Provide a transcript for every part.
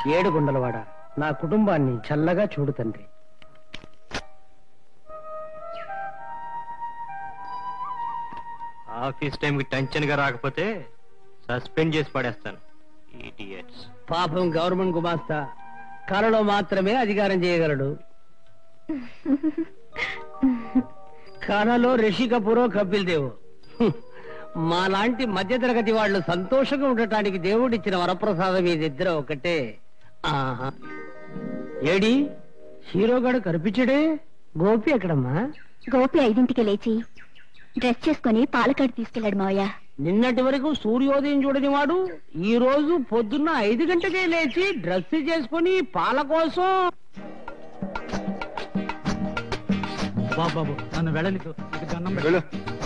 ఏడుగుండలవాడ నా కుటుంబాన్ని చల్లగా చూడు తండ్రి ఆఫీస్ టైంకి టెన్షన్ గా రాకపోతే సస్పెండ్ చేసి పడేస్తాను ఈడియట్స్ పాపం గవర్నమెంట్ గుమాస్తా కలలో మాత్రమే అధికారం చేయగలడు కళలో రిషి కపూరో కపిల్ దేవ్ మా లాంటి మధ్యతరగతి వాళ్ళు సంతోషంగా ఉండటానికి దేవుడిచ్చిన వరప్రసాదం ఇదిద్దరు ఒకటే ఆహా ఏడి హీరోగాడు కనిపించడే గోపి ఎక్కడమ్మా గోపి ఐదింటికి లేచి డ్రెస్ చేసుకుని పాలకాడు తీసుకెళ్లాడు మావయ్య నిన్నటి వరకు సూర్యోదయం చూడని వాడు ఈ రోజు పొద్దున్న ఐదు గంటకే లేచి డ్రెస్ చేసుకుని పాల కోసం బాబు నన్ను వెళ్ళనికు వెళ్ళు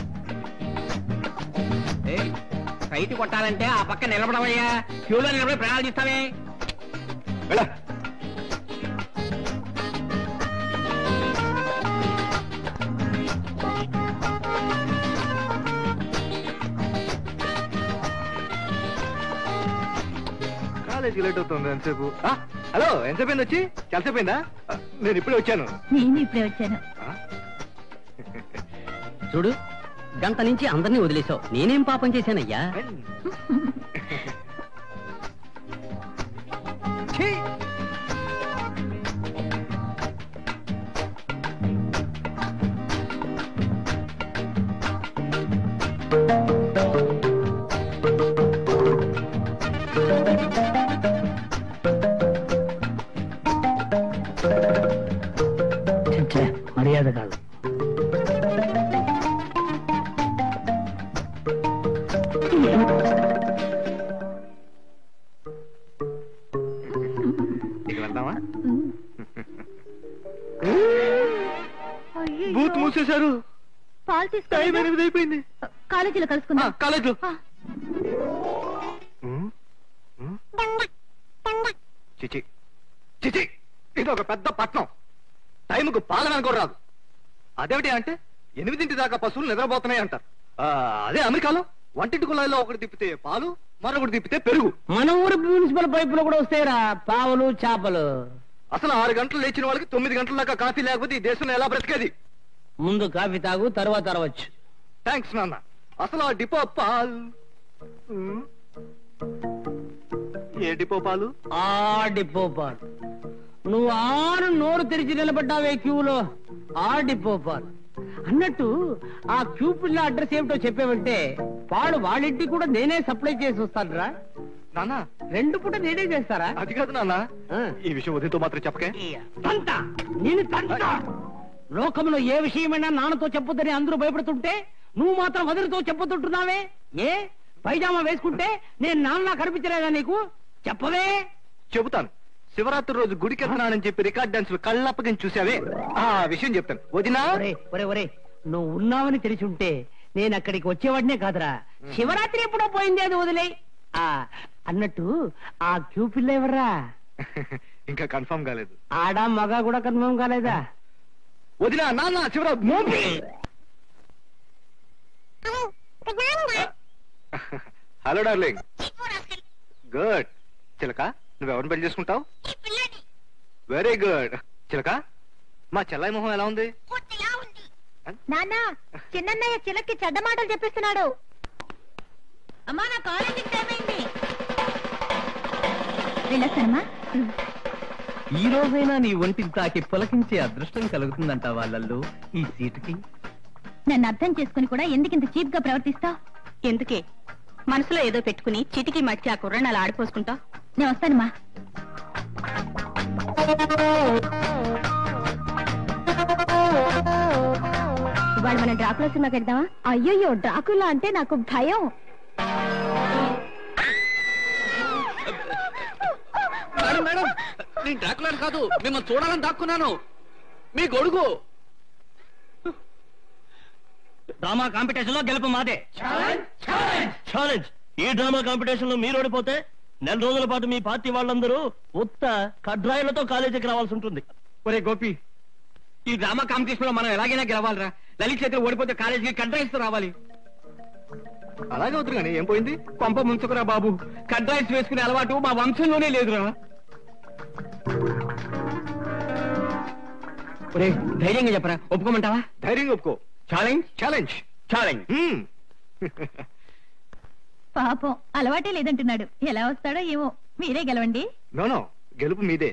సైట్ కొట్టాలంటే ఆ పక్క నిలబడవయ్యా క్యూలో నిలబడి ప్రాణాలు తీస్తావే వెళ్ళ కాలేజీకి లేట్ అవుతుంది ఎంతసేపు ఆ, హలో ఎంతసేపు అయింది వచ్చి చాలాసేపు అయిందా ఆ, నేను ఇప్పుడే వచ్చాను నేను ఇప్పుడే వచ్చాను ఆ, చూడు గంట నుంచి అందరినీ వదిలేసావు నేనేం పాపం చేశానయ్యా ఛీ! ఛే, మర్యాద కాదు ఇక వెళ్దామా బూత్ మూసేశారు పాలు టైం తీసుకుని ఎనిమిది అయిపోయింది కాలేజీలో కలుసుకుందాం కాలేజ్ ఆ. చిచి చిచి ఇది ఒక పెద్ద పట్నం టైంకు పాలన కూడా రాదు అదేమిటి అంటే ఎనిమిదింటి దాకా పశువులు నిద్రపోతున్నాయి అంటారు ఆ, అదే అమెరికాలో వంటింటి కుళాయిలో ఒకటి తిప్పితే పాలు మరొకటి తిప్పితే పెరుగు మన ఊరు మున్సిపల్ పైపులో కూడా వస్తాయిరా పావులు చేపలు అసలు ఆరు గంటలు లేచిన వాళ్ళకి తొమ్మిది గంటల దాకా కాఫీ లేకపోతే ఈ దేశంలో ఎలా బ్రతికేది ముందు కాఫీ తాగు తర్వాత అరవచ్చు థ్యాంక్స్ నాన్న అసలు ఆ డిపో పాలు ఉమ్. ఏ డిపో పాలు ఆ డిపో పాలు నువ్వు ఆరు నోరు తెరిచి నిలబడ్డావే క్యూలో ఆ డిపో పాలు అన్నట్టు ఆ క్యూ పిల్ల అడ్రస్ ఏమిటో చెప్పావంటే పాలు వాళ్ళింటికి కూడా నేనే సప్లై చేసి వస్తానురా నాన్న రెండు పూట నేనే చేస్తారా అది కాదు నాన్న ఆ. ఈ విషయం ఉదయంతో మాత్రం చెప్పకే తంత నేను తంత లోకంలో ఏ విషయమైనా నాన్నతో చెప్పొద్దని అందరూ భయపడుతుంటే నువ్వు మాత్రం వదిలితో చెప్పొద్దుంటున్నావే ఏ పైజామా వేసుకుంటే నేను నాన్న కనిపించలేదా నీకు చెప్పవే చెబుతాను శివరాత్రి రోజు గుడికి వెళ్తున్నానని చెప్పి రికార్డ్ డాన్సులు కళ్ళప్పగించి చూసావే ఆ విషయం చెప్తాను వదినా ఒరే ఒరే ఒరే నువ్వు ఉన్నావని తెలిసి ఉంటే నేను అక్కడికి వచ్చేవాడినే కాదురా శివరాత్రి ఎప్పుడో పోయింది అది వదిలే ఆ అన్నట్టు ఆ క్యూ పిల్ల ఎవర్రా ఇంకా కన్ఫర్మ్ కాలేదు ఆడ మగ కూడా కన్ఫర్మ్ కాలేదా వదినా నాన్న శివరాత్రి మోపి హలో డార్లింగ్ గుడ్ చిలక నువ్వెవరిని పెళ్లి చేసుకుంటావు వెరీ గుడ్ చిలక మా చెల్లాయి మొహం ఎలా ఉంది నాన్న చిన్నన్నయ్య చిలక్కి చెడ్డ మాటలు చెప్పిస్తున్నాడు అమ్మా నా కాలేజీకి టైం అయింది వెళ్ళొస్తానమ్మా ఈ రోజైనా నీ ఒంటికి తాకి పులకించే అదృష్టం కలుగుతుందంట వాళ్ళల్లో ఈ సీటుకి నన్ను అర్థం చేసుకుని కూడా ఎందుకింత చీప్ గా ప్రవర్తిస్తావు ఎందుకే మనసులో ఏదో పెట్టుకుని చిటికి మట్టి ఆ కుర్రని అలా ఆడిపోసుకుంటావు నేను వస్తానమ్మా ఇవాళ మనం డ్రాకులా సినిమాకి వెళ్దామా అయ్యయ్యో డ్రాకులా అంటే నాకు భయం మేడం మేడం నేను డ్రాకులాని కాదు మిమ్మల్ని చూడాలని దాక్కున్నాను మీ గొడుగు డ్రామా కాంపిటీషన్ లో గెలుపు మాదే ఛాలెంజ్ ఈ డ్రామా కాంపిటీషన్ లో మీరు ఓడిపోతే నెల రోజుల పాటు మీ పార్టీ వాళ్ళందరూ ఉత్త కడ్రాయిలతో కాలేజీకి రావాల్సి ఉంటుంది ఒరే గోపి ఈ డ్రామా కాంపిటీషన్ లో మనం ఎలాగైనా గెలవాలిరా లలిత్ చేతులు ఓడిపోతే కాలేజీకి కడ్రాయిస్తూ రావాలి అలాగే వద్దు కానీ ఏం పోయింది కొంప ముంచుకురా బాబు కడ్రాయిస్ వేసుకునే అలవాటు మా వంశంలోనే లేదురా ఒరే ధైర్యంగా చెప్పరా ఒప్పుకోమంటావా ధైర్యంగా ఒప్పుకో ఛాలెంజ్ ఛాలెంజ్ ఛాలెంజ్ హ్మ్. పాపం అలవాటే లేదంటున్నాడు ఎలా వస్తాడో ఏమో మీరే గెలవండి నో నో గెలుపు మీదే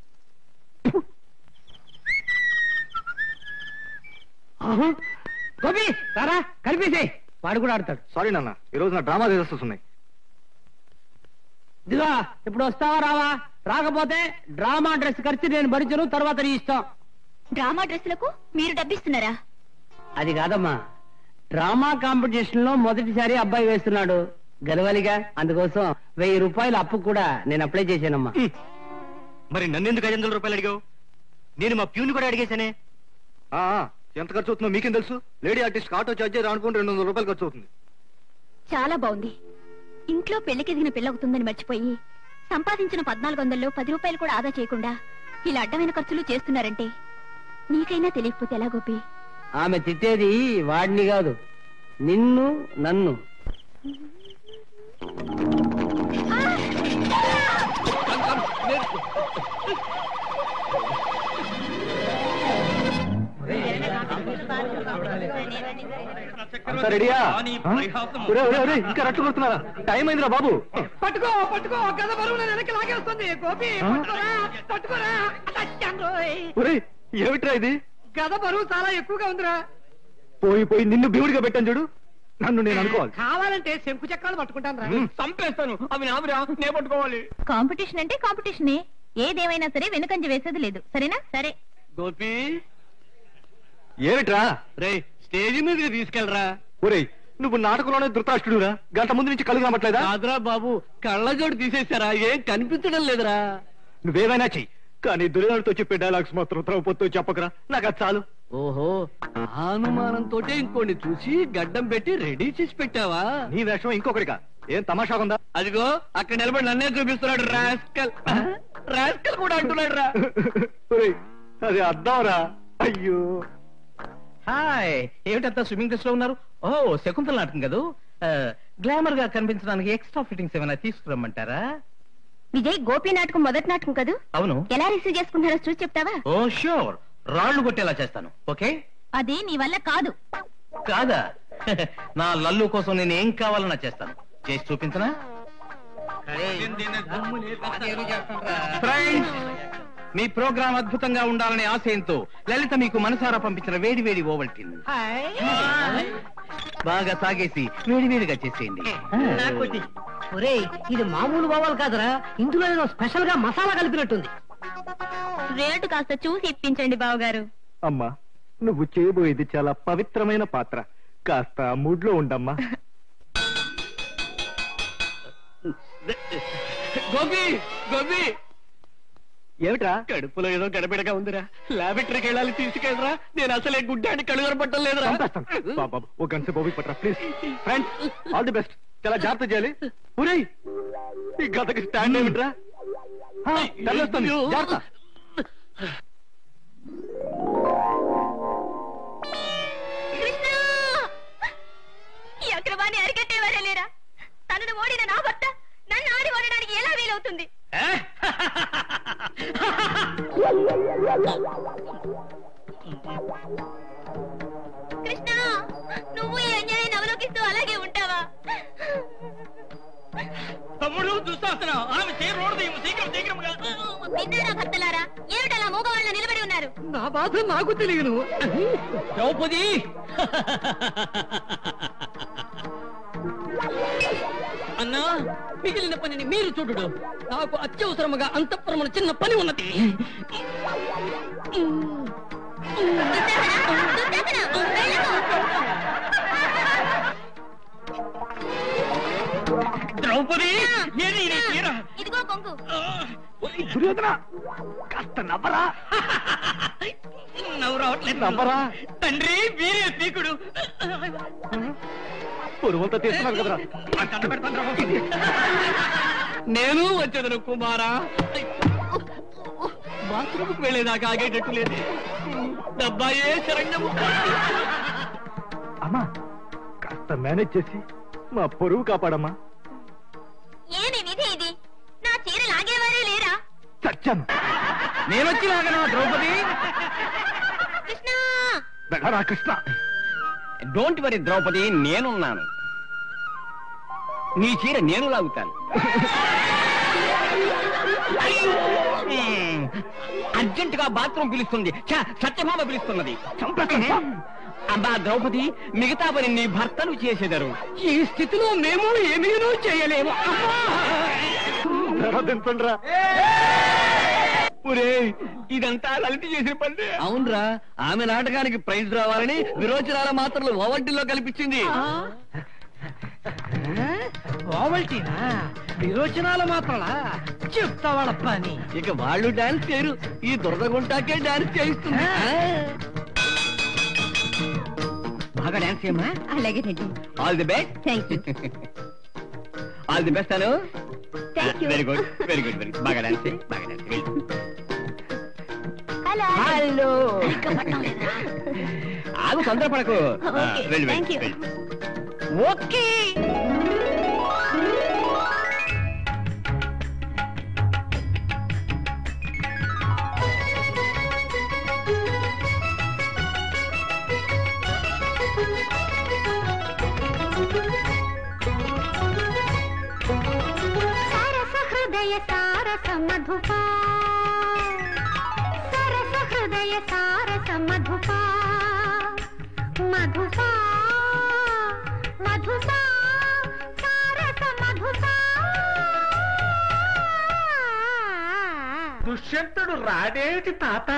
గోపి సారా కలిపేసే వాడు కూడా ఆడతాడు సారీ నాన్న ఈ రోజు నా డ్రామా రిహర్సల్స్ ఉన్నాయి ఇదిగో ఇప్పుడు వస్తావా రావా రాకపోతే డ్రామా డ్రెస్ ఖర్చు నేను భరించను తర్వాత నీ ఇష్టం డ్రామా డ్రెస్సులకు మీరు డబ్బిస్తున్నారా అది కాదమ్మా డ్రామా కాంపిటీషన్ లో మొదటిసారి అబ్బాయి వేస్తున్నాడు గెలవాలిగా అందుకోసం వెయ్యి రూపాయల అప్పు కూడా నేను అప్లై చేశానమ్మా మరి నన్నెందుకు ఐదు వందల రూపాయలు అడిగావు నేను మా ప్యూని కూడా అడిగేశానే ఆ, ఆ, ఎంత ఖర్చు అవుతుందో మీకేం తెలుసు లేడీ ఆర్టిస్ట్ ఆటో ఛార్జ్ రానుకుంటే రెండు వందల రూపాయలు ఖర్చు అవుతుంది చాలా బాగుంది ఇంట్లో పెళ్లికి ఎదిగిన పెళ్ళవుతుందని మర్చిపోయి సంపాదించిన పద్నాలుగు వందల్లో పది రూపాయలు కూడా ఆదా చేయకుండా ఇలా అడ్డమైన ఖర్చులు చేస్తున్నారంటే నీకైనా తెలియకపోతే ఎలా గోపి ఆమె తిట్టేది వాడిని కాదు నిన్ను నన్ను అంతా రెడీయా ఆ? ఒరే, ఒరే, ఒరే, ఇంకా రట్టు కొడుతున్నారా టైం అయిందిరా బాబు పట్టుకో పట్టుకో గద బరువు వెనక్కి లాగేస్తుంది గోపి పట్టుకోరా పట్టుకోరా ఒరే ఏమిట్రా ఇది గద బరువు చాలా ఎక్కువగా ఉందిరా పోయి పోయి నిన్ను భీముడిగా పెట్టాను చూడు నన్ను నేను అనుకోవాలి కావాలంటే శంకు చక్రాలు పట్టుకుంటాను రా మ్మ్. చంపేస్తాను అవి నావిరా నే పట్టుకోవాలి కాంపిటీషన్ అంటే కాంపిటీషనే ఏదేమైనా సరే వెనుకంజ వేసేది లేదు సరేనా సరే గోపి ఏమిట్రా రే స్టేజ్ మీదకి తీసుకెళ్ళరా ఒరేయ్ నువ్వు నాటకంలోనే ధృతరాష్ట్రుడురా గంట ముందు నుంచి కలుగు నమ్మట్లేదా కాదురా బాబు కళ్ళజోడు తీసేశారా ఏం కనిపించడం లేదురా నువ్వేమైనా చెయ్యి కానీ దుర్యోధనతో చెప్పే డైలాగ్స్ మాత్రం ద్రౌపదితో చెప్పకరా నాకు అది చాలు ఓహో ఆ అనుమానంతో ఇంకోటి చూసి గడ్డం పెట్టి రెడీ చేసి పెట్టావా నీ వేషం ఇంకొకరిగా ఏం తమాషా ఉందా అదిగో అక్కడ నిలబడి నన్నే చూపిస్తున్నాడు రాస్కల్ రాస్కల్ కూడా అంటున్నాడు రా ఒరేయ్, అది అద్దాంరా అయ్యో హాయ్ ఏమిటంతా స్విమ్మింగ్ డ్రెస్ లో ఉన్నారు ఓ శకుంతల నాటకం కదా గ్లామర్ గా కనిపించడానికి ఎక్స్ట్రా ఫిట్టింగ్స్ ఏమైనా తీసుకురమ్మంటారా విజయ్ గోపి నాటకం మొదటి నాటకం కదూ అవును ఎలా రిసీవ్ చేసుకుంటారో చూసి చెప్తావా ఓ షూర్ రాళ్లు కొట్టేలా చేస్తాను ఓకే అది నీ వల్ల కాదు కాదా నా లల్లు కోసం నేను ఏం కావాలన్నా చేస్తాను చేసి చూపించనా ఫ్రెండ్స్ మీ ప్రోగ్రాం అద్భుతంగా ఉండాలనే ఆశయంతో లలిత మీకు మనసారా పంపించిన వేడి వేడి ఓవల్టిన్ బాగా సాగేసి వేడి వేడిగా చేసేయండి ఒరేయ్ ఇది మామూలు బావాలు కాదురా ఇందులో ఏదో స్పెషల్ గా మసాలా కలిపినట్టుంది రేటు కాస్త చూసి ఇప్పించండి బావగారు అమ్మా నువ్వు చేయబోయేది చాలా పవిత్రమైన పాత్ర కాస్త మూడ్ లో ఉండమ్మా గోపి గోపి ఏమిట్రా కడుపులో ఏదో గడబిడగా ఉందిరా లాబెటరీకి వెళ్ళాలి తీసుకెళ్ళరా నేను అసలే గుడ్డాన్ని కడుగర పట్టం లేదురా చంపేస్తాను. బాబు, బాబు, ఓ గంట బాబు పట్రా please friends all the best చాలా జాగ్రత్త చేయాలి ఒరేయ్ ఈ గతకి స్టాండ్ ఏమిట్రా ఆ, తగిలేస్తుంది. జాగ్రత్త కృష్ణ ఈ అక్రమాన్ని అరికట్టేవారే లేరా తనను ఓడిన నా భర్త నన్ను ఆడి ఓడడానికి ఎలా వీలవుతుంది కృష్ణ నువ్వు ఈ అన్యాయాన్ని అవలోకిస్తూ అలాగే ఉంటావా తమ్ముడు దుస్తాసన ఆమె చేరు రోడ్డు శీఘ్రం శీఘ్రంగా విన్నారా భర్తలారా ఏమిటలా మూగవాళ్ళ నిలబడి ఉన్నారు నా బాధ నాకు తెలియను ద్రౌపది అన్నా మిగిలిన పనిని మీరు చూడు నాకు అత్యవసరముగా అంతఃపురమున చిన్న పని ఉన్నది దుశ్శాసన, దుశ్శాసన, వెళ్ళకు. ద్రౌపది ఏది నీ చీర? ఇదిగో కొంగు దుర్యోధన కాస్త నవ్వరా నవ్వు రావట్లేదు నవ్వరా తండ్రి వీరే పీకుడు పొరువంతా తీస్తున్నారు కదరా నేను వచ్చేదను కుమారా బాత్రూమ్కి వెళ్ళేదాకా ఆగేటట్టు లేదు డబ్బాయే శరణ్యము అమ్మా కాస్త మేనేజ్ చేసి మా పొరుగు కాపాడమ్మా ఏమి విధి ఇది నా చీర లాగేవారే లేరా చచ్చ వచ్చాను నేను వచ్చినాక ద్రౌపది కృష్ణ వెళ్ళరా కృష్ణ డోంట్ వరీ ద్రౌపది నేనున్నాను నీ చీర నేను లాగుతాను అర్జెంట్ గా బాత్రూమ్ పిలుస్తుంది ఛ, సత్యభామ పిలుస్తున్నది చంపేస్తాను. అబ్బా ద్రౌపది మిగతా పని నీ భర్తలు చేసేదరు ఈ స్థితిలో మేము ఏమీనూ చేయలేము దింపండిరా ఒరేయ్, ఇదంతా లలిత చేసిన పని అవునరా ఆమె నాటకానికి ప్రైజ్ రావాలని విరోచనాల మాత్రలు ఓవంటిలో కల్పించింది ఓవల్టీనా విరోచనాలు మాత్రలా చెప్తా వాళ్ళ పని ఇక వాళ్ళు డాన్స్ చేయరు ఈ దురదగుంటాకే డాన్స్ చేయిస్తుంది బాగా డాన్స్ చేయమ్మా అలాగేనండి all the best thank you all the best Anu thank you very good very good very బాగా డాన్స్ చేయి బాగా డాన్స్ చేయి హలో హలో ఇంకా పట్టం లేదా? ఆగు తొందరపడకు ఆ, ఓకే, వెళ్ళు థ్యాంక్ వెళ్ళు యూ. వెళ్ళు. ఓకే సరస హృదయ సారస మధుపా సరస హృదయ సారస మధుపా మధుపా మధుపా సారస మధుపా దుష్యంతుడు రాడేటి తాత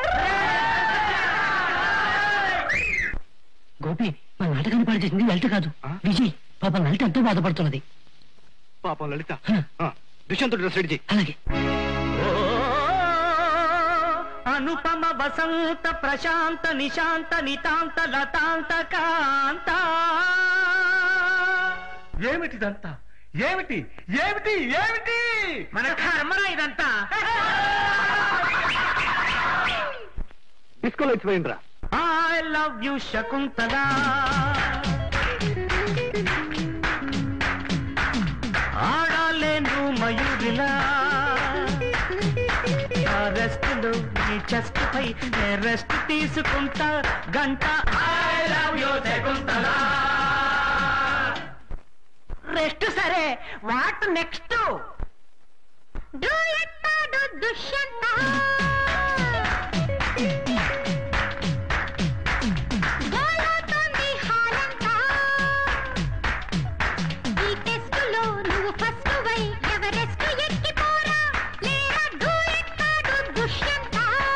గోపి మన నాటకాన్ని పాడు చేసింది లలిత కాదు విజయ్ పాప లలిత ఎంతో బాధపడుతున్నది పాపం లలిత ఆ, దుష్యంతుడు డ్రెస్ రెడీ చెయ్యి అలాగే అనుపమ వసంత ప్రశాంత నిశాంత నితాంత లతాంత కాంత ఏమిటిదంతా ఏమిటి ఏమిటి ఏమిటి మన కర్మరా ఇదంతా డిస్కో లైట్స్ వేయండిరా ఐ లవ్ యు శకుంతల ఆడాలేను మయూరిలా ఆ రెస్ట్ లో నీ చెస్ట్ పై రెస్ట్ తీసుకుంటా గంట I love you Shakuntala rest సరే వాట్ నెక్స్ట్ దుయత్తాడు దుష్యంత గోలతోంది హాలంతా. ఈ టెస్టులో నువ్వు ఫస్ట్ వై ఎవరెస్ట్ ఎక్కిపోరా లేరా దుయత్తాడు దుష్యంత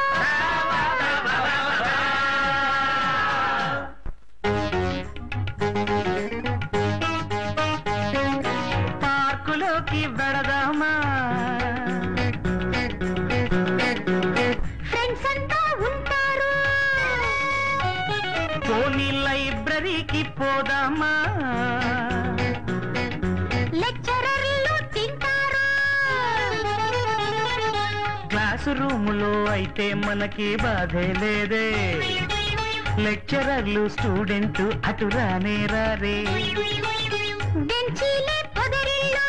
పార్కులోకి వెళదామా ఫ్రెండ్స్ అంతా ఉంటారు పోనీ లైబ్రరీకి పోదామా లెక్చరర్లు తింటారు క్లాసు రూములో అయితే మనకి బాధే లేదే లెక్చరర్లు స్టూడెంట్ అటు రానే రారే బెంచీలే పొదరిల్లో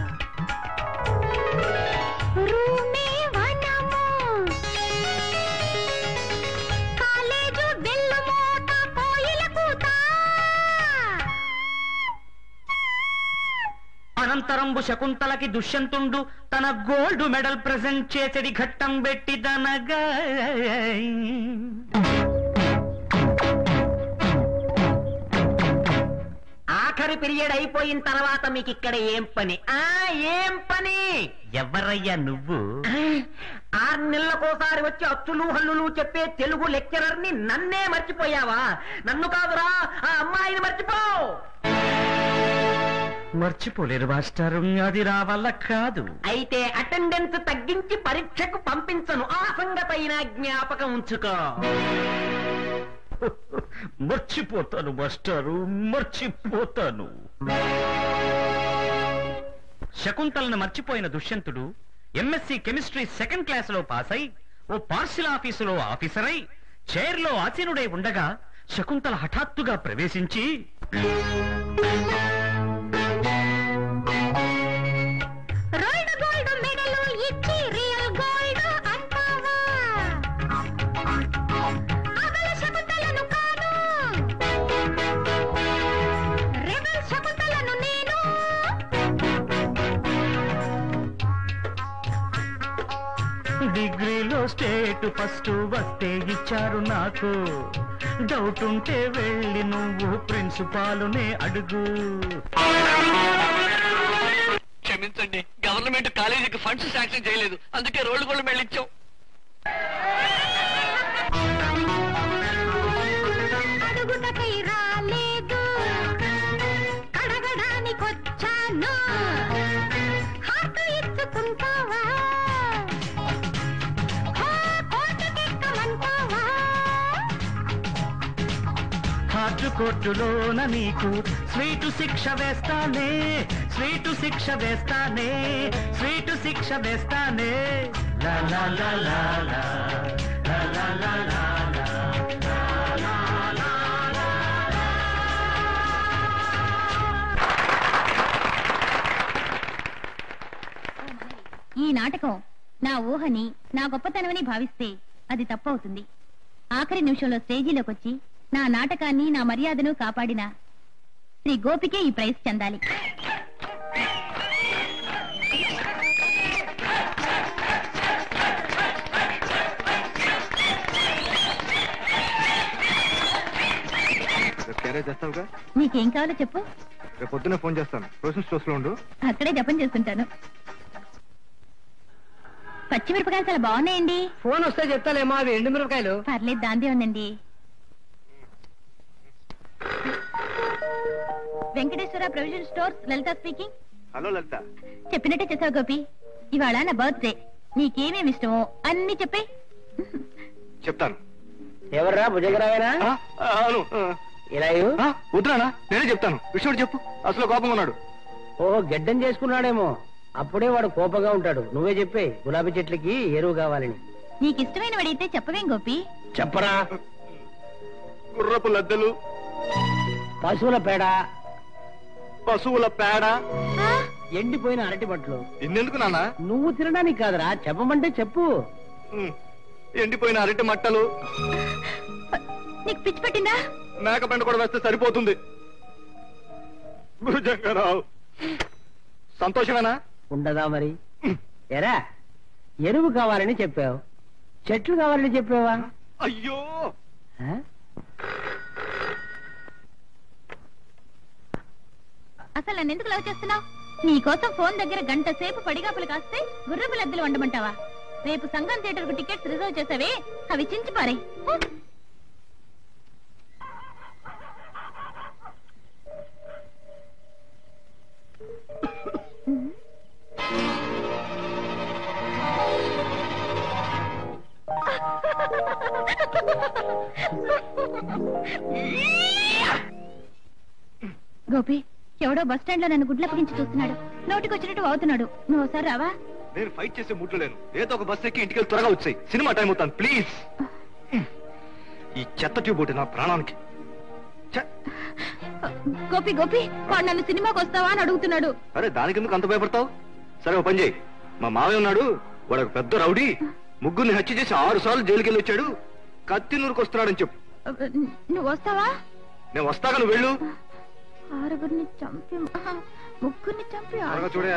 రూమే వనము కాలేజు బెల్లు మోత కోయిల కూత అనంతరంబు శకుంతలకి దుష్యంతుండు తన గోల్డ్ మెడల్ ప్రెజెంట్ చేసడి ఘట్టం పెట్టి దనగా ఆఖరి పీరియడ్ అయిపోయిన తర్వాత మీకు ఇక్కడ ఏం పని ఆ ఏం పని ఎవరయ్యా నువ్వు ఆరు నెలలకోసారి వచ్చి అచ్చులు హల్లులు చెప్పే తెలుగు లెక్చరర్ ని నన్నే మర్చిపోయావా నన్ను కాదురా ఆ అమ్మాయిని మర్చిపో మర్చిపోలేరు మాస్టారు అది నా వల్ల కాదు అయితే అటెండెన్స్ తగ్గించి పరీక్షకు పంపించను ఆ సంగతైన జ్ఞాపకం ఉంచుకో మర్చిపోతాను మాస్టారు మర్చిపోతాను శకుంతలను మర్చిపోయిన దుష్యంతుడు ఎంఎస్సి కెమిస్ట్రీ సెకండ్ క్లాస్ లో పాస్ అయి ఓ పార్సిల్ ఆఫీసులో ఆఫీసర్ అయి చైర్లో ఆసీనుడై ఉండగా శకుంతల హఠాత్తుగా ప్రవేశించి రోల్డ్ గోల్డ్ మెడలు ఇచ్చి రియల్ గోల్డ్ డిగ్రీలో స్టేట్ ఫస్ట్ వస్తే ఇచ్చారు నాకు డౌట్ ఉంటే వెళ్ళి నువ్వు ప్రిన్సిపాలునే అడుగు క్షమించండి గవర్నమెంట్ కాలేజీకి ఫండ్స్ శాంక్షన్ చేయలేదు అందుకే రోడ్డు కూడా వెళ్ళించాం అడుగుటకై రాలేదు అడగడానికొచ్చాను హార్ట్ ఇచ్చుకుంటావా హా, కోటకెక్కమంటావా హార్ట్ కోర్టులోన నీకు స్వీటు శిక్ష వేస్తానే స్వీటు శిక్ష వేస్తానే స్వీటు శిక్ష వేస్తానే లా లా లా లా లా లా లా లా లా లా. ఈ నాటకం నా ఊహని నా గొప్పతనమని భావిస్తే అది తప్పవుతుంది ఆఖరి నిమిషంలో స్టేజీలోకి వచ్చి నా నాటకాన్ని నా మర్యాదను కాపాడిన శ్రీ గోపికే ఈ ప్రైజ్ చెందాలి రేపు క్యారేజ్ చేస్తావుగా నీకేం కావాలో చెప్పు రేపు పొద్దున్నే ఫోన్ చేస్తాను ప్రొవిజన్ స్టోర్స్ లో ఉండు అక్కడే జపం చేస్తుంటాను పచ్చిమిరపకాయలు చాలా బాగున్నాయండి ఫోన్ వస్తే చెప్తాలేమో అవి ఎండు మిరపకాయలు పర్లేదు దాందే ఉందండి Venkateswara provision stores Lalitha speaking hello Lalitha చెప్పినట్టే చేసావు గోపి ఇవాళ నా బర్త్డే నీకేమేమి ఇష్టమో అన్ని చెప్పే చెప్తాను ఎవర్రా భుజంగరావేనా ఆ, ఆ, అవును ఆ. ఇలా ఆ, వద్దురానా నేనే చెప్తాను విషయం చెప్పు అసలు కోపంగా ఉన్నాడు ఓహో గెడ్డం చేసుకున్నాడేమో అప్పుడే వాడు కోపంగా ఉంటాడు నువ్వే చెప్పే గులాబీ చెట్లకి ఎరువు కావాలని నీకు ఇష్టమైన వాడైతే చెప్పవేం గోపి చెప్పరా గుర్రపు లద్దెలు పశువుల పేడ పశువుల పేడ ఎండిపోయిన అరటి బట్టలు ఇన్నెందుకు నాన్న నువ్వు తినడానికి కాదురా చెప్పమంటే చెప్పు ఉమ్, ఎండిపోయిన అరటి మట్టలు నీకు పిచ్చి పట్టిందా మేక పెండ కూడా వేస్తే సరిపోతుంది భుజంగరావు సంతోషమేనా ఉండదా మరి ఎరా ఎరువు కావాలని చెప్పావు చెట్లు కావాలని చెప్పావా అయ్యో ఆ? అసలు నన్ను ఎందుకు లవ్ చేస్తున్నావు నీకోసం ఫోన్ దగ్గర గంట సేపు పడిగాపులు కాస్తే గుర్రపు లద్దలు వండమంటావా రేపు సంగం థియేటర్ కు టికెట్స్ రిజర్వ్ చేసావే అవి చించి పారే గోపి ఎవడో బస్ స్టాండ్ లో నన్ను గుడ్లప్పగించి చూస్తున్నాడు నోటికొచ్చినట్టు అవుతున్నాడు నువ్వు ఒకసారి రావా నేను ఫైట్ చేసే మూడ్లో లేను ఏదో ఒక బస్ ఎక్కి ఇంటికి వెళ్ళి త్వరగా వచ్చాయి సినిమా టైం అవుతాను ప్లీజ్ ఈ చెత్త ట్యూబ్ ఒకటి నా ప్రాణానికి ఛ! గోపి గోపి వాడు నన్ను సినిమాకి వస్తావా అని అడుగుతున్నాడు అరే దానికి ఎందుకు అంత భయపడతావు సరే ఓ పని చేయి మా మావయ్య ఉన్నాడు వాడు ఒక పెద్ద రౌడీ ముగ్గురిని హత్య చేసి ఆరు సార్లు జైలుకి వెళ్ళి వచ్చాడు కత్తి నూరుకు వస్తున్నాడని చెప్పు నువ్వు వస్తావా నేను వస్తాగా నువ్వు వెళ్ళు ఆరుగురిని చంపి ముగ్గురిని చంపి త్వరగా చూడే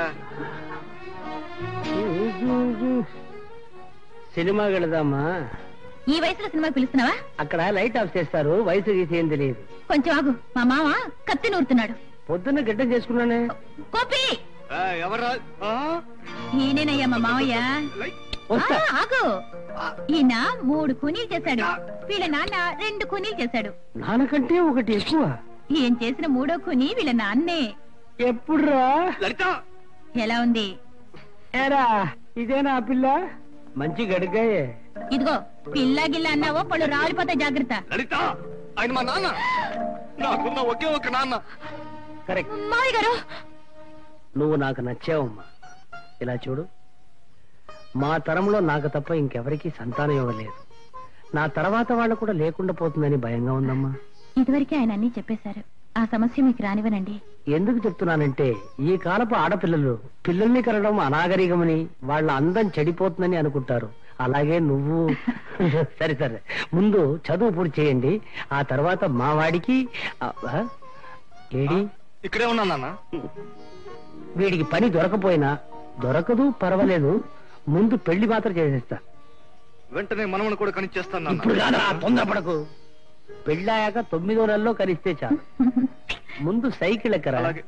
సినిమా వెళదామా ఈ వయసులో సినిమా పిలుస్తున్నావా అక్కడ లైట్ ఆఫ్ చేస్తారు వయసు గీసి ఏం తెలియదు కొంచెం ఆగు మా మామ కత్తి నూరుతున్నాడు పొద్దున్న గిడ్డం చేసుకున్నానే గోపి ఎవరా ఈయనేనయ్యా మా మావయ్య వస్తా ఆ, ఆగు ఈయన మూడు కూనీలు చేశాడు వీళ్ళ నాన్న రెండు కూనీలు చేశాడు నాన్నకంటే ఒకటి ఎక్కువ ఈయన చేసిన మూడో కూని వీళ్ళ నాన్నే ఎప్పుడురా లలిత ఎలా ఉంది ఏరా ఇదేనా ఆ పిల్ల మంచి గడిగాయే ఇదిగో పిల్ల గిల్ల అన్నావో పళ్ళు రాలిపోతాయి జాగ్రత్త లలిత ఆయన మా నాన్న నాకున్న ఒకే ఒక నాన్న కరెక్ట్ మావయ్య గారు నువ్వు నాకు నచ్చావమ్మా ఇలా చూడు మా తరంలో నాకు తప్ప ఇంకెవరికీ సంతానం ఇవ్వలేదు నా తర్వాత వాళ్ళు కూడా లేకుండా పోతుందని భయంగా ఉందమ్మా ఇదివరకే ఆయన అన్ని చెప్పేశారు ఆ సమస్య మీకు రానివ్వనండి ఎందుకు చెప్తున్నానంటే ఈ కాలపు ఆడపిల్లలు పిల్లల్ని కనడం అనాగరికమని వాళ్ళ అందం చెడిపోతుందని అనుకుంటారు అలాగే నువ్వు సరే సరే ముందు చదువు పూర్తి చేయండి ఆ తర్వాత మా వాడికి ఆ, ఆ? ఏడి ఇక్కడే ఉన్నా నాన్న వీడికి పని దొరకపోయినా దొరకదు పర్వాలేదు ముందు పెళ్లి మాత్రం చేసేస్తా వెంటనే మనవను కూడా కనిచేస్తాను ఇప్పుడు కాదా తొందరపడకు పెళ్ళాయాక తొమ్మిదో నెలలో కరిస్తే చాలు ముందు సైకిల్ ఎక్కరా అలాగే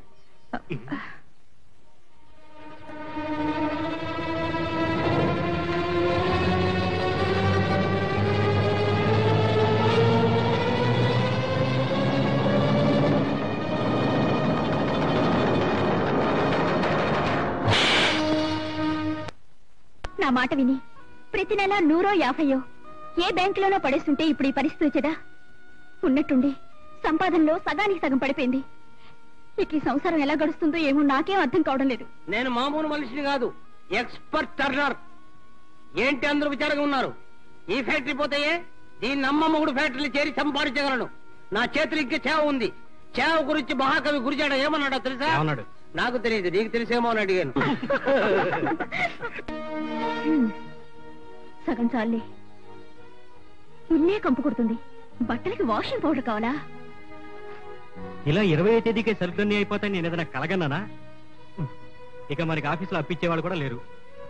నా మాట విని ప్రతి నెల నూరో యాభయో ఏ బ్యాంకులోనో పడేస్తుంటే ఇప్పుడు ఈ పరిస్థితి వచ్చేదా ఉన్నట్టుండి సంపాదనలో సగానికి సగం పడిపోయింది ఇక ఈ సంసారం ఎలా గడుస్తుందో ఏమో నాకేం అర్థం కావడం లేదు నేను మామూలు మనిషిని కాదు ఎక్స్పర్ట్ టర్నర్ ఏంటి అందరూ విచారంగా ఉన్నారు ఈ ఫ్యాక్టరీ పోతాయే దీన్ని అమ్మమ్మ కూడా ఫ్యాక్టరీలు చేరి సంపాదించగలను నా చేతులు ఇంకా చేవ ఉంది చేవ గురించి మహాకవి గురిచాడ ఏమన్నాడో తెలుసా ఏమన్నాడు? నాకు తెలియదు నీకు తెలిసేమో అని అడిగాను హ్మ్. సగం చాలే ఇల్లే కంపు కొడుతుంది బట్టలకి వాషింగ్ పౌడర్ కావాలా ఇలా ఇరవై తేదీకే సరుకులన్నీ అయిపోతాయి నేను ఏదైనా కలగన్నానా ఇక మనకి ఆఫీసులో అప్పించే వాళ్ళు కూడా లేరు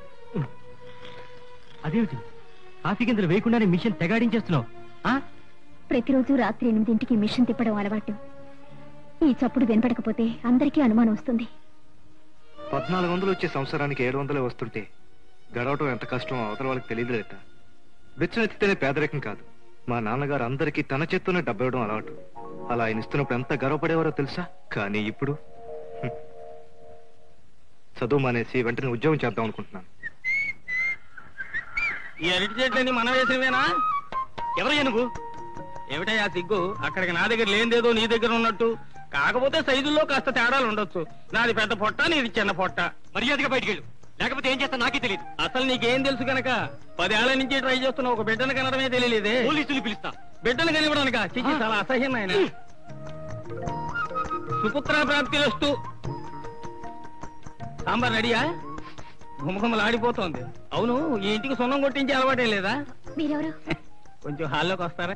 అదేమిటి కాఫీ గింజలు వేయకుండానే మిషన్ తెగాడించేస్తున్నావు ఆ? ప్రతిరోజు రాత్రి ఎనిమిదింటికి మిషన్ తిప్పడం అలవాటు ఈ చప్పుడు వినపడకపోతే అందరికీ అనుమానం వస్తుంది పద్నాలుగు వందలు వచ్చే సంవత్సరానికి ఏడు వందలే వస్తుంటే గడవటం ఎంత కష్టం అవతల వాళ్ళకి తెలియదు లేట బిచ్చనెత్తితేనే పేదరికం కాదు మా నాన్నగారు అందరికీ తన చేత్తోనే డబ్బివ్వడం అలవాటు అలా ఆయన ఇస్తున్నప్పుడు ఎంత గర్వపడేవారో తెలుసా కానీ ఇప్పుడు హ్మ్. చదువు మానేసి వెంటనే ఉద్యోగం చేద్దాం అనుకుంటున్నాను ఈ అరటి చెట్లని మనం వేసినవేనా ఎవరయ్యా నువ్వు ఏమిటయ్యా సిగ్గు అక్కడికి నా దగ్గర లేనిదేదో నీ దగ్గర ఉన్నట్టు కాకపోతే సైజుల్లో కాస్త తేడాలు ఉండొచ్చు నాది పెద్ద పొట్ట నీది చిన్న పొట్ట మర్యాదగా బయటికి వెళ్ళు లేకపోతే ఏం చేస్తా నాకే తెలియదు అసలు నీకేం తెలుసు కనుక పదేళ్ల నుంచి ట్రై చేస్తున్న ఒక బిడ్డను కనడమే తెలియలేదే పోలీసులు పిలుస్తా బిడ్డను కనివ్వడానిక చిచ్చి చాలా అసహ్యం ఆయన సుపుత్ర ప్రాప్తి వస్తూ సాంబార్ రెడీయా గుమగుమలు ఆడిపోతోంది అవును ఈ ఇంటికి సున్నం కొట్టించే అలవాటే లేదా మీరెవరు కొంచెం హాల్లోకి వస్తారా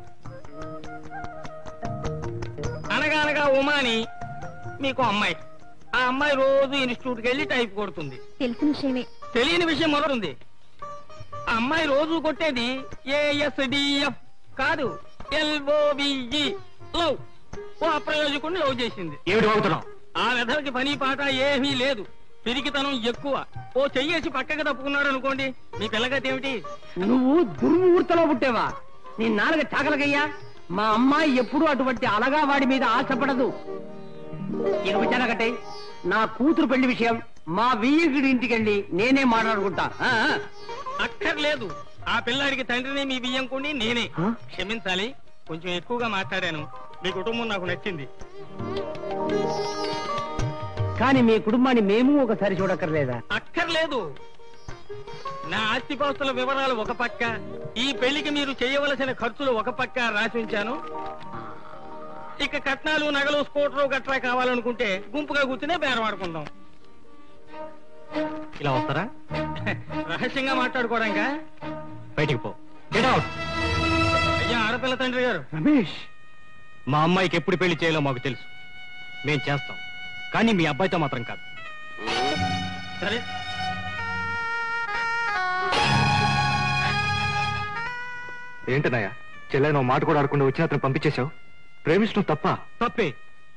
అనగా అనగా ఉమాని మీకు అమ్మాయి ఆ అమ్మాయి రోజు ఇన్స్టిట్యూట్కి వెళ్ళి టైప్ కొడుతుంది తెలిసిన విషయమే తెలియని విషయం మరొకటి ఆ అమ్మాయి రోజు కొట్టేది ఏఎస్డిఎఫ్ కాదు ఎల్ఓబిఈ లవ్ ఓ అప్రయోజకుడిని లవ్ చేసింది ఏమిటి వాగుతున్నావు ఆ వెధవకి పని పాట ఏమీ లేదు పిరికితనం ఎక్కువ ఓ చెయ్యేసి పక్కకి తప్పుకున్నాడు అనుకోండి మీ పిల్లగతి ఏమిటి నువ్వు దుర్ముహూర్తలో పుట్టేవా నీ నాలుగ చాకలకయ్యా మా అమ్మాయి ఎప్పుడూ అటువంటి అలగా వాడి మీద ఆశపడదు ఇక విచారగట్టే నా కూతురు పెళ్లి విషయం మా వీయుడి ఇంటికి వెళ్ళి నేనే మాట్లాడుకుంటా ఆ, ఆ. అక్కర్లేదు ఆ పిల్లాడికి తండ్రిని మీ బియ్యం కొని నేనే హ? క్షమించాలి కొంచెం ఎక్కువగా మాట్లాడాను మీ కుటుంబం నాకు నచ్చింది కానీ మీ కుటుంబాన్ని మేము ఒకసారి చూడక్కర్లేదా అక్కర్లేదు నా ఆస్తిపాస్తుల వివరాలు ఒక పక్క ఈ పెళ్లికి మీరు చేయవలసిన ఖర్చులు ఒక పక్క రాసి ఉంచాను ఇక కట్నాలు నగలు స్కూటరు గట్రా కావాలనుకుంటే గుంపుగా కూర్చునే బేరమాడుకుందాం ఇలా వస్తారా రహస్యంగా మాట్లాడుకోవడంగా బయటికి పో గెట్ అవుట్ అయ్యా ఆడపిల్ల తండ్రి గారు రమేష్ మా అమ్మాయికి ఎప్పుడు పెళ్లి చేయాలో మాకు తెలుసు మేం చేస్తాం కానీ మీ అబ్బాయితో మాత్రం కాదు సరే ఏంటనయ్య చెల్లె నువ్వు మాట కూడా ఆడకుండా వచ్చి అతను పంపించేశావు ప్రేమించడం తప్ప తప్పే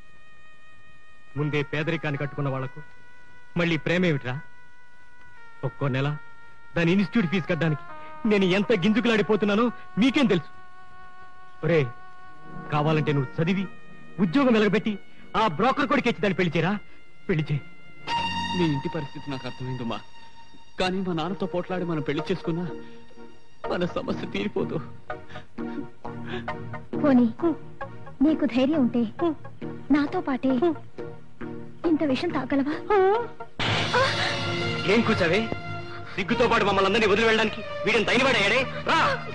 ముందే పేదరికాన్ని కట్టుకున్న వాళ్లకు మళ్ళీ ప్రేమేమిట్రా ఒక్కో నెల దాని ఇన్స్టిట్యూట్ ఫీజు కట్టడానికి నేను ఎంత గింజుకులాడిపోతున్నానో మీకేం తెలుసు ఒరే కావాలంటే నువ్వు చదివి ఉద్యోగం వెలగబెట్టి ఆ బ్రోకర్ కొడుకు ఇచ్చి దాన్ని పెళ్లి చేయరా పెళ్లి చేయి మీ ఇంటి పరిస్థితి నాకు అర్థమైందమ్మా కానీ మా నాన్నతో పోట్లాడి మనం పెళ్లి చేసుకున్నా మన సమస్య తీరిపోదు పోనీ నీకు ధైర్యం ఉంటే నాతో పాటే ఇంత విషయం తాగలవా ఏం కూర్చావే సిగ్గుతో పాటు మమ్మల్ని అందరినీ వదిలి వెళ్ళడానికి వీడిని తైనవాడయ్యాడే రా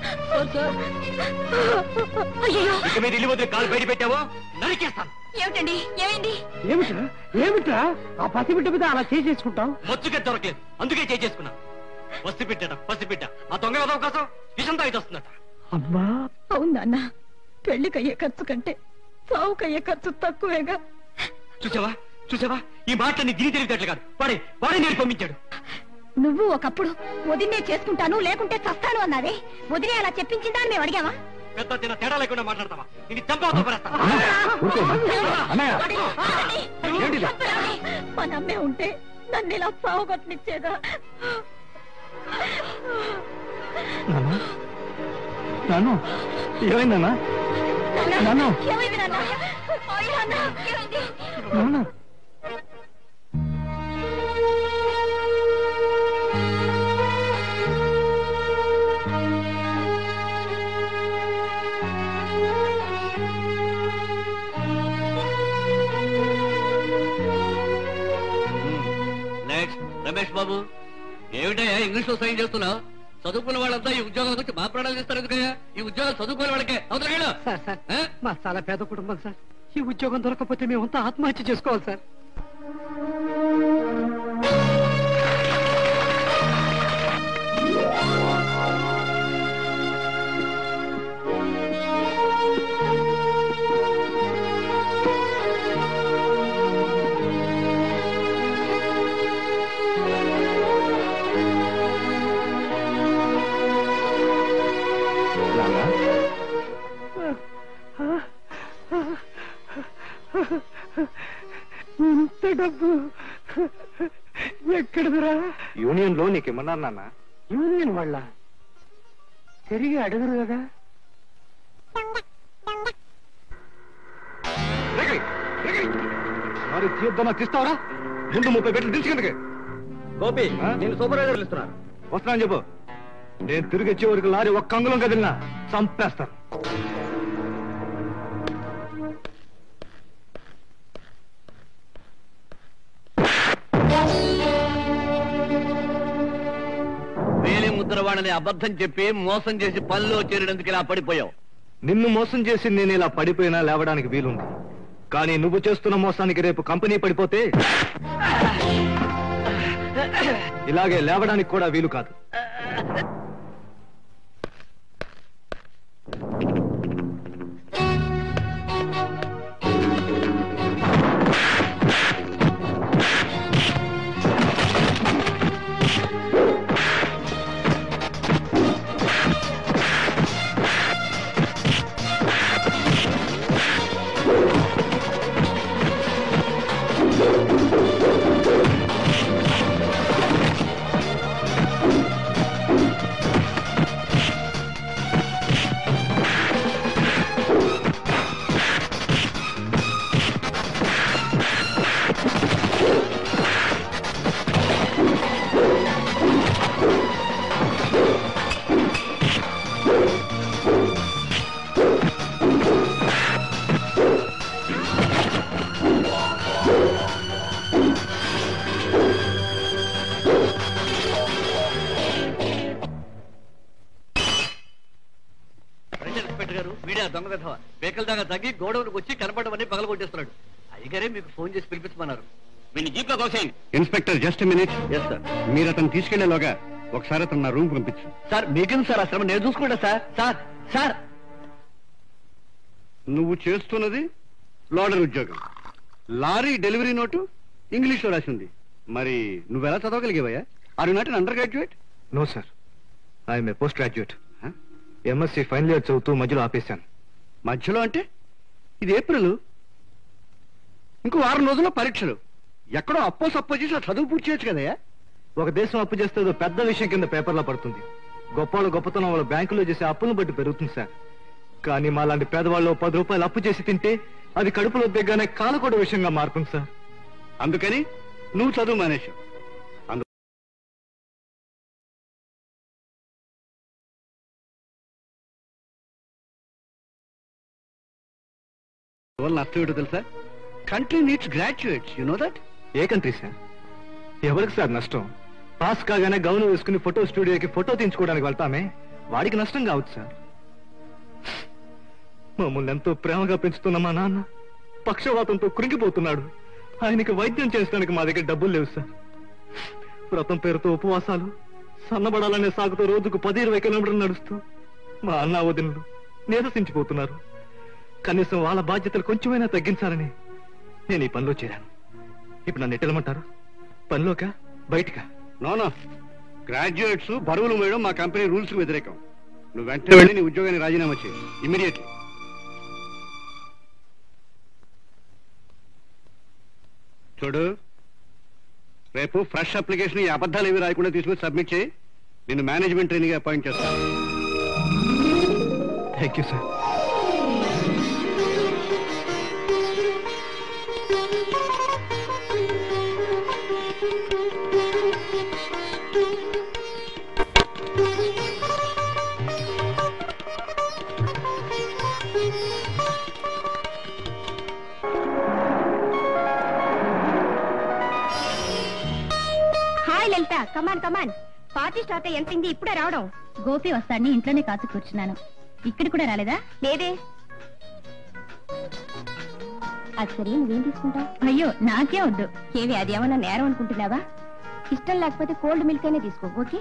అయ్యో ఇక మీద ఇల్లు వదిలి కాలు బయట పెట్టావో నరికేస్తాను ఏమిటండి ఏమైంది ఏమిట్రా ఏమిట్రా ఆ పసిబిడ్డ మీద అలా చేసేసుకుంటావు మచ్చుకే దొరకలేదు అందుకే చేసేసుకున్నా పసిబిడ్డట పసిబిడ్డ ఆ దొంగ వదవ కోసం విషం తాగి వస్తుందట అమ్మా అవును నాన్న పెళ్లికయ్యే ఖర్చు కంటే సావుకయ్యే ఖర్చు తక్కువేగా చూసావా చూసావా ఈ మాటని దిని తెలివితేటలు కాదు వాడే వాడే నేను పంపించాడు నువ్వు ఒకప్పుడు వదినే చేసుకుంటాను లేకుంటే చస్తాను అన్నావే వదిలే అలా చెప్పించిందా అని మేము అడిగావా పెద్ద చిన్న తేడా లేకుండా మాట్లాడతావా ఇది చంపవతో పరేస్తా ఏంటిది? మా నమ్మే ఉంటే నన్ను ఇలా సాగుకొట్టిచ్చేదా నాను ఏమైందన్నా నాన్న. ఏమైంది నాన్న అయ్యో, నాన్న, ఏమైంది నాన్న నెక్స్ట్ రమేష్ బాబు ఏమిటయ్యా ఇంగ్లీష్ లో సైన్ చేస్తున్నావు చదువుకున్న వాళ్ళంతా ఈ ఉద్యోగం వచ్చి మా ప్రాణాలు ఇస్తారు ఎందుకయ్యా ఈ ఉద్యోగం చదువుకునే వాళ్ళకే అవుతారా సార్ సార్ మా చాలా పేద కుటుంబం సార్ ఈ ఉద్యోగం దొరకకపోతే మేమంతా ఆత్మహత్య చేసుకోవాలి సార్ ఇంత డబ్బు ఎక్కడదరా యూనియన్ లో నీకేమన్నారు నాన్న యూనియన్ వాళ్ళ తిరిగి అడగరు కదా రేగై, రేగై. మరి తీద్దామా తీస్తావరా ముందు ముప్పై పెట్లు తీసుకెందుకే గోపి ఆ? నేను సూపర్వైజర్ ఇస్తున్నా వస్తున్నాను చెప్పు నేను తిరిగి వచ్చే వరకు లారీ ఒక్క అంగుళం కదిలినా చంపేస్తాను వేలి ముద్రవాణని అబద్ధం చెప్పి మోసం చేసి పనిలో చేరినందుకు ఇలా పడిపోయావు నిన్ను మోసం చేసి నేను ఇలా పడిపోయినా లేవడానికి వీలుంది కానీ నువ్వు చేస్తున్న మోసానికి రేపు కంపెనీ పడిపోతే ఇలాగే లేవడానికి కూడా వీలు కాదు రండి ఇన్స్పెక్టర్ గారు వీడియో దొంగ విధవ బేకల దాకా తగ్గి గోడౌన్కి వచ్చి కనపడమని పగల కొట్టేస్తున్నాడు అయ్యగారే మీకు ఫోన్ చేసి పిలిపించమన్నారు వీడిని జీప్ లో కోసేయండి inspector just minute yes sir మీరు అతను తీసుకెళ్లేలోగా ఒకసారి అతను నా రూమ్ పంపించు సార్ మీకెందుకు సార్ అసలు నేను చూసుకుంటా సార్ సార్ సార్ నువ్వు చేస్తున్నది లోడర్ ఉద్యోగం లారీ డెలివరీ నోటు ఇంగ్లీష్ లో రాసి ఉంది మరి నువ్వెలా చదవగలిగేవయ్యా are not undergraduate no sir I'm a postgraduate MSc final year చదువుతూ మధ్యలో ఆపేశాను మధ్యలో అంటే ఇది ఏప్రిల్ ఇంకో వారం రోజుల్లో పరీక్షలు ఎక్కడో అప్పో సప్పో చేసి ఆ చదువు పూర్తి చేయొచ్చు కదయ్యా ఒక దేశం అప్పు చేస్తే అదో పెద్ద విషయం కింద పేపర్లో పడుతుంది గొప్పవాళ్ళు గొప్పతనం వాళ్ళ బ్యాంకులో చేసే అప్పులను బట్టి పెరుగుతుంది సార్ కానీ మా లాంటి పేదవాళ్ళు ఓ పది రూపాయలు అప్పు చేసి తింటే అది కడుపులో దిగ్గానే కాలకూడ విషయంగా మారుతుంది సార్ అందుకని నువ్వు చదువు మానేశావు అందు వల్ల నష్టం ఏంటో తెలుసా country needs graduates you know that a country sir ఎవరికి సార్ నష్టం పాస్ కాగానే గౌను వేసుకుని ఫోటో స్టూడియోకి ఫోటో తీయించుకోవడానికి వెళ్తామే వాడికి నష్టం కావచ్చు సార్ మమ్మల్ని ఎంతో ప్రేమగా పెంచుతున్న మా నాన్న పక్షవాతంతో కృంగిపోతున్నాడు ఆయనకి వైద్యం చేసడానికి మా దగ్గర డబ్బులు లేవు సార్ వ్రతం పేరుతో ఉపవాసాలు సన్నబడాలనే సాగుతో రోజుకు పది ఇరవై కిలోమీటర్లు నడుస్తూ మా అన్న వదినలు నీరసించిపోతున్నారు కనీసం వాళ్ళ బాధ్యతలు కొంచెమైనా తగ్గించాలని నేను ఈ పనిలో చేరాను ఇప్పుడు నన్ను ఎట్టెళ్ళమంటారు పనిలోకా బయటకా నో నో గ్రాడ్యుయేట్స్ బరువులు వేయడం మా కంపెనీ రూల్స్ కు వ్యతిరేకం నువ్వు వెంటనే వెళ్ళి నీ ఉద్యోగాన్ని రాజీనామా చేయి ఇమీడియట్లీ చూడు రేపు ఫ్రెష్ అప్లికేషన్ ఈ అబద్ధాలు ఏవి రాయకుండా తీసుకొని సబ్మిట్ చేయి నిన్ను మేనేజ్మెంట్ ట్రైనింగ్ అపాయింట్ చేస్తాను thank you sir hi Lalitha come on come on party start ఎంత అయింది ఇప్పుడే రావడం గోపి వస్తాడని ఇంట్లోనే కాచు కూర్చున్నాను ఇక్కడ కూడా రాలేదా లేదే అది సరే నువ్వేం తీసుకుంటావు అయ్యో నాకే వద్దు ఏవి అది ఏమన్నా నేరం అనుకుంటున్నావా ఇష్టం లేకపోతే కోల్డ్ మిల్క్ అయినా తీసుకో ఓకే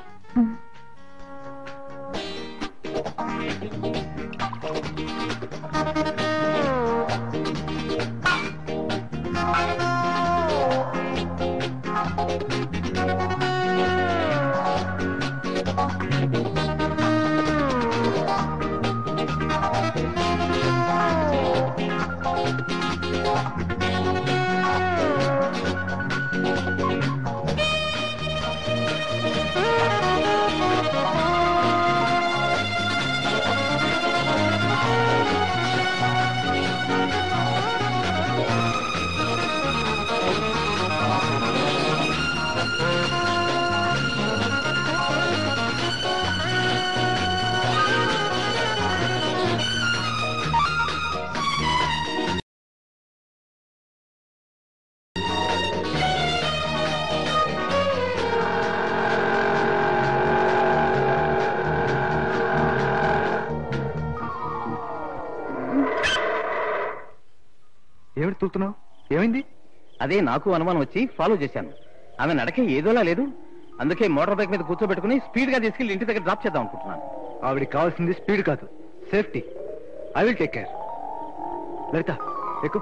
ఏమిటి చూస్తున్నావు ఏమైంది అదే నాకు అనుమానం వచ్చి ఫాలో చేశాను ఆమె నడకే ఏదోలా లేదు అందుకే మోటార్ బైక్ మీద కూర్చోబెట్టుకుని స్పీడ్ గా తీసుకెళ్లి ఇంటి దగ్గర డ్రాప్ చేద్దాం అనుకుంటున్నాను ఆవిడకి కావాల్సింది స్పీడ్ కాదు safety I will take care Lalitha ఎక్కు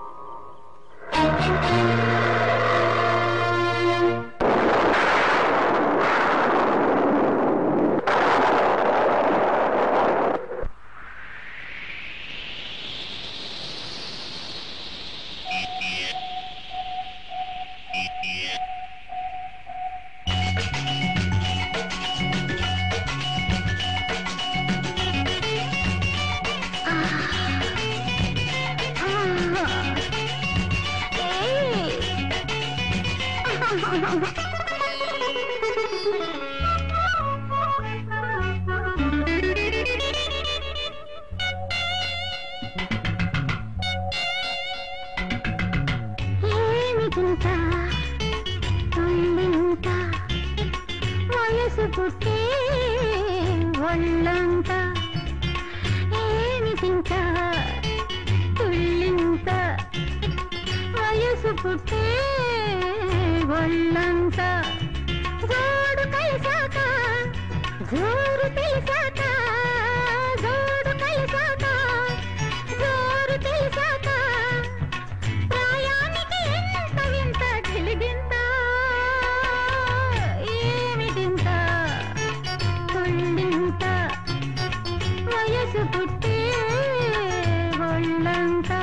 ఏమిటింత తొల్లింత వయసు పుట్టే ఒళ్ళంత ఏమిటింత తుల్లింత వయసు పుట్టే ఒళ్ళంత జోడు కలిసాక జోరు తెలిసాక జోడు కలిసాక జోరు తెలిసాక ప్రాయానికి ఎంత వింత తెలిగింత ఏమిటింత తుళ్ళింత వయసు పుట్టే ఒళ్ళంతా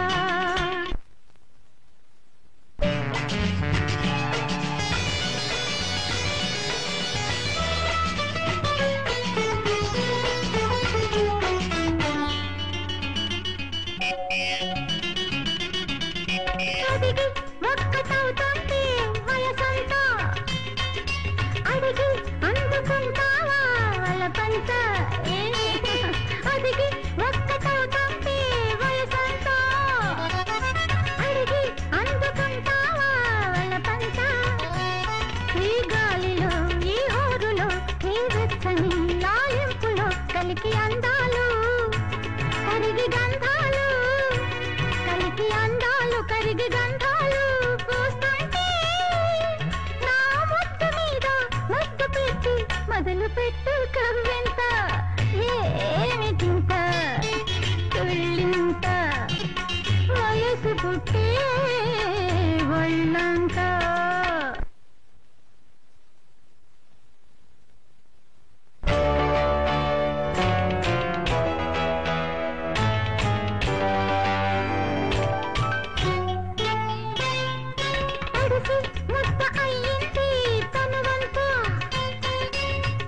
అడిగి ఒక్కటవుతుంది వయసంతా అడిగి అందుకుంటావా వలపంత ఏ, అడిగి ఒక్కటవుతుంది వయసంతా అడిగి అందుకుంటావా వలపంత ఈ గాలిలో ఈ ఊరులో ఈ వెచ్చని లాలింపులో కలికి అందాలు కరిగి గంధాలు కలికి అందాలు కరిగి గంధాలు పూస్తుంటే నా ముద్దు మీద ముద్దు పెట్టి మొదలు పెట్టు కవ్వెంత ఏమిటింత తుళ్ళింత వయసు పుట్టే ఒళ్ళంతా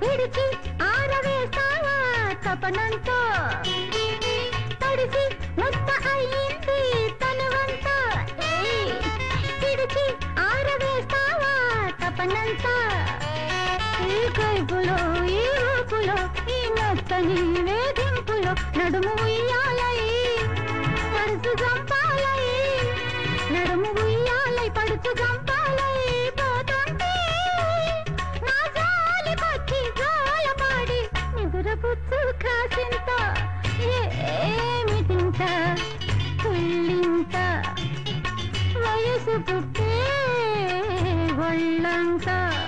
విడిచి ఆరవేస్తావా తపనంతో తడిసి ముద్ద అయ్యింది తనువంతా ఏయ్, విడిచి ఆరవేస్తావా తపనంతా ఈ కైపులో ఈ ఊపులో ఈ మెత్తని వేధింపులో నడుము ఉయ్యాలై పడుచు చంపాలై నడుము ఉయ్యాలై పడుచు చంపాలై పోతుంటే నా జాలికొచ్చి జాలపాడి నిదురపుచ్చు కాసింత ఏమిటింత తుళ్ళింత వయసు పుట్టే ఒళ్ళంత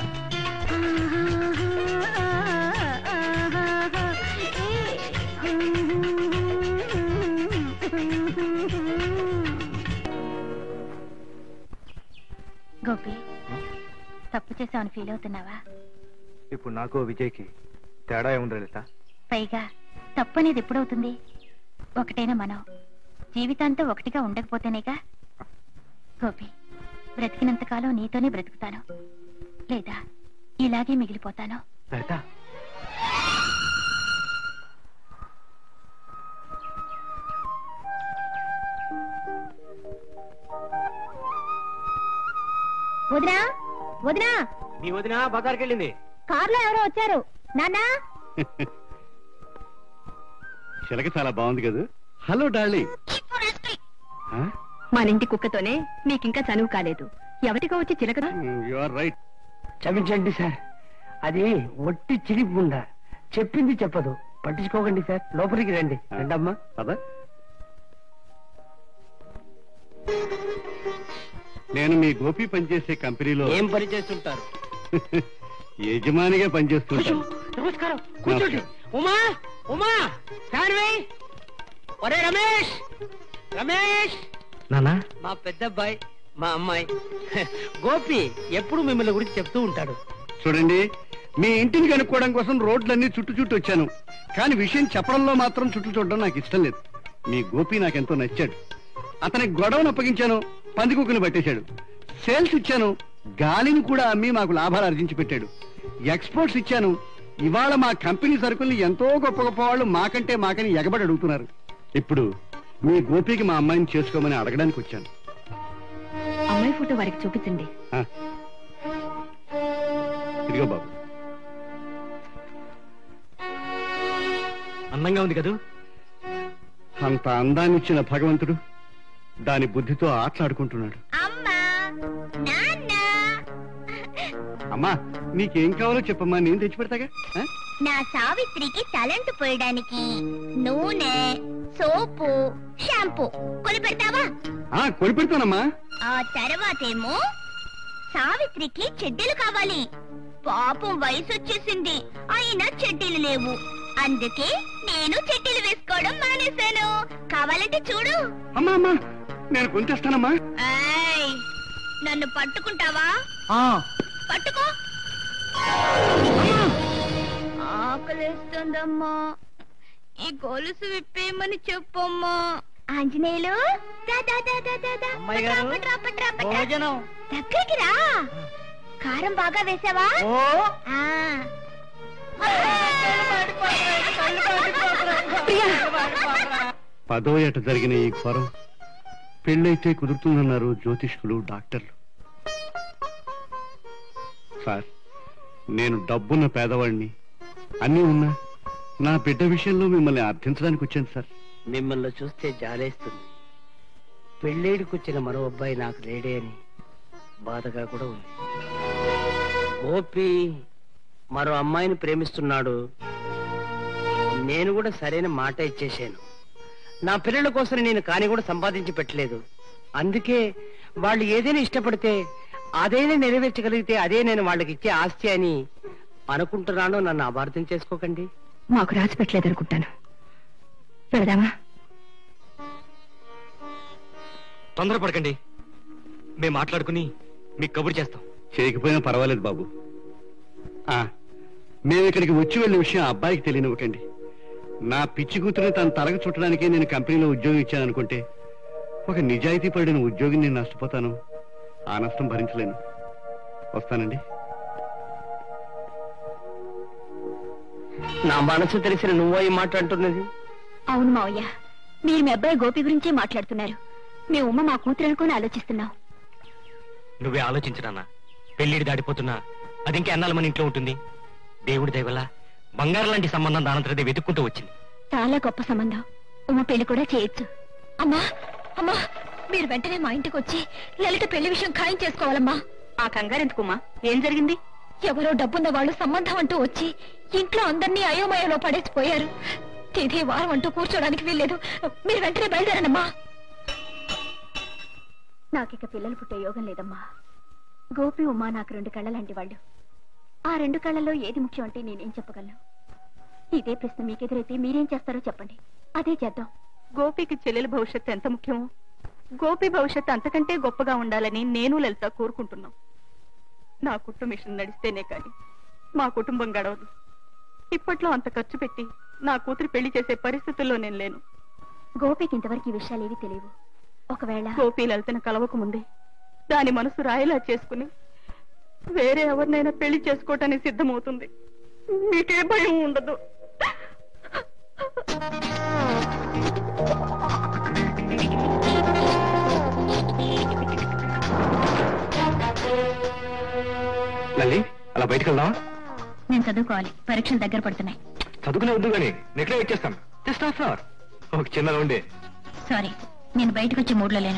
గోపి తప్పు చేసామని ఫీల్ అవుతున్నావా ఇప్పుడు నాకు విజయ్కి తేడా ఏముంది లలిత పైగా తప్పు అనేది ఎప్పుడవుతుంది ఒకటైనా మనం జీవితాంతం ఒకటిగా ఉండకపోతేనేగా గోపి బ్రతికినంతకాలం నీతోనే బ్రతుకుతాను లేదా ఇలాగే మిగిలిపోతాను లలిత వదినా వదినా నీ వదిన బజార్కి వెళ్ళింది కార్లో ఎవరో వచ్చారు నాన్నా చిలక చాలా బాగుంది కదా హలో డార్లింగ్ ఆ? మన ఇంటి కుక్కతోనే మీకింకా చనువు కాలేదు ఎవరిగా వచ్చి చిలకదా యు ఆర్ రైట్ క్షమించండి సార్ అది ఒట్టి చిలిపుండ చెప్పింది చెప్పదు పట్టించుకోకండి సార్ లోపలికి రండి రండమ్మా పద నేను మీ గోపి పనిచేసే కంపెనీలో ఏం పని చేస్తుంటారు యజమానిగా పనిచేస్తుంటాను నమస్కారం కూర్చోండి ఉమా ఉమా శాన్వి ఒరే రమేష్ రమేష్ నానా మా పెద్దబ్బాయి మా అమ్మాయి గోపి ఎప్పుడు మిమ్మల్ని గురించి చెప్తూ ఉంటాడు చూడండి మీ ఇంటిని కనుక్కోవడం కోసం రోడ్లన్నీ చుట్టూ చుట్టూ వచ్చాను కానీ విషయం చెప్పడంలో మాత్రం చుట్టూ చూడడం నాకు ఇష్టం లేదు మీ గోపి నాకెంతో నచ్చాడు అతనికి గొడవను అప్పగించాను పందికొక్కుని పట్టేశాడు సేల్స్ ఇచ్చాను గాలిని కూడా అమ్మి మాకు లాభాలు ఆర్జించి పెట్టాడు ఎక్స్పోర్ట్స్ ఇచ్చాను ఇవాళ మా కంపెనీ సరుకుల్ని ఎంతో గొప్ప గొప్ప వాళ్ళు మాకంటే మాకని ఎగబడి అడుగుతున్నారు ఇప్పుడు మీ గోపికి మా అమ్మాయిని చేసుకోమని అడగడానికి వచ్చాను అమ్మాయి ఫోటో వారికి చూపించండి ఆ. ఇదిగో బాబు అందంగా ఉంది కదూ అంత అందాన్నిచ్చిన భగవంతుడు దాని బుద్ధితో ఆటలాడుకుంటున్నాడు అమ్మా నాన్న అమ్మా నీకేం కావాలో చెప్పమ్మా నేను తెచ్చి పెడతాగా ఆ? నా సావిత్రికి తలంటు పోయడానికి నూనె సోపు షాంపూ కొని పెడతావా ఆ కొని పెడతానమ్మా ఆ తర్వాతేమో సావిత్రికి చెడ్డీలు కావాలి పాపం వయసు వచ్చేసింది అయినా చెడ్డీలు లేవు అందుకే నేను చెడ్డీలు వేసుకోవడం మానేశాను కావాలంటే చూడు అమ్మా అమ్మా నేను కొని తెస్తానమ్మా ఏయ్, నన్ను పట్టుకుంటావా పట్టుకో ఆకలేస్తుందమ్మా ఈ గొలుసు విప్పేయమని చెప్పమ్మా ఆంజనేయులు దా, దా, దా, దా, దా, దా. అమ్మాయి పట్రా, గారు, పట్రా, పట్రా, పట్రా. భోజనం దగ్గరికి రా కారం బాగా వేసావా ఓ ఆ. పదో ఏట జరిగిన ఈ ఘోరం పెళ్ళైతే కుదురుతుందన్నారు జ్యోతిష్కులు డాక్టర్లు సార్ నేను డబ్బున్న పేదవాడిని అన్నీ ఉన్నా నా బిడ్డ విషయంలో మిమ్మల్ని అర్థించడానికి వచ్చాను సార్ మిమ్మల్ని చూస్తే జాలేస్తుంది పెళ్ళేడికొచ్చిన మరో అబ్బాయి నాకు లేడే అని బాధగా కూడా ఉంది గోపి మరో అమ్మాయిని ప్రేమిస్తున్నాడు నేను కూడా సరైన మాట ఇచ్చేశాను నా పిల్లల కోసం నేను కాని కూడా సంపాదించి పెట్టలేదు అందుకే వాళ్ళు ఏదైనా ఇష్టపడితే అదైనా నెరవేర్చగలిగితే అదే నేను వాళ్ళకి ఇచ్చే ఆస్తి అని అనుకుంటున్నాను నన్ను అపార్థం చేసుకోకండి మాకు రాసి పెట్టలేదనుకుంటాను వెళదామా తొందరపడకండి మేము మాట్లాడుకుని మీకు కబురు చేస్తాం చేయకపోయినా పర్వాలేదు బాబు ఆ, మేము ఇక్కడికి వచ్చి వెళ్ళిన విషయం ఆ అబ్బాయికి తెలియనివ్వకండి నా పిచ్చి కూతురిని తన తలకు చుట్టడానికే నేను కంపెనీలో ఉద్యోగం ఇచ్చాను అనుకుంటే ఒక నిజాయితీ పడిన ఉద్యోగిని నేను నష్టపోతాను ఆ నష్టం భరించలేను వస్తానండి నా మనసు తెలిసిన నువ్వో ఈ మాట అంటున్నది అవును మావయ్య మీరు మీ అబ్బాయి గోపి గురించే మాట్లాడుతున్నారు మీ ఉమ్మ మా కూతురు అనుకుని ఆలోచిస్తున్నాం నువ్వే ఆలోచించరానా పెళ్లిడి దాడిపోతున్నా అది ఇంకా ఎన్నాళ్ళ మన ఇంట్లో ఉంటుంది దేవుడి దయవల్ల బంగారం లాంటి సంబంధం దానంతరదే వెతుక్కుంటూ వచ్చింది చాలా గొప్ప సంబంధం ఉమ్మ పెళ్లి కూడా చేయొచ్చు అమ్మా అమ్మా మీరు వెంటనే మా ఇంటికి వచ్చి లలిత పెళ్లి విషయం ఖాయం చేసుకోవాలమ్మా ఆ కంగారెందుకుమా ఏం జరిగింది ఎవరో డబ్బున్న వాళ్ళు సంబంధం అంటూ వచ్చి ఇంట్లో అందరినీ అయోమయంలో పడేసిపోయారు తిది వారం అంటూ కూర్చోడానికి వీల్లేదు మీరు వెంటనే బయలుదేరనమ్మా నాకిక పిల్లలు పుట్టే యోగం లేదమ్మా గోపి ఉమా నాకు రెండు కళ్ళ లాంటి వాళ్ళు ఆ రెండు కళ్ళల్లో ఏది ముఖ్యం అంటే నేనేం చెప్పగలను ఇదే ప్రశ్న మీకెదురైతే మీరేం చేస్తారో చెప్పండి అదే చేద్దాం గోపికి చెల్లెల భవిష్యత్తు ఎంత ముఖ్యమో గోపి భవిష్యత్తు అంతకంటే గొప్పగా ఉండాలని నేను లలిత కోరుకుంటున్నాం నా కుటుంబ మిషన్ నడిస్తేనే కాని మా కుటుంబం గడవదు ఇప్పట్లో అంత ఖర్చు పెట్టి నా కూతురు పెళ్లి చేసే పరిస్థితుల్లో నేను లేను గోపికి ఇంతవరకు ఈ విషయాలేవి తెలియవు ఒకవేళ గోపి లలితను కలవక ముందే దాని మనసు రాయిలా చేసుకుని వేరే ఎవరినైనా పెళ్లి చేసుకోవటానికి సిద్ధమవుతుంది మీకే భయం ఉండదు లల్లి అలా బయటకు వెళ్దామా నేను చదువుకోవాలి పరీక్షలు దగ్గర పడుతున్నాయి చదువుకునే వద్దు కానీ నెట్లో ఇచ్చేస్తాను జస్ట్ హాఫ్ అవర్ ఒక చిన్న రౌండే సారీ నేను బయటకు వచ్చే మూడ్లో లేను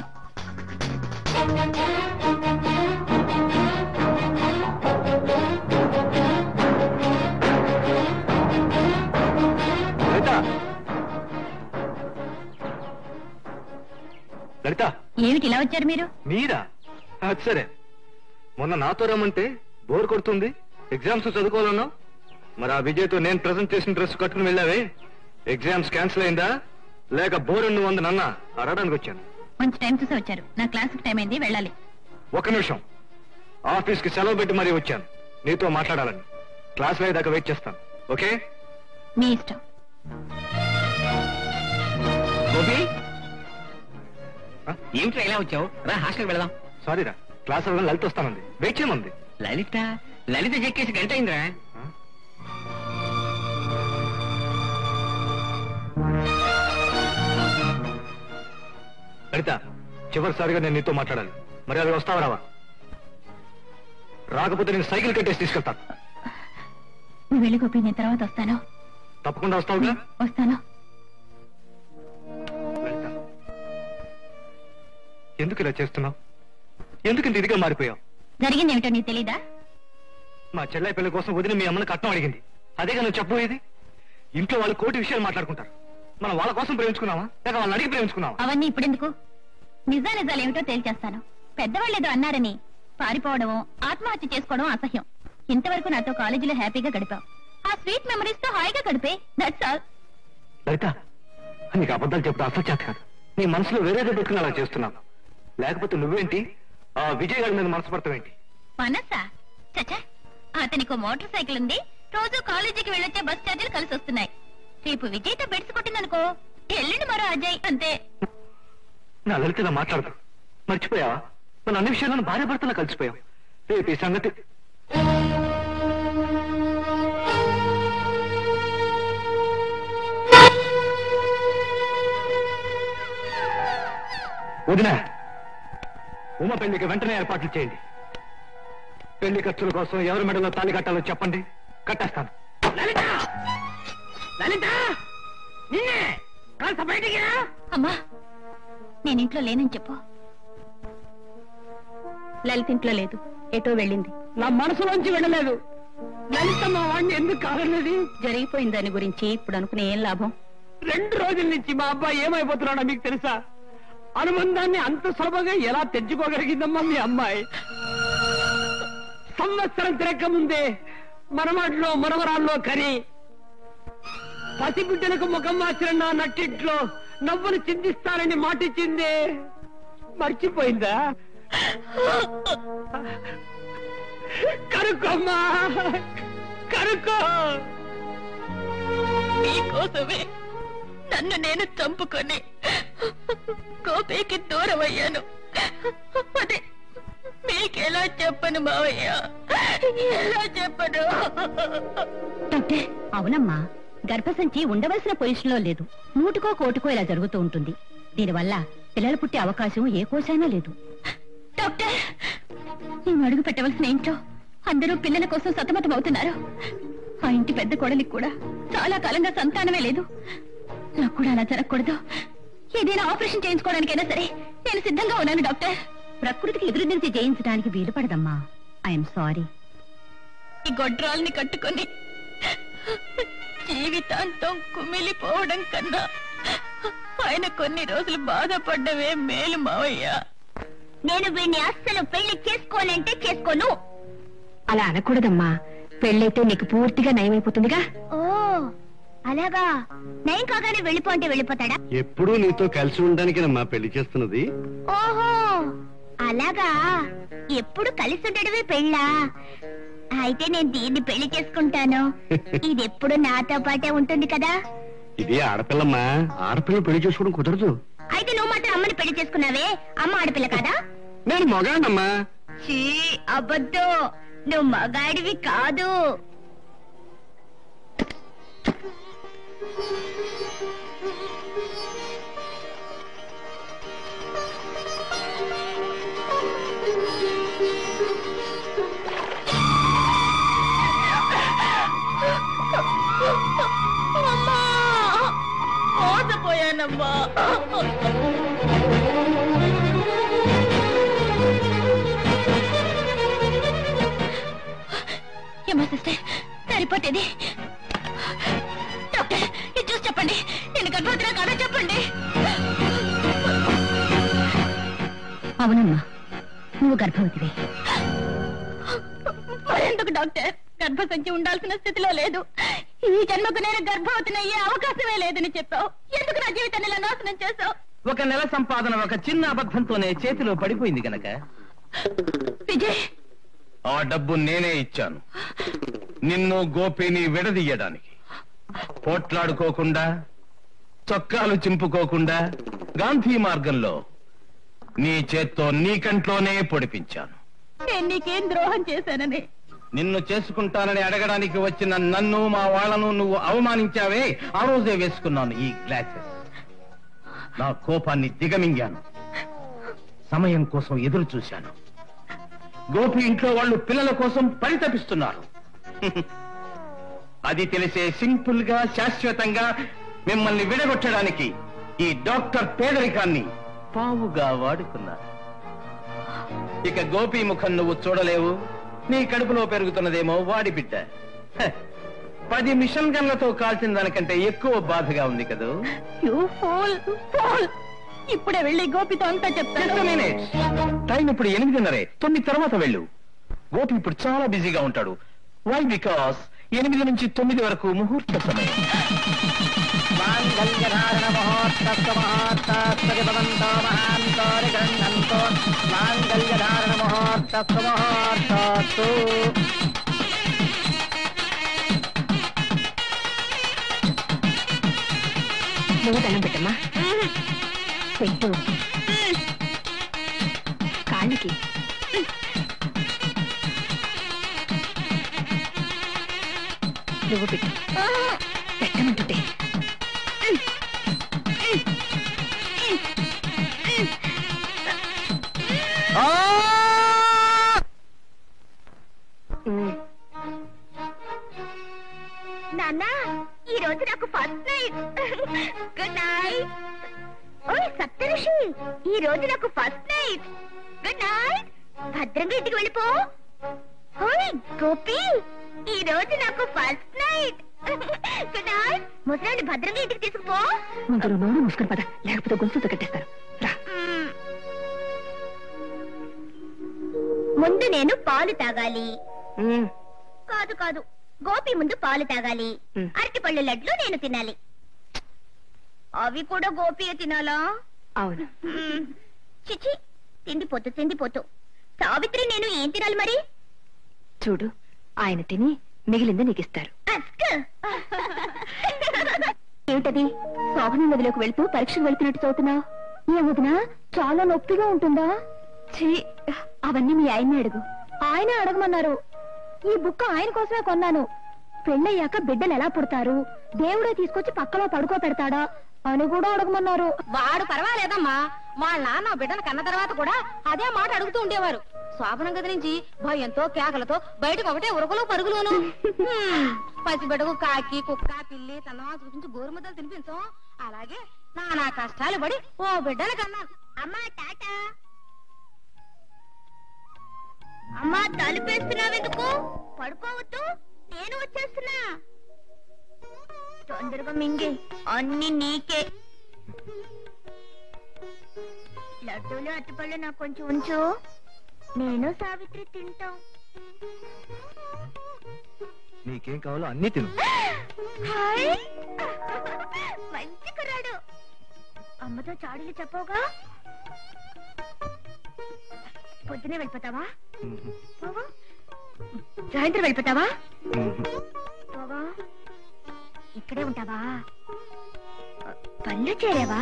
లలిత లలిత ఏమిటి ఇలా వచ్చారు మీరు మీరా అది సరే మొన్న నాతో రమ్మంటే బోర్ కొడుతుంది ఎగ్జామ్స్ చదువుకోవాలన్నావు మరి ఆ విజయ్తో నేను ప్రజెంట్ చేసిన డ్రెస్ కట్టుకుని వెళ్ళావే ఎగ్జామ్స్ క్యాన్సిల్ అయిందా లేక బోర్ నువ్వు అంది నన్న అడగడానికి వచ్చాను మంచి టైం చూసి వచ్చారు నా క్లాస్కి టైం అయింది వెళ్ళాలి ఒక నిమిషం ఆఫీస్ కి సెలవు పెట్టి మరీ వచ్చాను నీతో మాట్లాడాలని క్లాస్ లో దాకా వెయిట్ చేస్తాను ఓకే మీ ఇష్టం గోపి ఆ? ఏమిట్రా ఇలా వచ్చావు రా హాస్టల్కి వెళదాం సారీరా క్లాస్ అవ్వగానే లలిత వస్తానంది వెయిట్ చేయమంది లలిత లలిత చెక్కేసి గంట అయిందిరా ఆ? లలిత చివరిసారిగా నేను నీతో మాట్లాడాలి మరి అది వస్తావా రావా రాకపోతే నేను సైకిల్ కట్టేసి తీసుకెళ్తాను నువ్వు వెళ్ళి గోపి నేను తర్వాత వస్తాను తప్పకుండా వస్తావుగా వస్తాను లలిత ఎందుకు ఇలా చేస్తున్నావు ఎందుకు ఇంత ఇదిగా మారిపోయావు జరిగింది ఏమిటో నీకు తెలీదా మా చెల్లె పిల్ల కోసం వదిన మీ అమ్మని కట్నం అడిగింది అదేగా నువ్వు చెప్పబోయేది ఇంట్లో వాళ్ళు కోటి విషయాలు మాట్లాడుకుంటారు మనం వాళ్ళ కోసం ప్రేమించుకున్నావా లేక వాళ్ళని అడిగి ప్రేమించుకున్నావా అవన్నీ ఇప్పుడెందుకు నిజా నిజాలు ఏమిటో తేల్చేస్తాను పెద్దవాళ్ళు ఏదో అన్నారని పారిపోవడమో ఆత్మహత్య చేసుకోవడం అసహ్యం ఇంతవరకు నాతో కాలేజీలో హ్యాపీగా గడిపావు ఆ స్వీట్ మెమరీస్ తో హాయిగా గడిపే దట్స్ ఆల్ లలిత నీకు అబద్ధాలు చెప్పడం అసలు చేత కాదు నీ మనసులో వేరేదో పెట్టుకుని అలా చేస్తున్నావు లేకపోతే నువ్వేంటి ఆ విజయ్ గారి మీద మనసు పడతావేంటి మనసా చచ్చా అతనికి మోటార్ సైకిల్ ఉంది రోజు కాలేజీకి వెళ్ళొచ్చే బస్ ఛార్జీలు కలిసి వస్తున్నాయి రేపు విజయ్తో బెడ్స్ కొట్టిందనుకో ఎల్లుండి మరో అజయ్ అంతే నా లలిత ఇలా మాట్లాడదు మర్చిపోయావా మన అన్ని విషయాలను భార్య భర్తలా కలిసిపోయావు రేపు ఈ సంగతి వదినా ఉమ పెళ్లికి వెంటనే ఏర్పాట్లు చేయండి పెళ్లి ఖర్చుల కోసం ఎవరి మెడలో తాళి కట్టాలో చెప్పండి కట్టేస్తాను లలిత లలిత నిన్నే కాస్త బయటికి రా అమ్మా నేను ఇంట్లో లేనని చెప్పు లలిత ఇంట్లో లేదు ఎటో వెళ్ళింది నా మనసులోంచి వెళ్ళలేదు లలిత మా వాడిని ఎందుకు కాదన్నది జరిగిపోయిన దాని గురించి ఇప్పుడు అనుకునే ఏం లాభం రెండు రోజుల నుంచి మా అబ్బాయి ఏమైపోతున్నాడో మీకు తెలుసా అనుబంధాన్ని అంత సులభంగా ఎలా తెచ్చుకోగలిగిందమ్మా మీ అమ్మాయి సంవత్సరం తిరక్క ముందే మనవాడిలో మనవరాల్లో కని పసిబిడ్డలకు ముఖం మార్చిన నా నట్టింట్లో నవ్వులు చిందిస్తానని మాటిచ్చిందే మర్చిపోయిందా కనుకోమ్మా కనుక్కో మీకోసమే నన్ను నేను చంపుకొని గోపేకి దూరం అయ్యాను అదే మీకెలా చెప్పను మావయ్య ఎలా చెప్పను డాక్టర్ అవునమ్మా గర్భసంచి ఉండవలసిన పొజిషన్ లో లేదు నూటికో కోటికో ఇలా జరుగుతూ ఉంటుంది దీనివల్ల పిల్లలు పుట్టే అవకాశం ఏ కోసైనా లేదు డాక్టర్ మేము అడుగు పెట్టవలసిన ఇంట్లో అందరూ పిల్లల కోసం సతమతం అవుతున్నారు ఆ ఇంటి పెద్ద కొడలికి కూడా చాలా కాలంగా సంతానమే లేదు నాకు కూడా అలా జరగకూడదు ఏదైనా ఆపరేషన్ చేయించుకోవడానికైనా సరే నేను సిద్ధంగా ఉన్నాను డాక్టర్ ప్రకృతికి ఎదురుదిరిచి జయించడానికి వీలు పడదమ్మా ఐఎమ్ సారీ ఈ గొడ్రాల్ని కట్టుకొని జీవితాంతం కుమిలిపోవడం కన్నా ఆయన కొన్ని రోజులు బాధపడ్డవే మేలు మావయ్య నేను వీడిని అస్సలు పెళ్లి చేసుకోనంటే చేసుకోను అలా అనకూడదమ్మా పెళ్ళైతే నీకు పూర్తిగా నయమైపోతుందిగా ఓ అలాగా నయం కాగానే వెళ్ళిపోంటే వెళ్ళిపోతాడా ఎప్పుడూ నీతో కలిసి ఉండడానికేనమ్మా పెళ్లి చేస్తున్నది ఓహో అలాగా ఎప్పుడు కలిసి ఉండడమే పెళ్ళా అయితే నేను దీన్ని పెళ్లి చేసుకుంటాను ఇది ఎప్పుడు నాతో పాటే ఉంటుంది కదా ఇది ఆడపిల్లమ్మా ఆడపిల్ల పెళ్లి చేసుకోవడం కుదరదు అయితే నువ్వు మాత్రం అమ్మని పెళ్లి చేసుకున్నావే అమ్మ ఆడపిల్ల కదా నేను మొగాడమ్మా చీ అబద్ధం నువ్వు మగాడివి కాదు అమ్మా మోసపోయానమ్మా ఏమా సిస్టర్ సరిపోతేది డాక్టర్ ఇది చూసి చెప్పండి నేను గర్భవతిరా కాదా చెప్పండి అవునమ్మా నువ్వు గర్భవతివే మరెందుకు డాక్టర్ గర్భసంచి ఉండాల్సిన స్థితిలో లేదు ఈ జన్మకు నేను గర్భవతిని అయ్యే అవకాశమే లేదని చెప్పావు ఎందుకు నా జీవితాన్ని ఇలా నాశనం చేశావు ఒక నెల సంపాదన ఒక చిన్న అబద్ధంతోనే చేతిలో పడిపోయింది గనక విజయ్ ఆ డబ్బు నేనే ఇచ్చాను నిన్ను గోపిని విడదీయడానికి పోట్లాడుకోకుండా చొక్కాలు చింపుకోకుండా గాంధీ మార్గంలో నీ చేత్తో నీ కంట్లోనే పొడిపించాను నేను నీకేం ద్రోహం చేశానని నిన్ను చేసుకుంటానని అడగడానికి వచ్చిన నన్ను మా వాళ్ళను నువ్వు అవమానించావే ఆ రోజే వేసుకున్నాను ఈ గ్లాసెస్ నా కోపాన్ని దిగమింగాను సమయం కోసం ఎదురు చూశాను గోపి ఇంట్లో వాళ్ళు పిల్లల కోసం పరితపిస్తున్నారు అది తెలిసే సింపుల్ గా శాశ్వతంగా మిమ్మల్ని విడగొట్టడానికి ఈ డాక్టర్ పేదరికాన్ని పావుగా వాడుకున్నారు ఇక గోపి ముఖం నువ్వు చూడలేవు నీ కడుపులో పెరుగుతున్నదేమో వాడి బిడ్డ హ, పది మిషన్ గన్లతో కాల్చిన దానికంటే ఎక్కువ బాధగా ఉంది కదూ యూ ఫోల్ ఫోల్ ఇప్పుడే వెళ్ళి గోపితో అంతా చెప్తాను టైం ఇప్పుడు ఎనిమిదిన్నరే తొమ్మిది తర్వాత వెళ్ళు గోపి ఇప్పుడు చాలా బిజీగా ఉంటాడు వై బికాస్ ఎనిమిది నుంచి తొమ్మిది వరకు ముహూర్త సమయం మాంగళ్యధారణ మహోత్తస్వ మహోత్తస్వతి భవంతో మహాంతోరి గృహంతో మాంగళ్యధారణ మహోత్తస్వ మహోత్తస్సు నువ్వు దండం పెట్టమ్మా పెట్టు కాళ్ళకి నువ్వు పెట్టు పెట్టమంటుంటే నాన్న ఈ రోజు నాకు ఫస్ట్ నైట్ గుడ్ నైట్ ఓయ్ సప్తఋషి ఈ రోజు నాకు ఫస్ట్ నైట్ గుడ్ నైట్ భద్రంగా ఇంటికి వెళ్ళిపో ఓయ్ గోపి ఈ రోజు నాకు ఫస్ట్ నైట్ గుడ్ నైట్ ముసలాన్ని భద్రంగా ఇంటికి తీసుకుపో ముందు నోరు మూసుకుని పద లేకపోతే గొంతుతో కట్టేస్తారు రా ముందు నేను పాలు తాగాలి కాదు కాదు గోపి ముందు పాలు తాగాలి అరటి పళ్ళు లడ్లు నేను తినాలి అవి కూడా గోపియే తినాలా అవును చిచి తిండిపోతు తిండిపోతు సావిత్రి నేను ఏం తినాలి మరి చూడు ఆయన తిని మిగిలింది నీకు ఇస్తారు అస్క్. ఏమిటది శోభనం నదిలోకి వెళ్తూ పరీక్షకు వెళ్తున్నట్టు చదువుతున్నావు ఏ వదినా చాలా నొప్పిగా ఉంటుందా ఛీ అవన్నీ మీ ఆయన్ని అడుగు ఆయన అడగమన్నారు ఈ బుక్ ఆయన కోసమే కొన్నాను పెళ్ళయ్యాక బిడ్డలు ఎలా పుడతారు దేవుడే తీసుకొచ్చి పక్కలో పడుకో పెడతాడా అని కూడా అడగమన్నారు వాడు పర్వాలేదమ్మా వాళ్ళ నాన్న బిడ్డను కన్న తర్వాత కూడా అదే మాట అడుగుతూ ఉండేవారు శోభనం గది నుంచి భయంతో కేకలతో బయటకు ఒకటే ఉరకలు పరుగులోను హ్మ్. పసిబిడ్డకు కాకి కుక్క పిల్లి తనవా చూపించి గోరుముద్దలు తినిపించం అలాగే నానా కష్టాలు పడి ఓ బిడ్డను కన్నాను అమ్మా టాటా అమ్మా తలుపేస్తున్నావెందుకు పడుకోవద్దు నేను వచ్చేస్తున్నా తొందరగా మింగి అన్ని నీకే లడ్డూలు అట్టుపళ్ళు నాకు కొంచెం ఉంచు నేను సావిత్రి తింటాం నీకేం కావాలో అన్ని తిను హాయ్ మంచి కుర్రాడు అమ్మతో చాడీలు చెప్పవుగా పొద్దునే వెళ్ళిపోతావా బావా? సాయంత్రం వెళ్ళిపోతావా బావా ఇక్కడే ఉంటావా పళ్ళు చేరేవా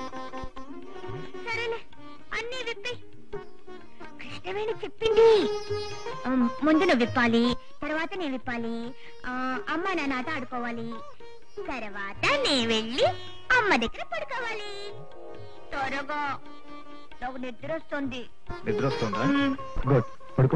సరేలే అన్నీ విప్పి కృష్ణవేణి చెప్పింది ఆ, ముందు నువ్వు విప్పాలి తర్వాత నేను విప్పాలి ఆ, అమ్మ నా నాట ఆడుకోవాలి తర్వాత నేను వెళ్ళి అమ్మ దగ్గర పడుకోవాలి త్వరగా నాకు నిద్ర వస్తుంది నిద్ర వస్తుందా గుడ్ పడుకో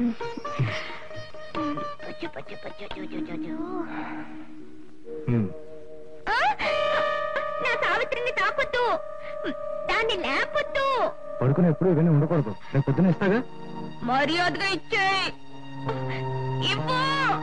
పచ్చు, పచ్చు, పచ్చు, చూ, చూ, చూ, చూ. ఉమ్. ఆ! నా సావిత్రిని తాకొద్దు దాన్ని లేపొద్దు పడుకుని ఎప్పుడు ఇవన్నీ ఉండకూడదు రేపు పొద్దున ఇస్తాగా మర్యాదగా ఇచ్చే ఇవ్వు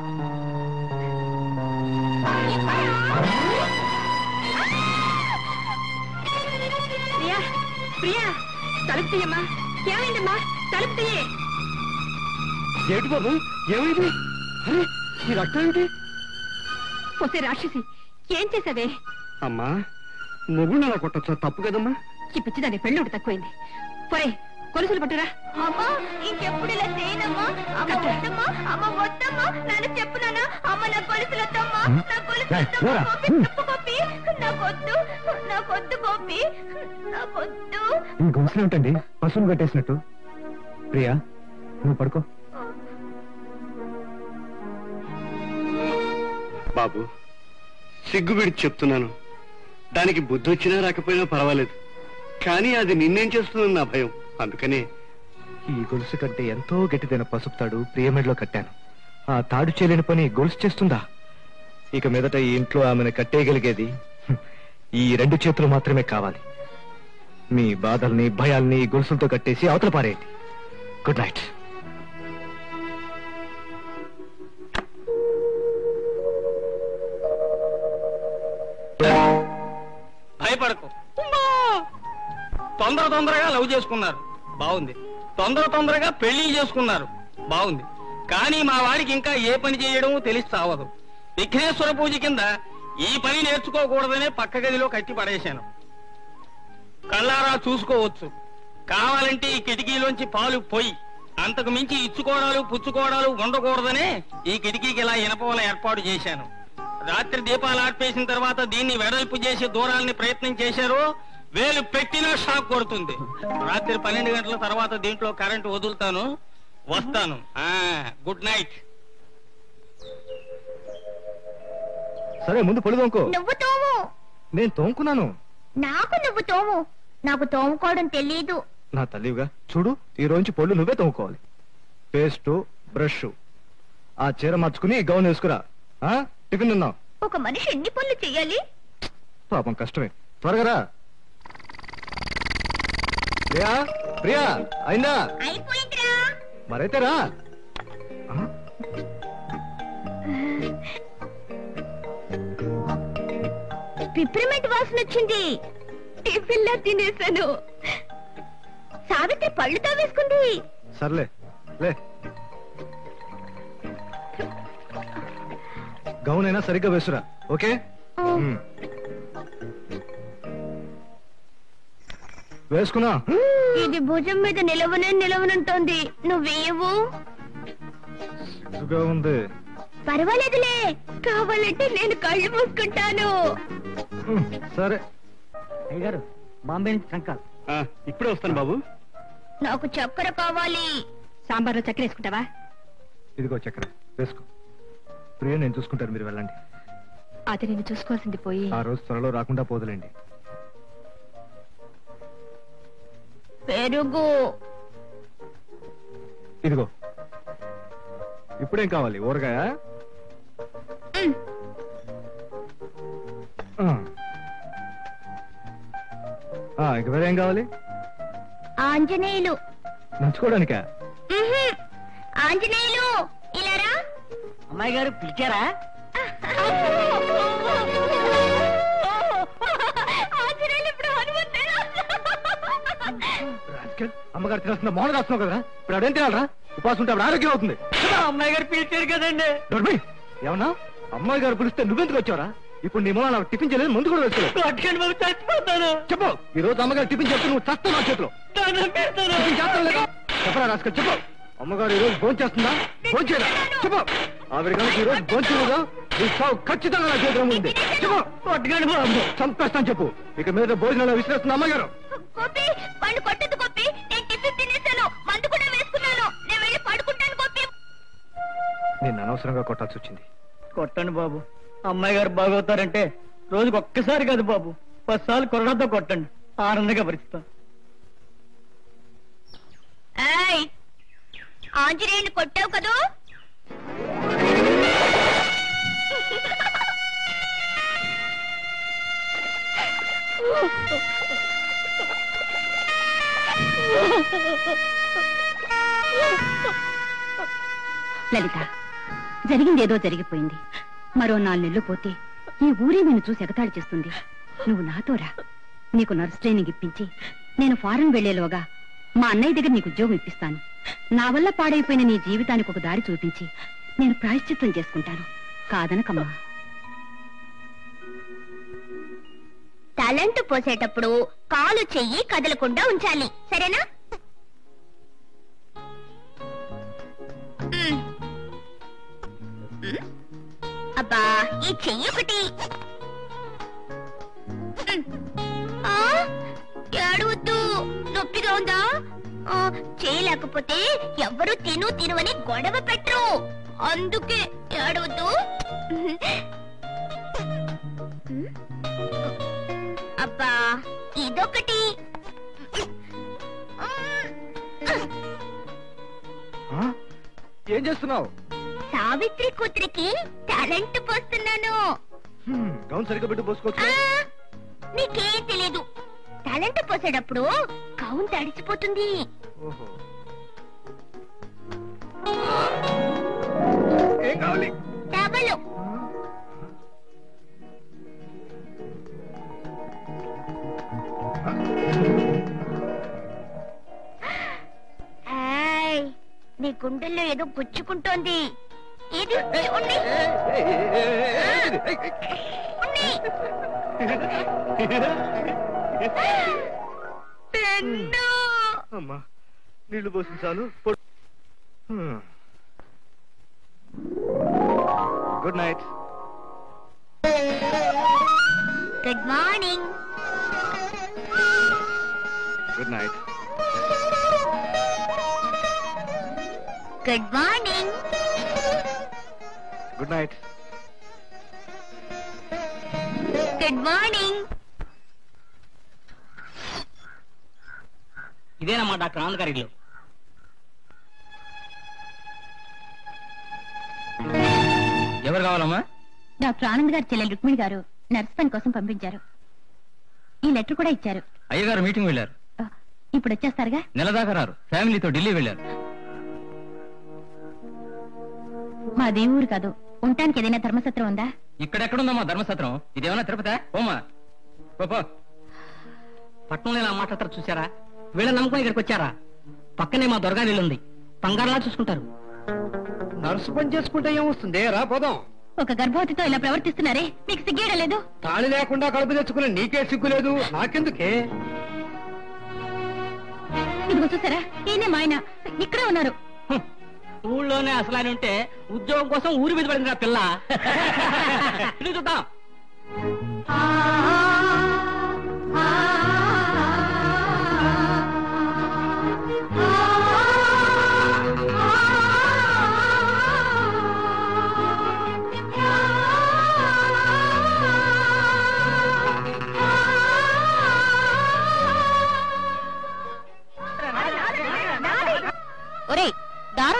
ప్రియా ప్రియా తలుపు తీయమ్మా ఏమైందమ్మా తలుపు తీయే ఏమిటి బాబు ఏమైంది అరే ఈ రక్తం ఏమిటి ఒసే రాక్షసి ఏం చేసావే అమ్మా మొగుడు అలా కొట్టచ్చా తప్పు కదమ్మా ఈ పిచ్చిదాని పెళ్ళుడు తక్కువైంది పొరే కొలుసులు పట్టురా అమ్మా ఇంకెప్పుడు ఇలా చేయనమ్మా అమ్మ వద్దమ్మా అమ్మ వద్దమ్మా నన్ను చెప్పునానా అమ్మ నా కొలుసులు వద్దమ్మా నా కొలుసులు ఏయ్, వద్దమ్మా లేరా. గోపి తప్పు గోపి నాకొద్దు నాకొద్దు గోపి నాకొద్దు ఈ గొంతులు ఏమిటండి పశువులు కట్టేసినట్టు ప్రియా నువ్వు పడుకో బాబు సిగ్గు విడిచి చెప్తున్నాను దానికి బుద్ధి వచ్చినా రాకపోయినా పర్వాలేదు కానీ అది నిన్నేం చేస్తుందని నా భయం అందుకనే ఈ గొలుసు కంటే ఎంతో గట్టిదైన పసుపు తాడు ప్రియమెడలో కట్టాను ఆ తాడు చేయలేని పని గొలుసు చేస్తుందా ఇక మీదట ఈ ఇంట్లో ఆమెను కట్టేయగలిగేది హ్మ్, ఈ రెండు చేతులు మాత్రమే కావాలి మీ బాధల్ని భయాల్ని ఈ గొలుసులతో కట్టేసి అవతల పారేయండి గుడ్ నైట్ భయపడకు తొందర తొందరగా లవ్ చేసుకున్నారు బాగుంది తొందర తొందరగా పెళ్లి చేసుకున్నారు బాగుంది కానీ మా వాడికి ఇంకా ఏ పని చేయడం తెలిసి సావదు విఘ్నేశ్వర పూజ కింద ఈ పని నేర్చుకోకూడదనే పక్క గదిలో కట్టి పడేశాను కళ్ళారా చూసుకోవచ్చు కావాలంటే ఈ కిటికీలోంచి పాలు పోయి అంతకు మించి ఇచ్చుకోవడాలు పుచ్చుకోవడాలు ఉండకూడదనే ఈ కిటికీకి ఇలా ఇనపవల ఏర్పాటు చేశాను రాత్రి దీపాలు ఆర్పేసిన తర్వాత దీన్ని వెడల్పు చేసి దూరాలని ప్రయత్నం చేశారు వేలు పెట్టినా షాక్ కొడుతుంది రాత్రి పన్నెండు గంటల తర్వాత దీంట్లో కరెంటు వదులుతాను వస్తాను ఆ గుడ్ నైట్ సరే ముందు పొడి తోముకో నువ్వు తోము నేను తోముకున్నాను నాకు నువ్వు తోము నాకు తోముకోవడం తెలీదు నా తల్లివిగా చూడు ఈ రోజు పళ్ళు నువ్వే తోముకోవాలి పేస్టు బ్రష్ ఆ చీర మార్చుకుని గౌన్ వేసుకురా ఆ టిఫిన్ తిన్నావు ఒక మనిషి ఎన్ని పనులు చెయ్యాలి పాపం కష్టమే త్వరగా రా ప్రియా ప్రియా అయిందా అయిపోయిందిరా మరైతే రా ఆ? పిప్రిమెంట్ వాసన వచ్చింది టిఫిన్ లా తినేసాను సావిత్రి పళ్ళుతో వేసుకుంది సర్లే లే గౌన్ అయినా సరిగ్గా వేసురా ఓకే ఉమ్. వేసుకున్నా ఇది భుజం మీద నిలవనే నిలవనంటోంది నువ్వేవు సిగ్గుగా ఉంది పర్వాలేదులే కావాలంటే నేను కళ్ళు మూసుకుంటాను ఉమ్, సరే అయ్యగారు బాంబే నుంచి సంకాల్ ఆ, ఇప్పుడే వస్తాను బాబు నాకు చక్కెర కావాలి సాంబార్లో చక్కెర వేసుకుంటావా ఇదిగో చక్కెర వేసుకో ప్రియ నేను చూసుకుంటాను మీరు వెళ్ళండి అది నేను చూసుకోవాల్సింది పోయి ఆ రోజు త్వరలో రాకుండా పోదులేండి పెరుగు ఇదిగో ఇప్పుడేం కావాలి ఊరగాయ ఆ. ఆ, ఇంక వేరే ఏం కావాలి ఆంజనేయులు నంచుకోవడానికా ఉహుం. ఆంజనేయులు ఇలారా అమ్మాయి గారు పిలిచారా ఆంజనేయులు ఇప్పుడు హనుమంతుడు. రాజకీయాలు అమ్మగారు తినేస్తున్నా మౌన రాస్తున్నావు కదరా ఇప్పుడు అదేం తినాలరా ఉపాసం ఉంటే అప్పుడు ఆరోగ్యం అవుతుంది అమ్మాయి గారు పిలిచారు కదండి దొడ్బై ఏమన్నా అమ్మాయి గారు పిలిస్తే నువ్వెందుకు వచ్చావరా ఇప్పుడు నీ మూల నాకు టిఫిన్ చేయలేదు ముందు కూడా వేసుకోలేదు అక్కడి బాబు చచ్చిపోతాను చెప్పు ఈ రోజు అమ్మగారు టిఫిన్ చెప్తే నువ్వు చస్తావు నా చేతిలో దండం పెడతాను టిఫిన్ చేస్తాను లేదా చెప్పరా రాసుకొని చెప్పు అమ్మగారు ఈ రోజు భోజనం చేస్తుందా భోజనం చేయదా చెప్పు ఆవిడ కనుక ఈ రోజు భోజనం చేయలేదా నీ చావు ఖచ్చితంగా నా చేతిలో ఉంది చెప్పు కొట్టకండి బాబు చంపేస్తాను చెప్పు ఇక మీద భోజనాలు విసిరేస్తున్నా అమ్మగారు గోపి పండు కొట్టదు గోపి నేను టిఫిన్ తినేసాను మందు కూడా వేసుకున్నాను నేను వెళ్ళి పడుకుంటాను గోపి నేను అనవసరంగా కొట్టాల్సి వచ్చింది కొట్టండి బాబు అమ్మాయి గారు బాగవుతారంటే రోజుకి ఒక్కసారి కాదు బాబు పదిసార్లు కొరడాతో కొట్టండి ఆనందంగా భరిస్తాను ఏయ్ ఆంజనేయుని కొట్టావు కదూ లలిత జరిగిందేదో జరిగిపోయింది మరో నాలుగు నెలలు పోతే ఈ ఊరే నిన్ను చూసి ఎగతాళి చేస్తుంది నువ్వు నాతో రా నీకు నర్స్ ట్రైనింగ్ ఇప్పించి నేను ఫారెన్ వెళ్లేలోగా మా అన్నయ్య దగ్గర నీకు ఉద్యోగం ఇప్పిస్తాను నా వల్ల పాడైపోయిన నీ జీవితానికి ఒక దారి చూపించి నేను ప్రాయశ్చిత్తం చేసుకుంటాను కాదనకమ్మా తలంటు పోసేటప్పుడు కాలు చెయ్యి కదలకుండా ఉంచాలి సరేనా మ్. మ్. అబ్బా ఈ చెయ్యి ఒకటి మ్. ఆ, ఏడవద్దు నొప్పిగా ఉందా ఆ, చెయ్యి లేకపోతే ఎవ్వరూ తిను తిను అని గొడవ పెట్టరు అందుకే ఏడవద్దు మ్. అబ్బా ఇదొకటి ఆ? ఏం చేస్తున్నావు సావిత్రి కూతురికి టాలెంట్ పోస్తున్నాను హ్మ్, గౌన్ సరిగ్గా పెట్టు పోసుకోవచ్చు ఆ, నీకేం తెలీదు టాలెంట్ పోసేటప్పుడు కౌన్ తడిచిపోతుంది ఓహో ఏం కావాలి డబలు ఏయ్, నీ గుండెల్లో ఏదో గుచ్చుకుంటోంది ఇది ఉండి ఉండి పెన్ను అమ్మా నీళ్లు పోసిన చాలు పడు. Hmm. Good night good morning good night good morning good night good morning ఇదేనమ్మా డాక్టర్ ఆనంద్ గారి ఇల్లు ఎవరు కావాలమ్మా డాక్టర్ ఆనంద్ గారి చెల్లెలు రుక్మిణి గారు నర్స్ పని కోసం పంపించారు ఈ లెటర్ కూడా ఇచ్చారు అయ్యగారు మీటింగ్ వెళ్ళారు ఆ, ఇప్పుడు వచ్చేస్తారుగా నెల దాకా రారు ఫ్యామిలీతో ఢిల్లీ వెళ్ళారు మాది ఊరు కాదు ఉండటానికి ఏదైనా ధర్మసత్రం ఉందా ఇక్కడెక్కడుందమ్మా ధర్మసత్రం ఇదేమన్నా తిరుపతి ఓమా పో పో. పట్నంలో ఇలా మాట్లాడతారు చూసారా వీళ్ళ నమ్మకం ఇక్కడికి వచ్చారా పక్కనే మా దొరగా ఉంది బంగారులా చూసుకుంటారు నర్సు పని చేసుకుంటే ఏమొస్తుంది రా పోదాం ఒక గర్భవతితో ఇలా ప్రవర్తిస్తున్నారే మీకు సిగ్గేయడం లేదు తాళి లేకుండా కడుపు తెచ్చుకుని నీకే సిగ్గు లేదు నాకెందుకే ఇదిగో చూసారా ఈయనే మా ఆయన ఇక్కడే ఉన్నారు ఊళ్ళోనే అసలు ఆయన ఉంటే ఉద్యోగం కోసం ఊరి మీద పడింది ఆ పిల్ల ఇది చూద్దాం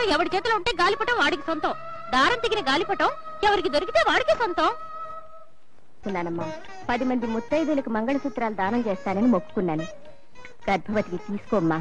ఎవడి చేతిలో ఉంటే గాలిపటం వాడికి సొంతం దారం తెగిన గాలిపటం ఎవరికి దొరికితే వాడికి సొంతం ఉన్నానమ్మా పది మంది ముత్తైదులకు మంగళసూత్రాలు దానం చేస్తానని మొక్కుకున్నాను గర్భవతికి తీసుకోమ్మా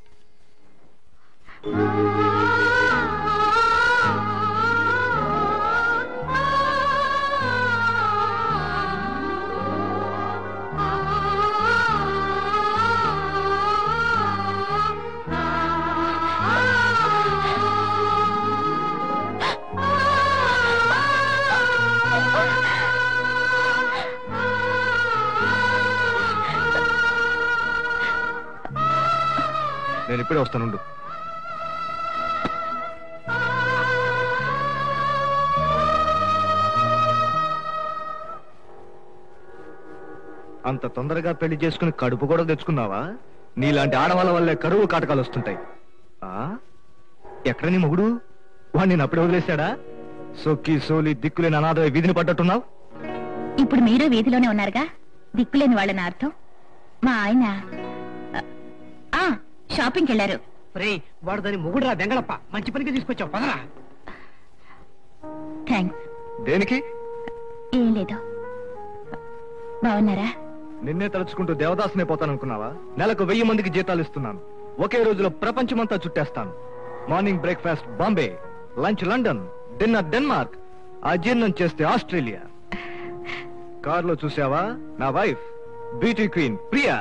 నేను ఇప్పుడే వస్తానుండు అంత తొందరగా పెళ్లి చేసుకుని కడుపు కూడా తెచ్చుకున్నావా నీలాంటి ఆడవాళ్ళ వల్లే కరువు కాటకాలు వస్తుంటాయి ఆ ఎక్కడ నీ మొగుడు వాడిని నేను అప్పుడే వదిలేశాడా సొక్కి సోలి దిక్కులేని అనాథ వీధిని పడ్డట్టున్నావు ఇప్పుడు మీరు వీధిలోనే ఉన్నారుగా దిక్కులేని వాళ్ళని అర్థం మా ఆయన ఆ షాపింగ్కి వెళ్ళారు రేయ్ వాడు దాని మొగుడురా బెంగళప్ప మంచి పనికి తీసుకొచ్చావు పదరా థ్యాంక్స్ దేనికి ఏం లేదు బాగున్నారా నిన్నే తలుచుకుంటూ దేవదాసునే పోతాననుకున్నావా నెలకు వెయ్యి మందికి జీతాలు ఇస్తున్నాను ఒకే రోజులో ప్రపంచమంతా చుట్టేస్తాను morning breakfast Bombay lunch London dinner Denmark అజీర్ణం చేస్తే ఆస్ట్రేలియా కారులో చూసావా నా wife beauty queen Priya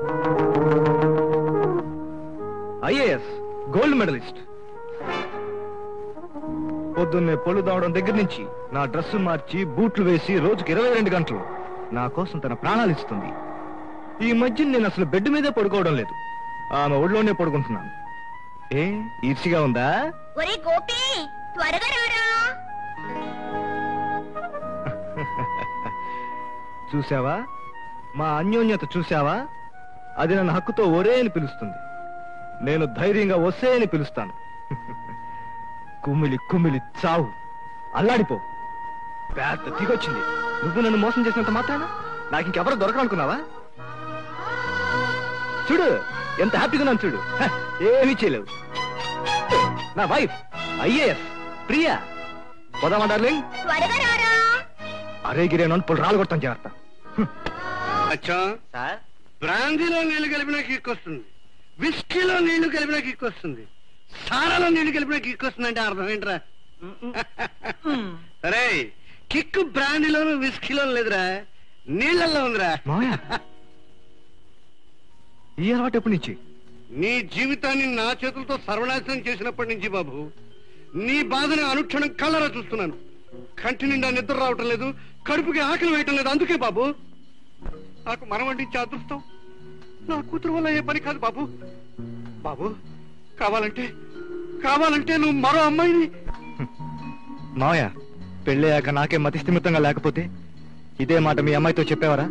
IAS gold medalist పొద్దున్నే పొలు దావడం దగ్గర నుంచి నా డ్రెస్సు మార్చి బూట్లు వేసి రోజుకి ఇరవై రెండు గంటలు నా కోసం తన ప్రాణాలు ఇస్తుంది ఈ మధ్య నేను అసలు బెడ్ మీదే పడుకోవడం లేదు ఆమె ఒళ్ళోనే పడుకుంటున్నాను ఏ ఈర్చిగా ఉందా ఒరే గోపి త్వరగా రారా చూసావా మా అన్యోన్యత చూసావా అది నన్ను హక్కుతో ఒరే అని పిలుస్తుంది నేను ధైర్యంగా వసే అని పిలుస్తాను కుమ్మిలి కుమ్మిలి చావు అల్లాడిపో పెద్ద దిగొచ్చింది నువ్వు నన్ను మోసం చేసినంత మాత్రాన నాకు ఇంకెవరు దొరకనుకున్నావా చూడు ఎంత హ్యాపీగా ఉన్నాను చూడు హ, ఏమీ చేయలేవు నా వైఫ్ ఐఏఎస్ ప్రియా పోదామా డార్లింగ్ త్వరగా రారా అరే గిరే నన్ను రాళ్ళు కొడతాను జాగ్రత్త అచ్చా సార్ బ్రాందీలో నీళ్లు కలిపినా కిక్కొస్తుంది విస్కీలో నీళ్లు కలిపినా కిక్కొస్తుంది సారాలో నీళ్లు కలిపినా కిక్కొస్తుంది అంటే అర్థం ఏంట్రా సరే కిక్ బ్రాందీలోను విస్కీలో లేదురా నీళ్ళల్లో ఉందిరా మామయ్య ఈ అలవాటు ఎప్పటి నుంచి నీ జీవితాన్ని నా చేతులతో సర్వనాశనం చేసినప్పటి నుంచి బాబు నీ బాధని అనుక్షణం కళ్ళరా చూస్తున్నాను కంటి నిండా నిద్ర రావటం లేదు కడుపుకి ఆకలి వేయటం లేదు అందుకే బాబు నాకు మనం వండించే అదృష్టం నా కూతురు వల్ల ఏ పని కాదు బాబు బాబు కావాలంటే కావాలంటే నువ్వు మరో అమ్మాయిని మావయ్య పెళ్ళయ్యాక నాకే మతి స్థిమితంగా లేకపోతే ఇదే మాట మీ అమ్మాయితో చెప్పేవారా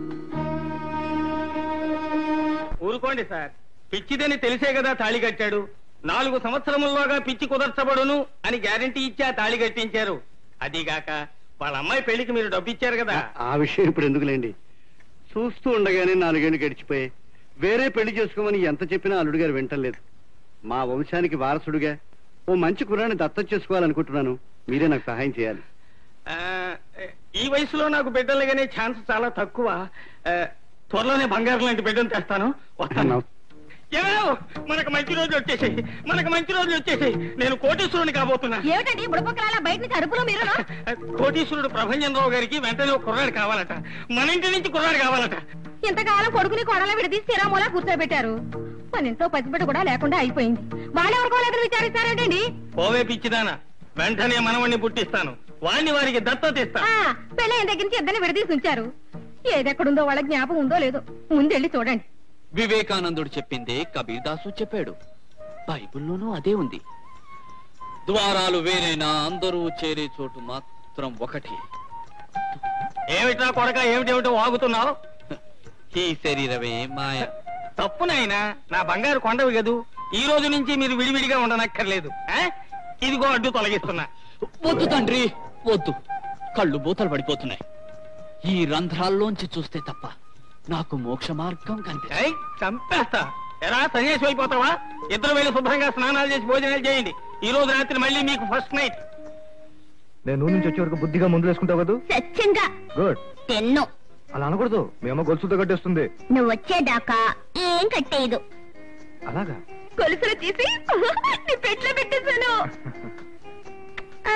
ఊరుకోండి సార్ పిచ్చిదని తెలిసే కదా తాళి కట్టాడు నాలుగు సంవత్సరముల్లోగా పిచ్చి కుదర్చబడును అని గ్యారంటీ ఇచ్చి ఆ తాళి కట్టించారు అదీగాక వాళ్ళ అమ్మాయి పెళ్లికి మీరు డబ్బు ఇచ్చారు కదా ఆ విషయం ఇప్పుడు ఎందుకులేండి చూస్తూ ఉండగానే నాలుగేళ్లు గడిచిపోయి వేరే పెళ్లి చేసుకోమని ఎంత చెప్పినా అల్లుడు గారు వింటలేదు మా వంశానికి వారసుడుగా ఓ మంచి కుర్రాన్ని దత్తం చేసుకోవాలనుకుంటున్నాను మీరే నాకు సహాయం చేయాలి ఆ, ఈ వయసులో నాకు బిడ్డలుగానే ఛాన్స్ చాలా తక్కువ ఆ, త్వరలోనే బంగారం లాంటి బిడ్డను తెస్తాను వస్తాను ఏమో మనకు మంచి రోజులు వచ్చేసాయి మనకు మంచి రోజులు వచ్చేసాయి నేను కోటీశ్వరుని కాబోతున్నా ఏమిటండి బుడపక్కల బయట నుంచి అరుపులు మీరు కోటీశ్వరుడు ప్రభంజనరావు గారికి వెంటనే ఒక కుర్రాడు కావాలట మన ఇంటి నుంచి కుర్రాడు కావాలట ఇంతకాలం కొడుకుని కొడల విడదీసి స్థిరామూలా కూర్చోబెట్టారు మన ఇంట్లో పసిబిడ్డ కూడా లేకుండా అయిపోయింది వాళ్ళెవరికో లేదని విచారిస్తారేంటండి పోవే పిచ్చిదానా వెంటనే మనవణ్ణి పుట్టిస్తాను వాణ్ణి వారికి దత్తత ఇస్తా ఆ, పెళ్ళైన దగ్గర నుంచి ఇద్దరిని విడదీసి ఉంచారు ఏదెక్కడుందో వాళ్ళ జ్ఞాపకం ఉందో లేదో ముందెళ్ళి చూడండి వివేకానందుడు చెప్పిందే కబీర్దాసు చెప్పాడు బైబిల్లోనూ అదే ఉంది ద్వారాలు వేరైనా అందరూ చేరే చోటు మాత్రం ఒకటి ఏమిట్రా కొడక ఏమిటేమిటో వాగుతున్నావు ఈ శరీరమే మాయ తప్పు నాయనా నా బంగారు కొండవి కదూ ఈ రోజు నుంచి మీరు విడివిడిగా ఉండనక్కర్లేదు ఆ? ఇదిగో అడ్డు తొలగిస్తున్నా వద్దు తండ్రి వద్దు కళ్ళు బూతలు పడిపోతున్నాయి ఈ రంధ్రాల్లోంచి చూస్తే తప్ప నాకు మోక్ష మార్గం కనిపిస్తుంది ఏయ్, చంపేస్తా ఎలా సన్యాసి అయిపోతావా ఇద్దరు వెళ్ళి శుభ్రంగా స్నానాలు చేసి భోజనాలు చేయండి ఈ రోజు రాత్రి మళ్ళీ మీకు ఫస్ట్ నైట్ నేను నూనె నుంచి వచ్చే వరకు బుద్ధిగా ముందు వేసుకుంటావు కదా సత్యంగా గుడ్ తెన్ను అలా అనకూడదు మీ అమ్మ గొలుసుతో కట్టేస్తుంది నువ్వు వచ్చేదాకా ఏం కట్టేయదు అలాగా గొలుసులు తీసి నీ పెట్లో పెట్టేశాను ఆ?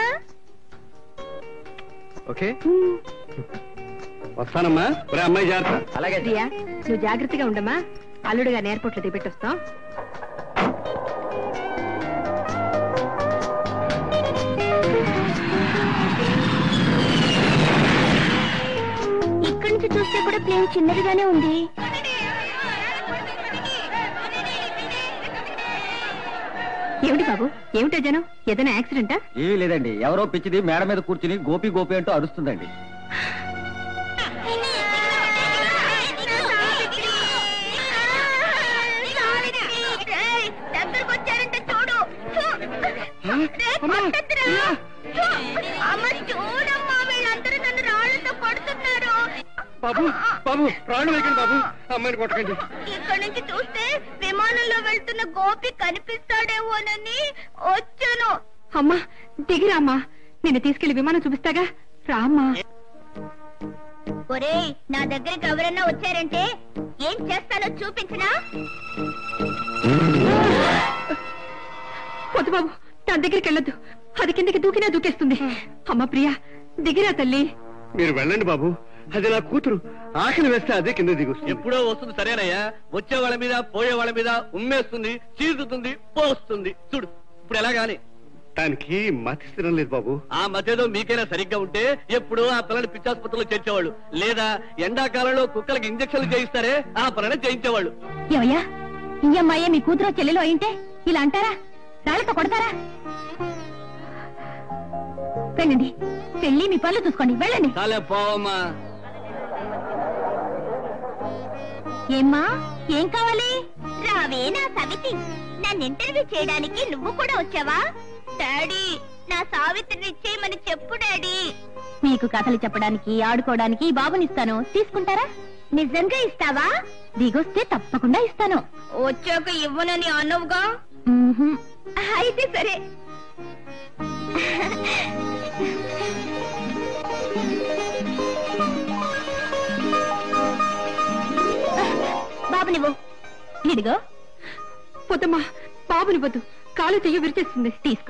ఓకే వస్తానమ్మా ఒరే అమ్మాయి జాగ్రత్త అలాగే ప్రియా నువ్వు జాగ్రత్తగా ఉండమ్మా అల్లుడుగా ఎయిర్పోర్ట్ లో దిగబెట్టొస్తాం ఇక్కడి నుంచి చూస్తే కూడా ప్లేన్ చిన్నదిగానే ఉంది ఏమిటి బాబు ఏమిటో జనం ఏదైనా యాక్సిడెంటా ఏమీ లేదండి ఎవరో పిచ్చిది మేడ మీద కూర్చుని గోపి గోపి అంటూ అరుస్తుందండి దగ్గరకు వచ్చారంటే చూడు అమ్మ చూడమ్మా వీళ్ళందరూ నన్ను రాళ్లతో కొడుతున్నారు బాబు బాబు ప్రాణం వేయకండి బాబు అమ్మాయిని కొట్టకండి ఇక్కడ నుంచి చూస్తే విమానంలో వెళ్తున్న గోపి కనిపిస్తాడేమోనని వచ్చాను అమ్మా దిగిరా అమ్మా నిన్ను తీసుకెళ్లి విమానం చూపిస్తాగా రామ్మా ఒరేయ్ నా దగ్గరికి ఎవరన్నా వచ్చారంటే ఏం చేస్తానో చూపించనా వద్దు బాబు నా దగ్గరికి వెళ్ళొద్దు అది కిందకి దూకినా దూకేస్తుంది అమ్మ ప్రియా దిగిరా తల్లి మీరు వెళ్ళండి బాబు అది నా కూతురు ఆకలి వేస్తే అదే కింద దిగుస్తుంది ఎప్పుడో వస్తుంది సరేనయ్యా వచ్చే వాళ్ళ మీద పోయే వాళ్ళ మీద ఉమ్మేస్తుంది చీరుతుంది పోస్తుంది చూడు ఇప్పుడు ఎలా గాని దానికి మతి స్థిరం లేదు బాబు ఆ మధ్యలో మీకైనా సరిగ్గా ఉంటే ఎప్పుడు ఆ పిల్లని పిచ్చాసుపత్రిలో చేర్చేవాళ్ళు లేదా ఎండాకాలంలో కుక్కలకి ఇంజక్షన్లు చేయిస్తారే ఆ పనులను చేయించేవాళ్ళు ఏమయ్యా ఈ అమ్మాయి మీ కూతురు చెల్లెలు అయింటే ఇలా అంటారా రాళ్ళతో కొడతారా వెళ్ళండి వెళ్ళి మీ పనులు చూసుకోండి వెళ్ళండి చాలే పోవమ్మా ఏమ్మా ఏం కావాలి రావే నా సవితి నన్ను ఇంటర్వ్యూ చేయడానికి నువ్వు కూడా వచ్చావా డాడీ నా సావిత్రిని ఇచ్చేయమని చెప్పు డాడీ మీకు కథలు చెప్పడానికి ఆడుకోవడానికి ఈ బాబునిస్తాను తీసుకుంటారా నిజంగా ఇస్తావా దిగొస్తే తప్పకుండా ఇస్తాను వచ్చాక ఇవ్వనని అన్నవుగా అయితే సరే బాబు నువ్వు ఇదిగో వద్దమ్మా బాబుని వద్దు కాలు చెయ్యి విరిచేస్తుంది తీసుకో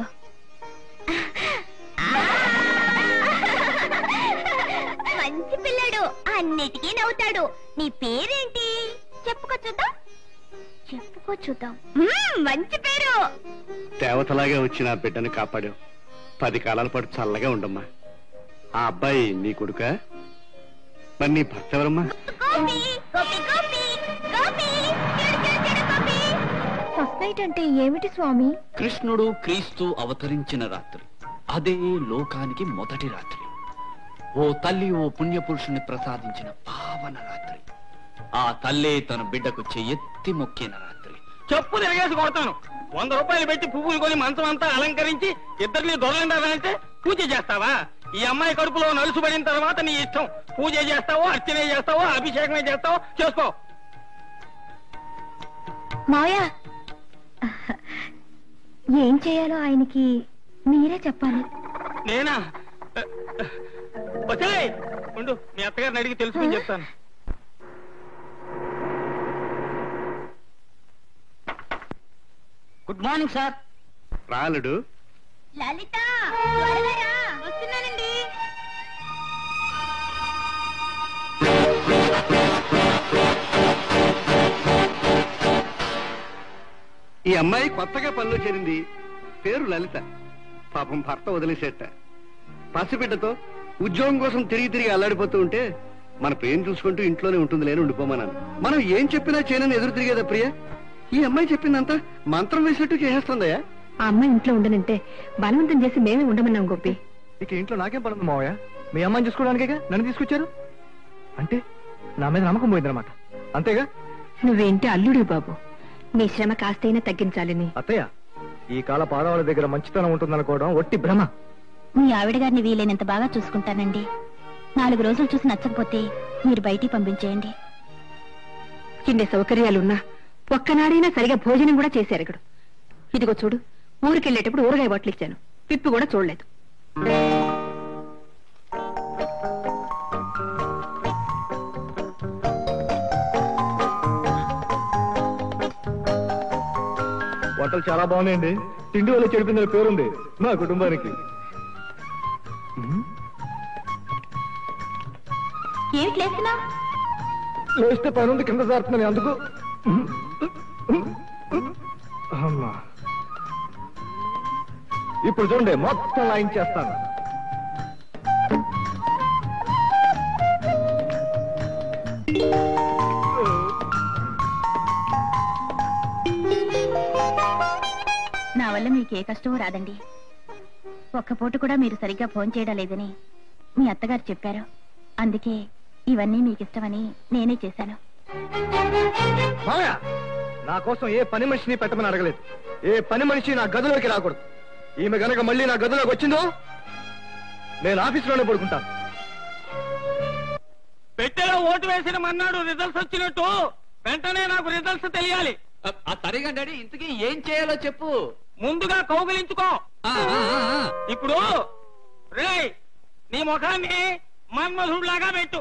మంచి పిల్లడు అన్నిటికీ నవ్వుతాడు నీ పేరేంటి చెప్పుకో చూద్దాం చెప్పుకో చూద్దాం మ్మ్, మంచి పేరు దేవతలాగా వచ్చిన ఆ బిడ్డను కాపాడావు పది కాలాల పాటు చల్లగా ఉండమ్మా ఆ అబ్బాయి నీ కొడుక మరి నీ భర్త ఎవరమ్మా గోపి గోపి గోపి గోపి చెడు చెడు చెడు గోపి ఫస్ట్ నైట్ అంటే ఏమిటి స్వామి కృష్ణుడు క్రీస్తు అవతరించిన రాత్రి అదే లోకానికి మొదటి రాత్రి ఓ తల్లి ఓ పుణ్యపురుషుని ప్రసాదించిన పావన రాత్రి ఆ తల్లే తన బిడ్డకు చెయ్యెత్తి మొక్కిన రాత్రి చెప్పు తిరగేసి కొడతాను వంద రూపాయలు పెట్టి పువ్వులు కొని మంచం అంతా అలంకరించి ఇద్దరిని దొరలంటారంటే పూజ చేస్తావా ఈ అమ్మాయి కడుపులో నలుసు పడిన తర్వాత నీ ఇష్టం పూజ చేస్తావో అర్చన చేస్తావో అభిషేకమే చేస్తావో చేసుకో మావయ్య ఏం చేయాలో ఆయనకి మీరే చెప్పాలి నేనా వచ్చే ఉండు మీ అత్తగారిని అడిగి తెలుసుకుని చెప్తాను గుడ్ మార్నింగ్ సార్ రాలుడు లలిత త్వరగా రా. వస్తున్నానండి ఈ అమ్మాయి కొత్తగా పనిలో చేరింది పేరు లలిత పాపం భర్త వదిలేసేట పసిబిడ్డతో ఉద్యోగం కోసం తిరిగి తిరిగి అల్లాడిపోతూ ఉంటే మన పేరు చూసుకుంటూ ఇంట్లోనే ఉంటుంది లేని ఉండిపోమన్నాను మనం ఏం చెప్పినా చేయనని ఎదురు తిరిగేదా ప్రియ ఈ అమ్మాయి చెప్పిందంతా మంత్రం వేసినట్టు చేసేస్తుందయ్యా ఆ అమ్మాయి ఇంట్లో ఉండనంటే బలవంతం చేసి మేమే ఉండమన్నాం గోపి ఇక ఇంట్లో నాకేం పని ఉంది మావయ్య మీ అమ్మాయిని చూసుకోవడానికేగా నన్ను తీసుకొచ్చారు అంటే నా మీద నమ్మకం పోయిందన్నమాట అంతేగా నువ్వేంటి అల్లుడు బాబు నీ శ్రమ కాస్తైనా తగ్గించాలని అత్తయ్య ఈ కాల పాదవాళ్ళ దగ్గర మంచితనం ఉంటుందనుకోవడం ఒట్టి భ్రమ మీ ఆవిడ గారిని వీలైనంత బాగా చూసుకుంటానండి నాలుగు రోజులు చూసి నచ్చకపోతే మీరు బయటికి పంపించేయండి ఇన్ని సౌకర్యాలున్నా ఒక్కనాడైనా సరిగా భోజనం కూడా చేశారు ఇదిగో చూడు ఊరికెళ్ళేటప్పుడు ఊరగాయ బాటిల్ ఇచ్చాను పిప్పి కూడా చూడలేదు వంటలు చాలా బాగున్నాయండి తిండి వల్ల చెడిపోయిందని పేరుంది మా కుటుంబానికి ఏమిటి లేస్తున్నావు లేస్తే పని ఉంది కింద జారుతున్నాను అందుకు అమ్మా ఇప్పుడు చూడండి మొత్తం లైన్ చేస్తాను నా వల్ల మీకు ఏ కష్టమూ రాదండి ఒక్క పూట కూడా మీరు సరిగ్గా ఫోన్ చేయడం లేదని మీ అత్తగారు చెప్పారు అందుకే ఇవన్నీ మీకు ఇష్టమని నేనే చేశాను మామయ్య నా కోసం ఏ పని మనిషిని పెట్టమని అడగలేదు ఏ పని మనిషి నా గదిలోకి రాకూడదు ఈమె గనక మళ్ళీ నా గదిలోకి వచ్చిందో నేను ఆఫీసులోనే పడుకుంటాను పెట్టెలో ఓటు వేసిన మన్నాడు రిజల్ట్స్ వచ్చినట్టు వెంటనే నాకు రిజల్ట్స్ తెలియాలి సరిగా డాడీ ఇంతకీ ఏం చేయాలో చెప్పు ముందుగా కౌగిలించుకో ఇప్పుడు రే నీ ముఖాన్ని మన్మధుడిలాగా పెట్టు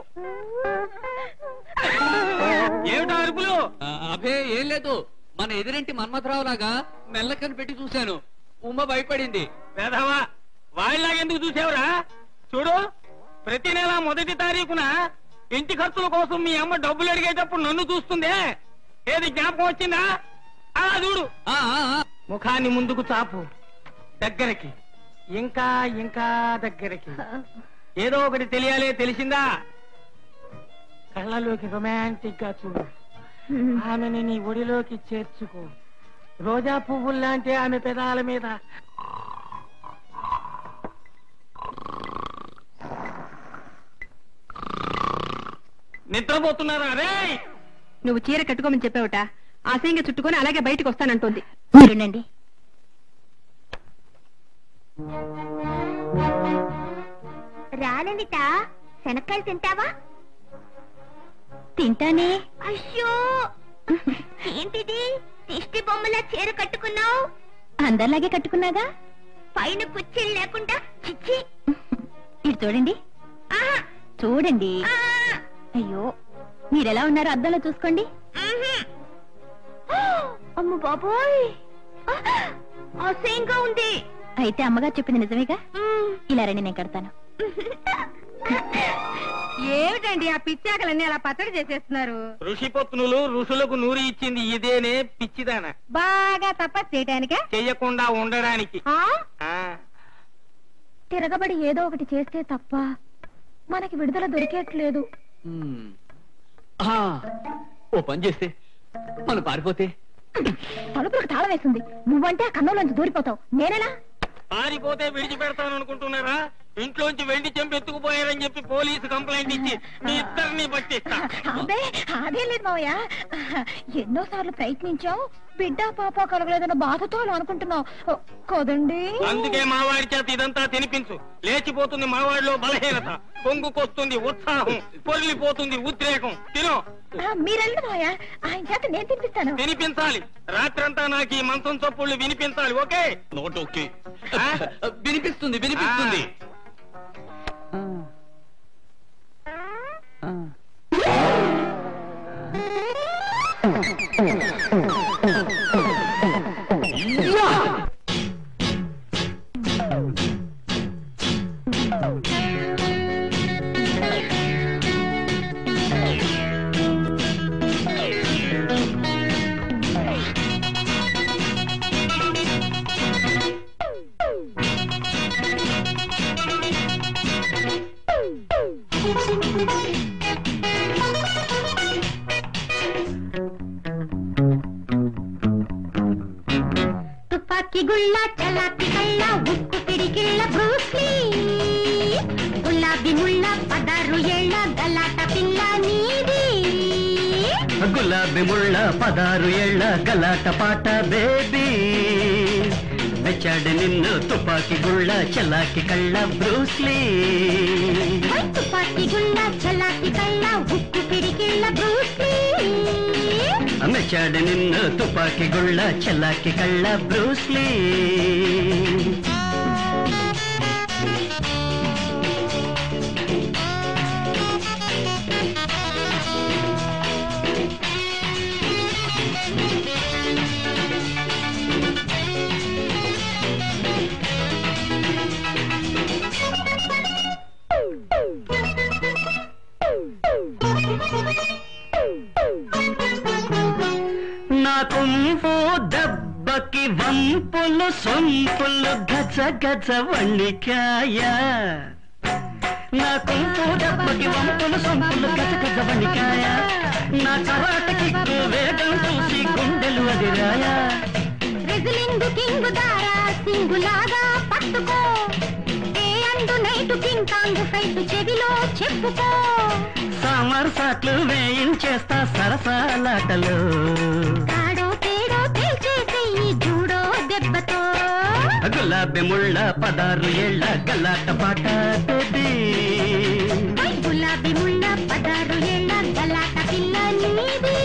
ఏమిటా అరుపులు ఆ, అబే ఏం లేదు మన ఎదురింటి మన్మథరావు లాగా మెల్లకని పెట్టి చూశాను ఉమ్మ భయపడింది వేధవా వాళ్ళలాగెందుకు చూసావురా చూడు ప్రతి నెల మొదటి తారీఖున ఇంటి ఖర్చుల కోసం మీ అమ్మ డబ్బులు అడిగేటప్పుడు నన్ను చూస్తుందే ఏది జ్ఞాపకం వచ్చిందా అలా చూడు ముఖాన్ని ముందుకు చాపు దగ్గరికి ఇంకా ఇంకా దగ్గరికి ఏదో ఒకటి తెలియాలే తెలిసిందా కళ్ళలోకి రొమాంటిక్ గా చూడు ఆమెని నీ ఒడిలోకి చేర్చుకో రోజా పువ్వుల్లాంటి ఆమె పెదాల మీద నిద్రపోతున్నారా రే నువ్వు చీర కట్టుకోమని చెప్పావుట అసహ్యంగా చుట్టుకొని అలాగే బయటకు వస్తానంటోంది మీరుండండి రాలలిత శనక్కాయలు తింటావా తింటానే అయ్యో ఏంటిది దిష్టి బొమ్మలా చీర కట్టుకున్నావు అందరిలాగే కట్టుకున్నాగా పైన కుర్చీలు లేకుండా చిచ్చి ఇటు చూడండి చూడండి అయ్యో మీరెలా ఉన్నారో అద్దంలో చూసుకోండి అమ్మ బాబోయ్ అసహ్యంగా ఉంది అయితే అమ్మగారు చెప్పింది నిజమేగా ఇలా రండి నేను కడతాను ఏమిటండి ఆ పిచ్చాకలన్నీ అలా పచ్చడి చేసేస్తున్నారు ఋషి పత్నులు ఋషులకు నూరి ఇచ్చింది ఇదేనే పిచ్చిదాన బాగా తపస్సు చేయటానికే చెయ్యకుండా ఉండడానికి ఆ? ఆ తిరగబడి ఏదో ఒకటి చేస్తే తప్ప మనకి విడుదల దొరికేట్లేదు మ్మ్. ఆ, ఓ పని చేస్తే మనం పారిపోతే తలుపులకు తాళం వేస్తుంది నువ్వంటే ఆ కన్నంలోంచి దూరిపోతావు నేనెలా పారిపోతే విడిచిపెడతాను అనుకుంటున్నారా ఇంట్లోంచి వెండి చెంపు ఎత్తుకుపోయారని చెప్పి పోలీసు కంప్లైంట్ ఇచ్చి మీ ఇద్దరిని పట్టిస్తా అబ్బే అదేం లేదు మావయ్య ఎన్నో సార్లు ప్రయత్నించావు బిడ్డ పాప కలగలేదన్న బాధతో అలా అనుకుంటున్నావు కదండి అందుకే మావాడి చేత ఇదంతా తినిపించు లేచిపోతుంది మావాడిలో బలహీనత పొంగుకొస్తుంది ఉత్సాహం పొర్లిపోతుంది ఉద్రేకం తిను ఆ, మీరెళ్ళండి మావయ్య ఆయన చేత నేను తినిపిస్తాను వినిపించాలి రాత్రంతా నాకు ఈ మంచం చప్పుళ్ళు వినిపించాలి ఓకే నోట్ ఓకే ఆ? వినిపిస్తుంది వినిపిస్తుంది తుపాకీ గుళ్ళ చలాకి కళ్ళ ఉక్కు పిడికిళ్ళ బ్రూస్లీ గులాబీ ముళ్ళ పదారు ఏళ్ళ గలాట పిల్ల నీది గులాబీ ముళ్ళ పదారు ఏళ్ళ గలాట పాట బేబీ మెచ్చాడు నిన్ను తుపాకి గుళ్ళ చలాకి కళ్ళ బ్రూస్లీ తుపాకీ గుళ్ళ చలాకి కళ్ళ ఉక్కు పిడికిళ్ళ బ్రూస్లీ మెచ్చాడు నిన్ను తుపాకి గుళ్ళ చెల్లాకి కళ్ళ బ్రూస్లీ నా కుంపు దెబ్బకి వంపులు సొంపులు గజ గజ వణికాయ నా కుంపు దెబ్బకి వంపులు సొంపులు గజ గజ వణికాయ నా కరాట కిక్కు వేగం చూసి గుండెలు అదిరాయా రెజిలింగు కింగు దారా సింగులాగా పట్టుకో ఏ and night King Kong fight చెవిలో చెప్పుకో సామర్ సాట్లు వేయించేస్తా సరసాలాటలు తాడో తేడో తేల్చేసే ఈ జూడో దెబ్బతో గులాబీ ముళ్ళ పదారు ఏళ్ళ గల్లాట పాట బేబీ పై గులాబీ ముళ్ళ పదారు ఏళ్ళ గలాట పిల్ల నీది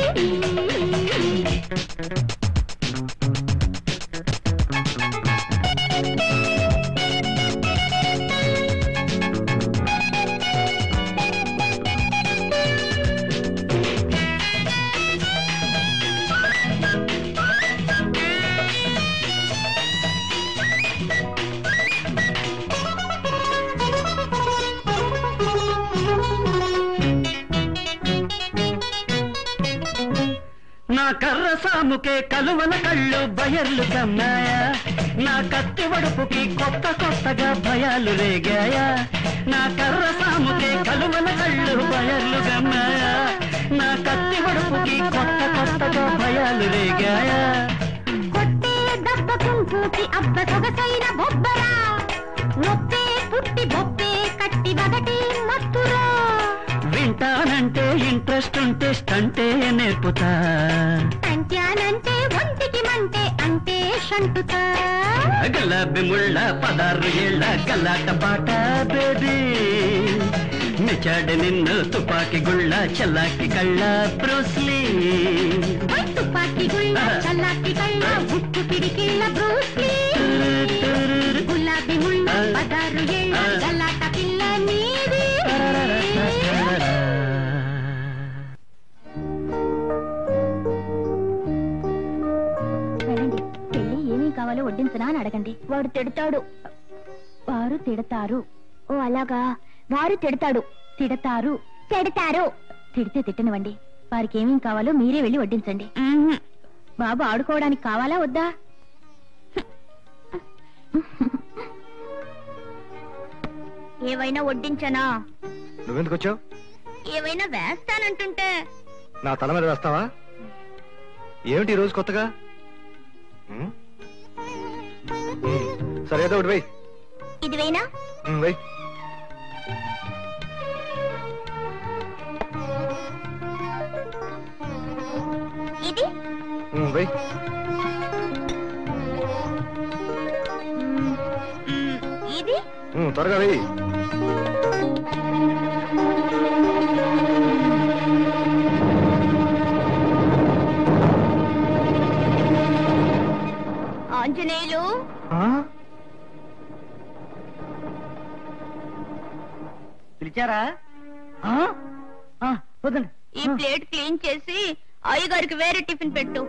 నా కర్ర సాముకే కలువల కళ్ళు బయర్లు కమ్మాయా నా కత్తి వడుపుకి కొత్త కొత్తగా భయాలు రేగాయా నా కర్ర సాముకే కలువల కళ్ళు బయర్లు గమ్మాయా నా కత్తి వడుపుకి కొత్త కొత్తగా భయాలు రేగాయా కొట్టే దెబ్బ కుంకుకి అబ్బ సొగసైన బొబ్బరా నొప్పే పుట్టి బొప్పే కట్టి వదటి మత్తురా వింటానంటే ఇంట్రెస్ట్ ఉంటే స్టంటే నేర్పుతా అంట్యానంటే ఒంటికి మంటే అంటే షంటుతా గులాబీ ముళ్ళ పదారు ఏళ్ళ గల్లాట పాట బేబీ మెచ్చాడు నిన్ను తుపాకి గుళ్ళ చెల్లాకి కళ్ళ బ్రూస్లీ పై తుపాకి గుళ్ళ చల్లాకి కళ్ళ ఉక్కు పిడికిళ్ళ బ్రూస్లీ గులాబీ ముళ్ళ పదారు ఏళ్ళ గల్లాట పిల్ల నీది వెళ్ళండి పెళ్లి ఏమేం కావాలో వడ్డించనా అని అడగండి వాడు తిడతాడు వారు తిడతారు ఓ అలాగా వారు తిడతాడు తిడతారు తిడతారు తిడితే తిట్టనివ్వండి వారికి ఏమేం కావాలో మీరే వెళ్ళి వడ్డించండి బాబు ఆడుకోవడానికి కావాలా వద్దా ఏవైనా వడ్డించనా నువ్వెందుకు వచ్చావు ఏవైనా వేస్తానంటుంటే నా తల మీద వేస్తావా ఏమిటి ఈ రోజు కొత్తగా ఉమ్? ఉమ్, సరే ఏదో ఒకటి వెయ్యి ఇది వేనా ఉమ్, వెయ్యి ఇది ఉమ్, వెయ్యి ఇది ఉమ్, త్వరగా వెయ్యి ఆంజనేయులు పిలిచారా వదండి ఈ ప్లేట్ క్లీన్ చేసి అయ్యగారికి వేరే టిఫిన్ పెట్టు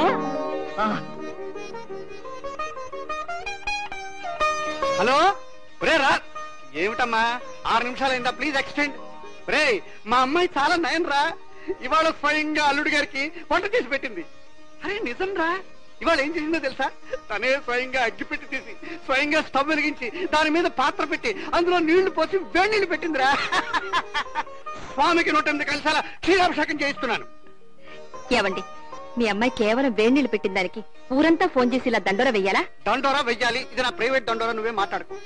హలో రే రా ఏమిటమ్మా ఆరు నిమిషాలైందా ప్లీజ్ ఎక్స్టెండ్ రే మా అమ్మాయి చాలా నయం రా ఇవాళ స్వయంగా అల్లుడి గారికి వంట చేసి పెట్టింది అరే నిజం రా ఇవాళ ఏం చేసిందో తెలుసా తనే స్వయంగా అగ్గి పెట్టి తీసి స్వయంగా స్టవ్ వెలిగించి దాని మీద పాత్ర పెట్టి అందులో నీళ్లు పోసి వేడి నీళ్లు పెట్టిందిరా స్వామికి నూట ఎనిమిది కలిసాల క్షీరాభిషేకం చేయిస్తున్నాను ఏవండి మీ అమ్మాయి కేవలం వేడి నీళ్లు పెట్టిన దానికి ఊరంతా ఫోన్ చేసి ఇలా దండోర వెయ్యాలా దండోరా వెయ్యాలి ఇది నా ప్రైవేట్ దండోరా నువ్వే మాట్లాడుకో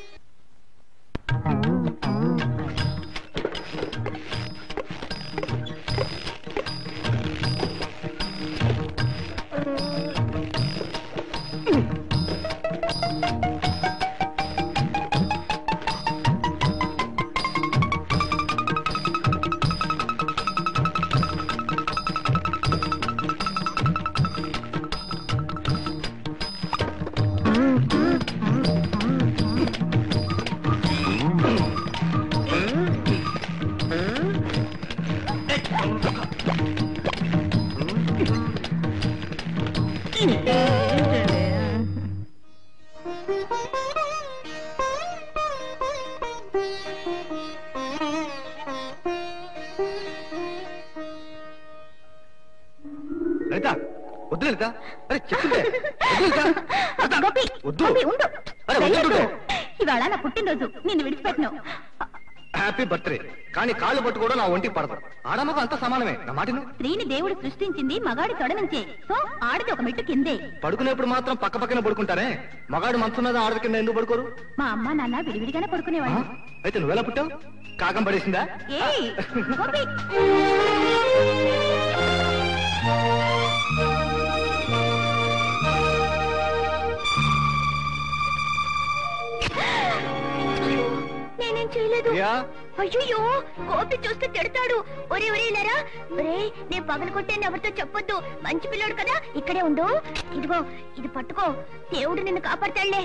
లలిత వద్దు లలిత అరే చెప్తుంటే వద్దు లలిత గోపి వద్దు. గోపి, ఉండు అరే, వద్దు, వెళ్ళొద్దు. వద్దు. ఇవాళ నా పుట్టినరోజు నిన్ను విడిచిపెట్టను హ్యాపీ బర్త్డే కానీ కాళ్ళు పట్టుకోవడం నా ఒంటికి పడదు ఆడమ్మకు అంత సమానమే నా మాటను స్త్రీని దేవుడు సృష్టించింది మగాడి తొడ నుంచే సో ఆడిది ఒక మెట్టు కిందే పడుకునేప్పుడు మాత్రం పక్క పక్కన పడుకుంటారే మగాడు మంచం మీద ఆడది కింద ఎందుకు పడుకోరు మా అమ్మ నాన్న విడివిడిగానే పడుకునేవాళ్ళు అయితే నువ్వెలా పుట్టావు కాకం పడేసిందా ఏయ్ గోపి నేనేం చేయలేదు ప్రియా? అయ్యో గోపి చూస్తే తిడతాడు ఒరే ఒరే లేరా ఒరే నేను పగలు కొట్టాను ఎవరితో చెప్పొద్దు మంచి పిల్లోడు కదా ఇక్కడే ఉండు ఇదిగో ఇది పట్టుకో దేవుడు నిన్ను కాపాడతాడులే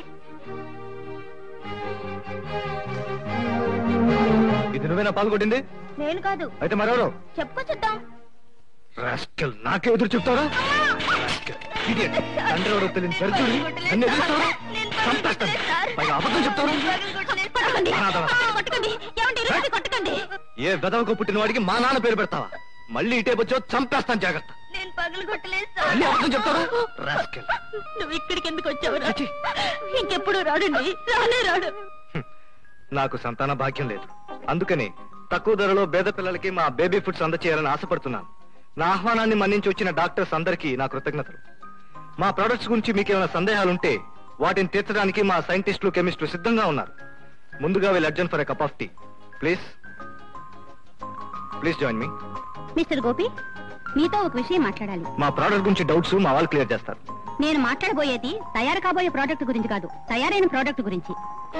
ఇది నువ్వేనా పాల్గొట్టింది నేను కాదు అయితే మరెవరు చెప్పుకో చూద్దాం రాస్కెల్ నాకే ఎదురు చెప్తారా Idiot. తండ్రి ఎవరో తెలియని దరిద్రుడిని నన్ను ఎదిరిస్తావా? చంపేస్తాను. పైగా అబద్ధం చెప్తావా? కొట్టకండి అనాథవా? ఆ, కొట్టకండి ఏమండి ఇరుముకి కొట్టకండి ఏ బెదవకు పుట్టిన వాడికి మా నాన్న పేరు పెడతావా మళ్ళీ ఇటే వచ్చో చంపేస్తాను జాగ్రత్త నేను పగలు కొట్టలేదు మళ్ళీ అబద్ధం చెప్తారా రాస్కెల్ నువ్వు ఇక్కడికి ఎందుకు వచ్చావురా ఇంకెప్పుడు రాడండి రానే రాడు నాకు సంతాన భాగ్యం లేదు అందుకని తక్కువ ధరలో పేద పిల్లలకి మా బేబీ ఫుడ్స్ అందచేయాలని ఆశపడుతున్నాను నా ఆహ్వానాన్ని మన్నించి వచ్చిన డాక్టర్స్ అందరికీ నా కృతజ్ఞతలు మా ప్రొడక్ట్స్ గురించి మీకు ఏమైనా సందేహాలుంటే వాటిని తీర్చడానికి మా సైంటిస్టులు కెమిస్టులు సిద్ధంగా ఉన్నారు ముందుగా విల్ అర్జన్ for a cup of tea please please join me mister Gopi మీతో ఒక విషయం మాట్లాడాలి మా ప్రోడక్ట్ గురించి డౌట్స్ మా వాళ్ళు క్లియర్ చేస్తారు నేను మాట్లాడబోయేది తయారు కాబోయే ప్రోడక్ట్ గురించి కాదు తయారైన ప్రోడక్ట్ గురించి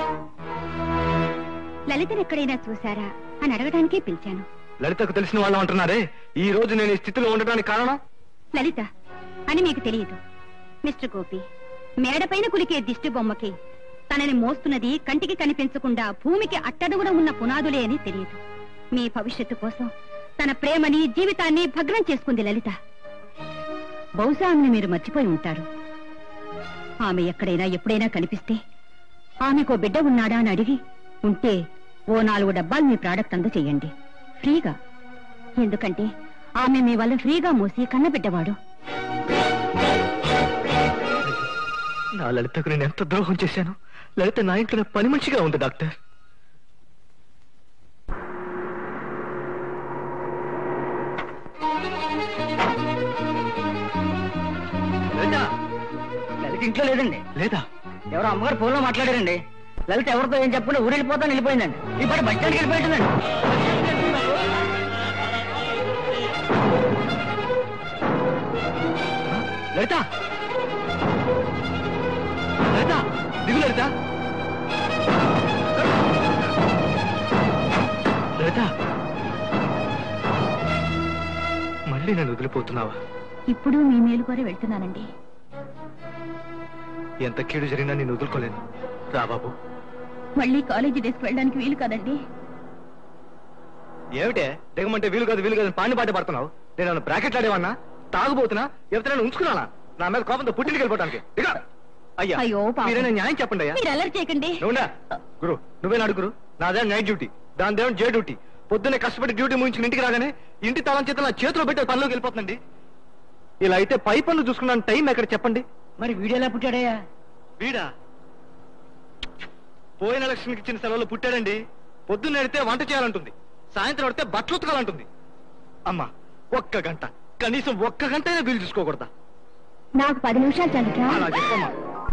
లలితను ఎక్కడైనా చూసారా అని అడగడానికే పిలిచాను లలితకు తెలిసిన వాళ్ళు అంటున్నారే ఈ రోజు నేను ఈ స్థితిలో ఉండడానికి కారణం లలిత అని మీకు తెలియదు మిస్టర్ గోపి మేడపైన కులికే దిష్టి బొమ్మకి తనని మోస్తున్నది కంటికి కనిపించకుండా భూమికి అట్టడుగున ఉన్న పునాదులే అని తెలియదు మీ భవిష్యత్తు కోసం తన ప్రేమని జీవితాన్ని భగ్నం చేసుకుంది లలిత బహుశా ఆమెను మీరు మర్చిపోయి ఉంటారు ఆమె ఎక్కడైనా ఎప్పుడైనా కనిపిస్తే ఆమెకో బిడ్డ ఉన్నాడా అని అడిగి ఉంటే ఓ నాలుగు డబ్బాలు మీ ప్రాడక్ట్ అందచేయండి ఫ్రీగా ఎందుకంటే ఆమె మీ వల్ల ఫ్రీగా మోసి కన్నబిడ్డవాడు నా లలితకు నేను ఎంత ద్రోహం చేశాను లలిత నా ఇంట్లో పని మనిషిగా ఉంది డాక్టర్ లలిత ఇంట్లో లేదండి లేదా ఎవరో అమ్మగారు ఫోన్లో మాట్లాడారండి లలిత ఎవరితో ఏం చెప్పకుండా ఊరు వెళ్ళిపోతాను వెళ్ళిపోయిందండి ఈ పాట బస్ స్టాండ్కి వెళ్ళిపోయిందండి లలిత లలిత దిగు లలిత లలిత మళ్ళీ నన్ను వదిలిపోతున్నావా ఇప్పుడు మీ మేలు కోరి వెళ్తున్నానండి ఎంత కీడు జరిగినా నేను వదులుకోలేను రా బాబు మళ్ళీ కాలేజీ డేస్కి వెళ్ళడానికి వీలు కదండి ఏమిటే దిగమంటే వీలు కాదు వీలు కాదు అని పాండి పాట పడుతున్నావు నేను నన్ను బ్రాకెట్ ఆడేవన్నా తాగుబోతున్నా ఎవరైనా ఉంచుకున్నానా నా మీద కోపంతో పుట్టింటికి వెళ్ళిపోవడానికి దిగా అయ్యా అయ్యో, పాపం. మీరైనా న్యాయం చెప్పండి అయ్యా మీరు అల్లరి చేయకండి నువ్వుండా గురు నువ్వే నాడు గురు నాదే నైట్ డ్యూటీ దాని దేవుడు జే డ్యూటీ పొద్దున్నే కష్టపడి డ్యూటీ ముగించుకుని ఇంటికి రాగానే ఇంటి తాళం చేత నా చేతిలో పెట్టే పనిలోకి వెళ్ళిపోతుందండి ఇలా అయితే పై పనులు చూసుకున్నాను టైం ఎక్కడ చెప్పండి మరి వీడియో ఎలా పుట్టాడయ్యా వీడా పోయిన ఎలక్షన్కి ఇచ్చిన సెలవులు పుట్టాడండి పొద్దున్న ఎడితే వంట చేయాలంటుంది సాయంత్రం పడితే బట్టలు ఉతకాలంటుంది అమ్మా ఒక్క గంట కనీసం ఒక్క గంట అయినా వీలు చూసుకోకూడదా నాకు పది నిమిషాలు చదువుతా అలా చెప్పమ్మా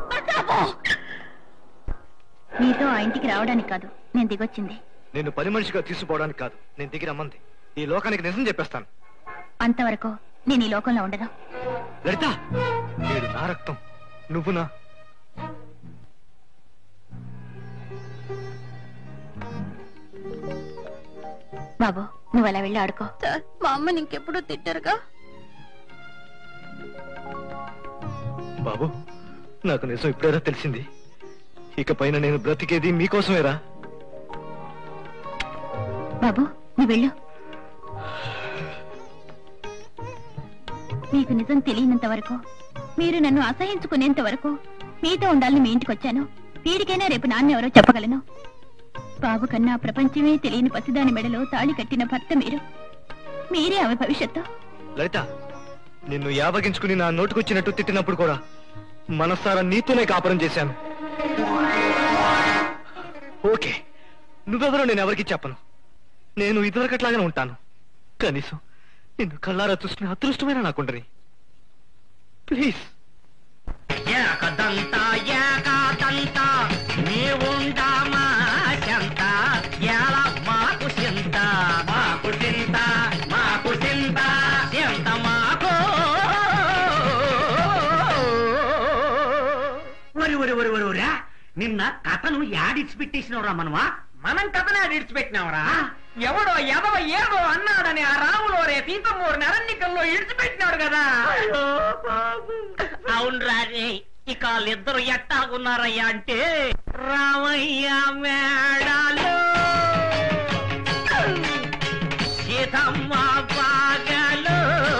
మీతో ఆ ఇంటికి రావడానికి కాదు నేను దిగొచ్చింది నేను పని మనిషిగా తీసుకోవడానికి కాదు నేను దిగి రమ్మంది ఈ లోకానికి నిజం చెప్పేస్తాను అంతవరకు నేను ఈ లోకంలో ఉండను లలిత నేడు నా రక్తం నువ్వు నా బాబు నువ్వు అలా వెళ్ళి ఆడుకో మా అమ్మని ఇంకెప్పుడు తిట్టారుగా బాబు నాకు నిజం ఇప్పుడేరా తెలిసింది ఇక పైన నేను బ్రతికేది మీకోసమేరా బాబు నువ్వు వెళ్ళు మీకు నిజం తెలియనంత వరకు మీరు నన్ను అసహించుకునేంత వరకు మీతో ఉండాలని మీ ఇంటికి వచ్చాను వీడికైనా రేపు నాన్న ఎవరో చెప్పగలను బాబు కన్నా ప్రపంచమే తెలియని పసిదాని మెడలో తాళి కట్టిన భర్త మీరు మీరే ఆమె భవిష్యత్తు లలిత నిన్ను యావగించుకుని నా నోటుకొచ్చినట్టు తిట్టినప్పుడు కూడా మనస్సారా నీతోనే కాపురం చేశాను ఓకే నువ్వెవరో నేను ఎవరికి చెప్పను నేను ఇదివరకట్లాగానే ఉంటాను కనీసం నిన్ను కళ్ళారా చూసుకునే అదృష్టమైన నాకుండని ప్లీజ్ ఏకదంత ఏకాదంత నీవుండామా చెంత ఎలా మాకు చింత మాకు చింత మాకు చింత చింత మాకు ఒరి ఒరి ఒరి ఒరి ఒరా నిన్న కథను యాడిచి పెట్టేసినవరా మనమా మనం కథను యాడిచి పెట్టినావరా ఎవడో ఎదవ ఏదో అన్నాడని ఆ రాములో రే సీతమ్మూరు అరణ్యకంలో ఇడిచిపెట్టినాడు కదా అవునరా రే ఇక వాళ్ళిద్దరు ఎట్టాగున్నారయ్యా అంటే రామయ్య మేడాలు సీతమ్మ బాగలు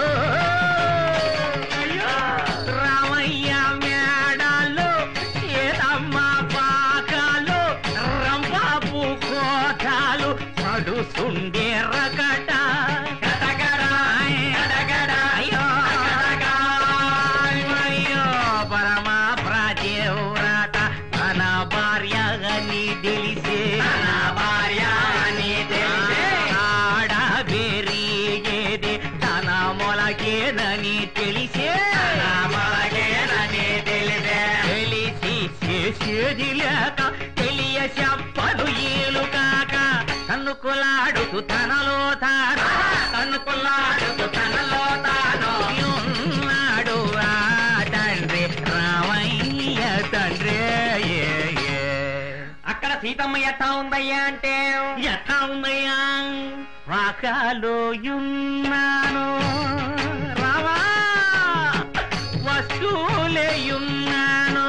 రామయ్య మేడాలు సీతమ్మ బాగలు రంబాబు కోటాలు పడుతుండే రకట అయ్యో పరమ ప్రాచేవ్రత తన భార్య అని తెలిసే తన భార్య అని తెలిసే ఆడ బెరిగేది తన మొలకేనని తెలిసే తన మొలకేనని తెలిసే తెలిసి చేసేది లేక తెలియ చెప్పలు ఏలు కాక తన్నుకులాడుతూ తనలో తాను తన్నుకులాడుతూ తనలో తాను ఉన్నాడు ఆ తండ్రి రామయ్య తండ్రి ఏ, ఏ. అక్కడ సీతమ్మ ఎట్టా ఉందయ్యా అంటే ఎట్టా ఉందయ్యా వాకాలో ఉన్నాను రావా వస్తువులేయున్నాను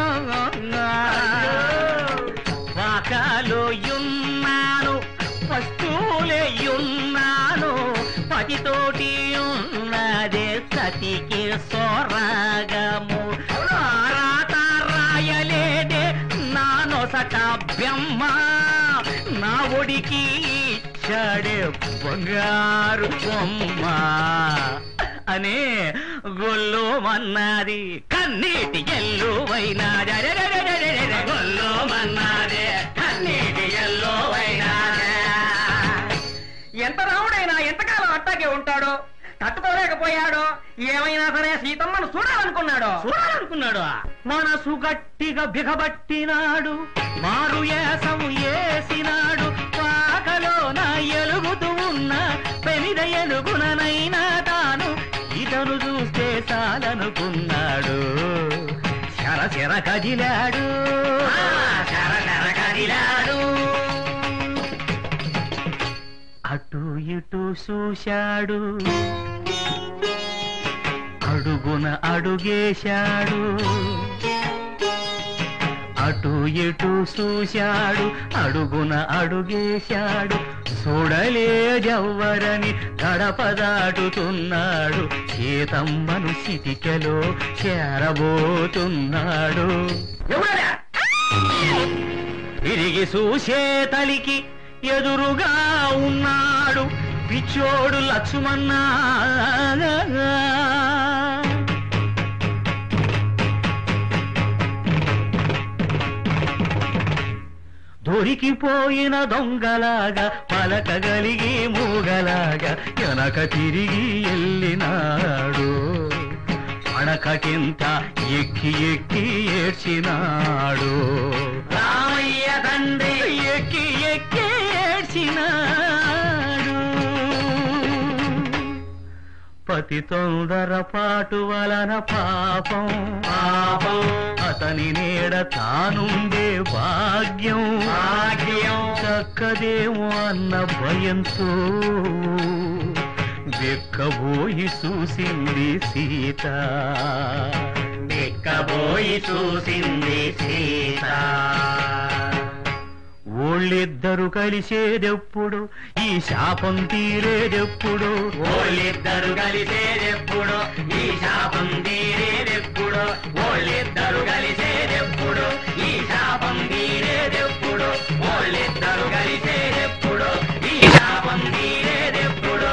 వాకాలో ఉన్నాను వస్తువులేయున్నాను పతితోటి ఉన్నదే సతికి సోరాగము రాత రాయలేదే నా నొసట బ్రహ్మ నా ఒడికి ఇచ్చాడే బంగారు బొమ్మ అనే గొల్లు మన్నాది కన్నీటి ఎల్లు వైనాది అరెరెరెరెరెరె, గొల్లు మన్నాది కన్నీటి ఎల్లు వైనాది ఎంత రాముడైనా ఎంతకాలం అట్టాగే ఉంటాడో తట్టుకోలేకపోయాడో ఏమైనా సరే సీతమ్మను చూడాలనుకున్నాడు చూడాలనుకున్నాడు మనసు గట్టిగా బిగబట్టినాడు మారు ఏసం ఏసినాడు పాకలో నా ఎలుగుతూ ఉన్న పెనిద ఎలుగుననైనా తాను ఇతను చూస్తే చాలనుకున్నాడు శర శర కదిలాడు శర శర కదిలాడు అటు ఇటు చూశాడు అడుగున అడుగేశాడు అటు ఇటు చూశాడు అడుగున అడుగేశాడు చూడలేదెవ్వరని గడప దాటుతున్నాడు సీతమ్మను సిటికెలో చేరబోతున్నాడు తిరిగి చూసే తలికి ఎదురుగా ఉన్నాడు పిచ్చోడు లక్ష్మన్నా దొరికిపోయిన దొంగలాగా పలకగలిగి మూగలాగా వెనక తిరిగి వెళ్ళినాడు పడకకింత ఎక్కి ఎక్కి ఏడ్చినాడు రామయ్య తండ్రి ఎక్కి ఎక్కి ఏడ్చినాడు పతి తొందర పాటు వలన పాపం పాపం అతని నీడ తానుండే భాగ్యం భాగ్యం చక్కదేమో అన్న భయంతో వెక్కబోయి చూసింది సీత వెక్కబోయి చూసింది సీత ఓళ్ళిద్దరు కలిసేదెప్పుడు ఈ శాపం తీరేదెప్పుడు ఓళ్ళిద్దరు కలిసేదెప్పుడు ఈ శాపం తీరేదెప్పుడు ఓళ్ళిద్దరు కలిసేదెప్పుడు ఈ శాపం తీరేదెప్పుడు ఓళ్ళిద్దరు కలిసేదెప్పుడు ఈ శాపం తీరేదెప్పుడు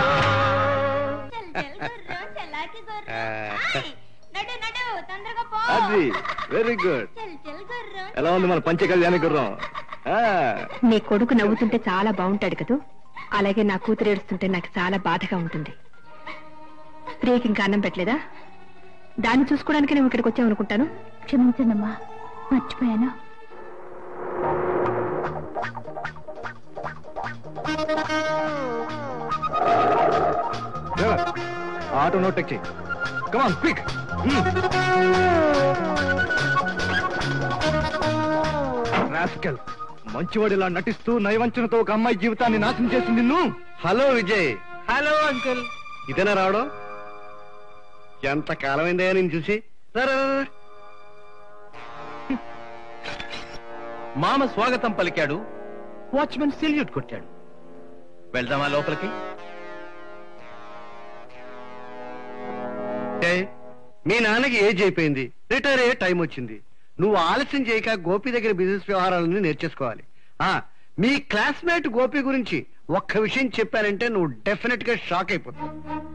అది వెరీ గుడ్ ఎలా ఉంది మన పంచ కళ్యాణి గుర్రం ఆ, నీ కొడుకు నవ్వుతుంటే చాలా బాగుంటాడు కదూ అలాగే నా కూతురు ఏడుస్తుంటే నాకు చాలా బాధగా ఉంటుంది స్త్రీకి ఇంకా అన్నం పెట్టలేదా దాన్ని చూసుకోవడానికి నువ్వు ఇక్కడికి వచ్చావు అనుకుంటాను క్షమించండమ్మా మర్చిపోయాను driver, ఆ ఆటో నోట్ టెక్ చేయి కమాన్ క్విక్ రాస్కల్ మంచివాడిలా నటిస్తూ నయవంచనతో ఒక అమ్మాయి జీవితాన్ని నాశనం చేసింది నిన్ను హలో విజయ్ హలో అంకుల్ ఇదేనా రావడం ఎంత కాలమైందయ్యా నేను చూసి రా, రా, రా, రా. మామ స్వాగతం పలికాడు వాచ్మెన్ సెల్యూట్ కొట్టాడు వెళ్దామా లోపలికి ఏయ్, మీ నాన్నకి ఏజ్ అయిపోయింది రిటైర్ అయ్యే టైం వచ్చింది నువ్వు ఆలస్యం చేయక గోపి దగ్గర బిజినెస్ వ్యవహారాలను నేర్చేసుకోవాలి ఆ మీ క్లాస్మేట్ గోపి గురించి ఒక్క విషయం చెప్పానంటే నువ్వు డెఫినెట్ గా షాక్ అయిపోతావు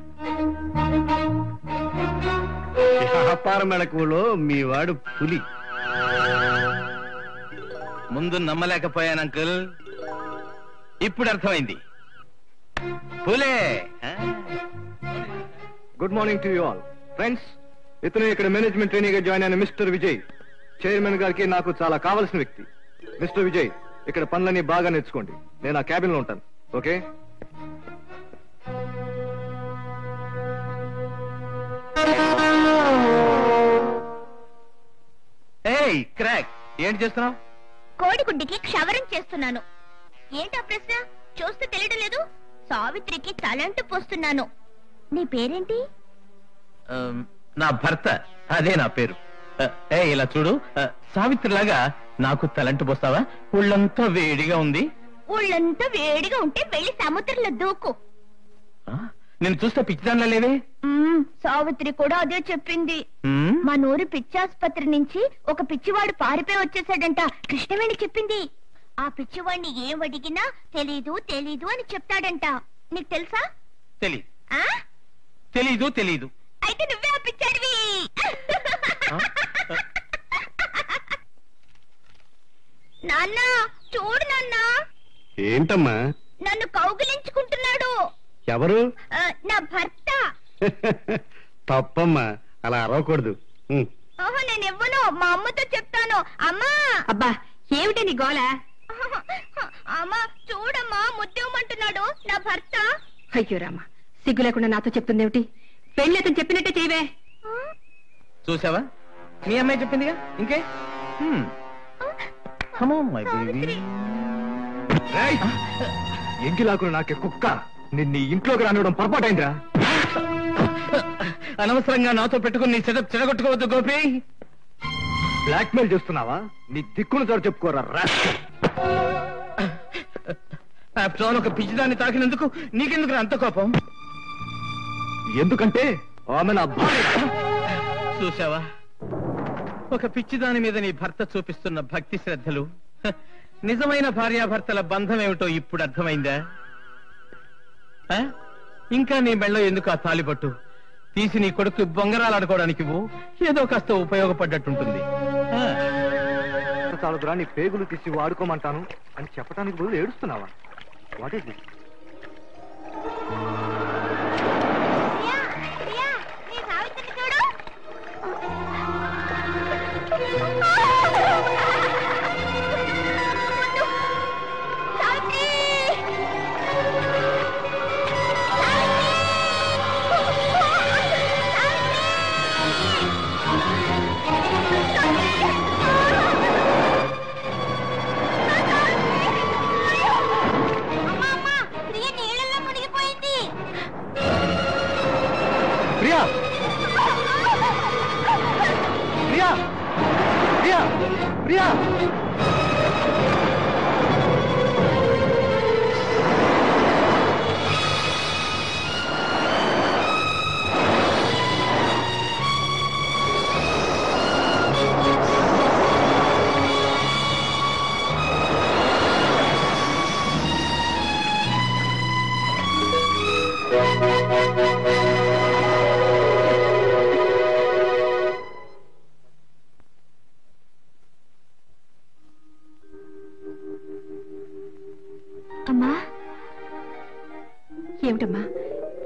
వ్యాపార మెళకువలో మీ వాడు పులి ముందు నమ్మలేకపోయాను అంకుల్ ఇప్పుడు అర్థమైంది పులే ఆ? Good morning to you all friends ఇతను ఇక్కడ మేనేజ్మెంట్ ట్రైనింగ్ గా జాయిన్ అయిన మిస్టర్ విజయ్ చైర్మన్ గారికి నాకు చాలా కావాల్సిన వ్యక్తి మిస్టర్ విజయ్ ఇక్కడ పనులన్నీ బాగా నేర్చుకోండి నేను ఆ క్యాబిన్ లో ఉంటాను ఓకే ఏయ్ క్రాక్ ఏంటి చేస్తున్నావు కోడిగుడ్డికి క్షవరం చేస్తున్నాను ఏంటా ప్రశ్న చూస్తే తెలియడం లేదు సావిత్రికి తలంటు పోస్తున్నాను నీ పేరేంటి నా భర్త అదే నా పేరు ఆ, ఏ ఇలా చూడు ఆ, సావిత్రిలాగా నాకు తలంటు పోస్తావా ఒళ్ళంతా వేడిగా ఉంది ఊళ్ళంతా వేడిగా ఉంటే వెళ్ళి సముద్రంలో దూకు ఆ, నేను చూస్తే పిచ్చిదానిలా లేవే మ్మ్, సావిత్రి కూడా అదే చెప్పింది ఉమ్, మా నూరు పిచ్చాసుపత్రి నుంచి ఒక పిచ్చివాడు పారిపోయి వచ్చేసాడంట కృష్ణవేణి చెప్పింది ఆ పిచ్చివాడిని ఏం అడిగినా తెలీదు తెలీదు అని చెప్తాడంట నీకు తెలుసా తెలీదు ఆ తెలీదు తెలీదు అయితే నువ్వే ఆ పిచ్చాడివి నాన్న చూడు నాన్న ఏంటమ్మా నన్ను కౌగిలించుకుంటున్నాడు ఎవరు ఆ, నా భర్త తప్పమ్మా అలా అరవకూడదు ఉమ్. ఓహో నేను ఇవ్వను మా అమ్మతో చెప్తాను అమ్మా అబ్బా ఏమిటి నీ గోల అమ్మా చూడమ్మా ముద్దేమంటున్నాడు నా భర్త అయ్యో రామా సిగ్గు లేకుండా నాతో చెప్తుందేమిటి పెళ్లి అతను చెప్పినట్టే చేయవే చూసావా మీ అమ్మాయి చెప్పిందిగా ఇంకే హ్మ్. Come on, my baby. ఎంగిలాకులు నాకే కుక్క నిన్ను ఈ ఇంట్లోకి రానివ్వడం పొరపాటైందిరా అనవసరంగా నాతో పెట్టుకుని నీ సెటప్ చెడగొట్టుకోవద్దు గోపి బ్లాక్మెయిల్ చేస్తున్నావా నీ దిక్కును చోటు చెప్పుకోరా rascal. ఆఫ్టర్ ఆల్ ఒక పిచ్చిదాన్ని తాకినందుకు నీకెందుకు అంత కోపం ఎందుకంటే ఆమె నా భార్య చూసావా ఒక పిచ్చిదాని మీద నీ భర్త చూపిస్తున్న భక్తి శ్రద్ధలు హ, నిజమైన భార్యాభర్తల బంధం ఏమిటో ఇప్పుడు అర్థమైందా ఆ? ఇంకా నీ మెళ్ళో ఎందుకు ఆ తాలిపట్టు తీసి నీ కొడుకు బొంగరాలు ఆడుకోవడానికి ఇవ్వు ఏదో కాస్త ఉపయోగపడ్డట్టుంటుంది ఆ. చాలదురా నీ పేగులు తీసి వాడుకోమంటాను అని చెప్పడానికి బదులు ఏడుస్తున్నావా వాట్ ఈస్ దిస్ నీ సావిత్రిని చూడు సావిత్రి ప్రియ నీళ్ళల్లో మునిగిపోయింది ప్రియా ప్రియా ప్రియా ప్రియా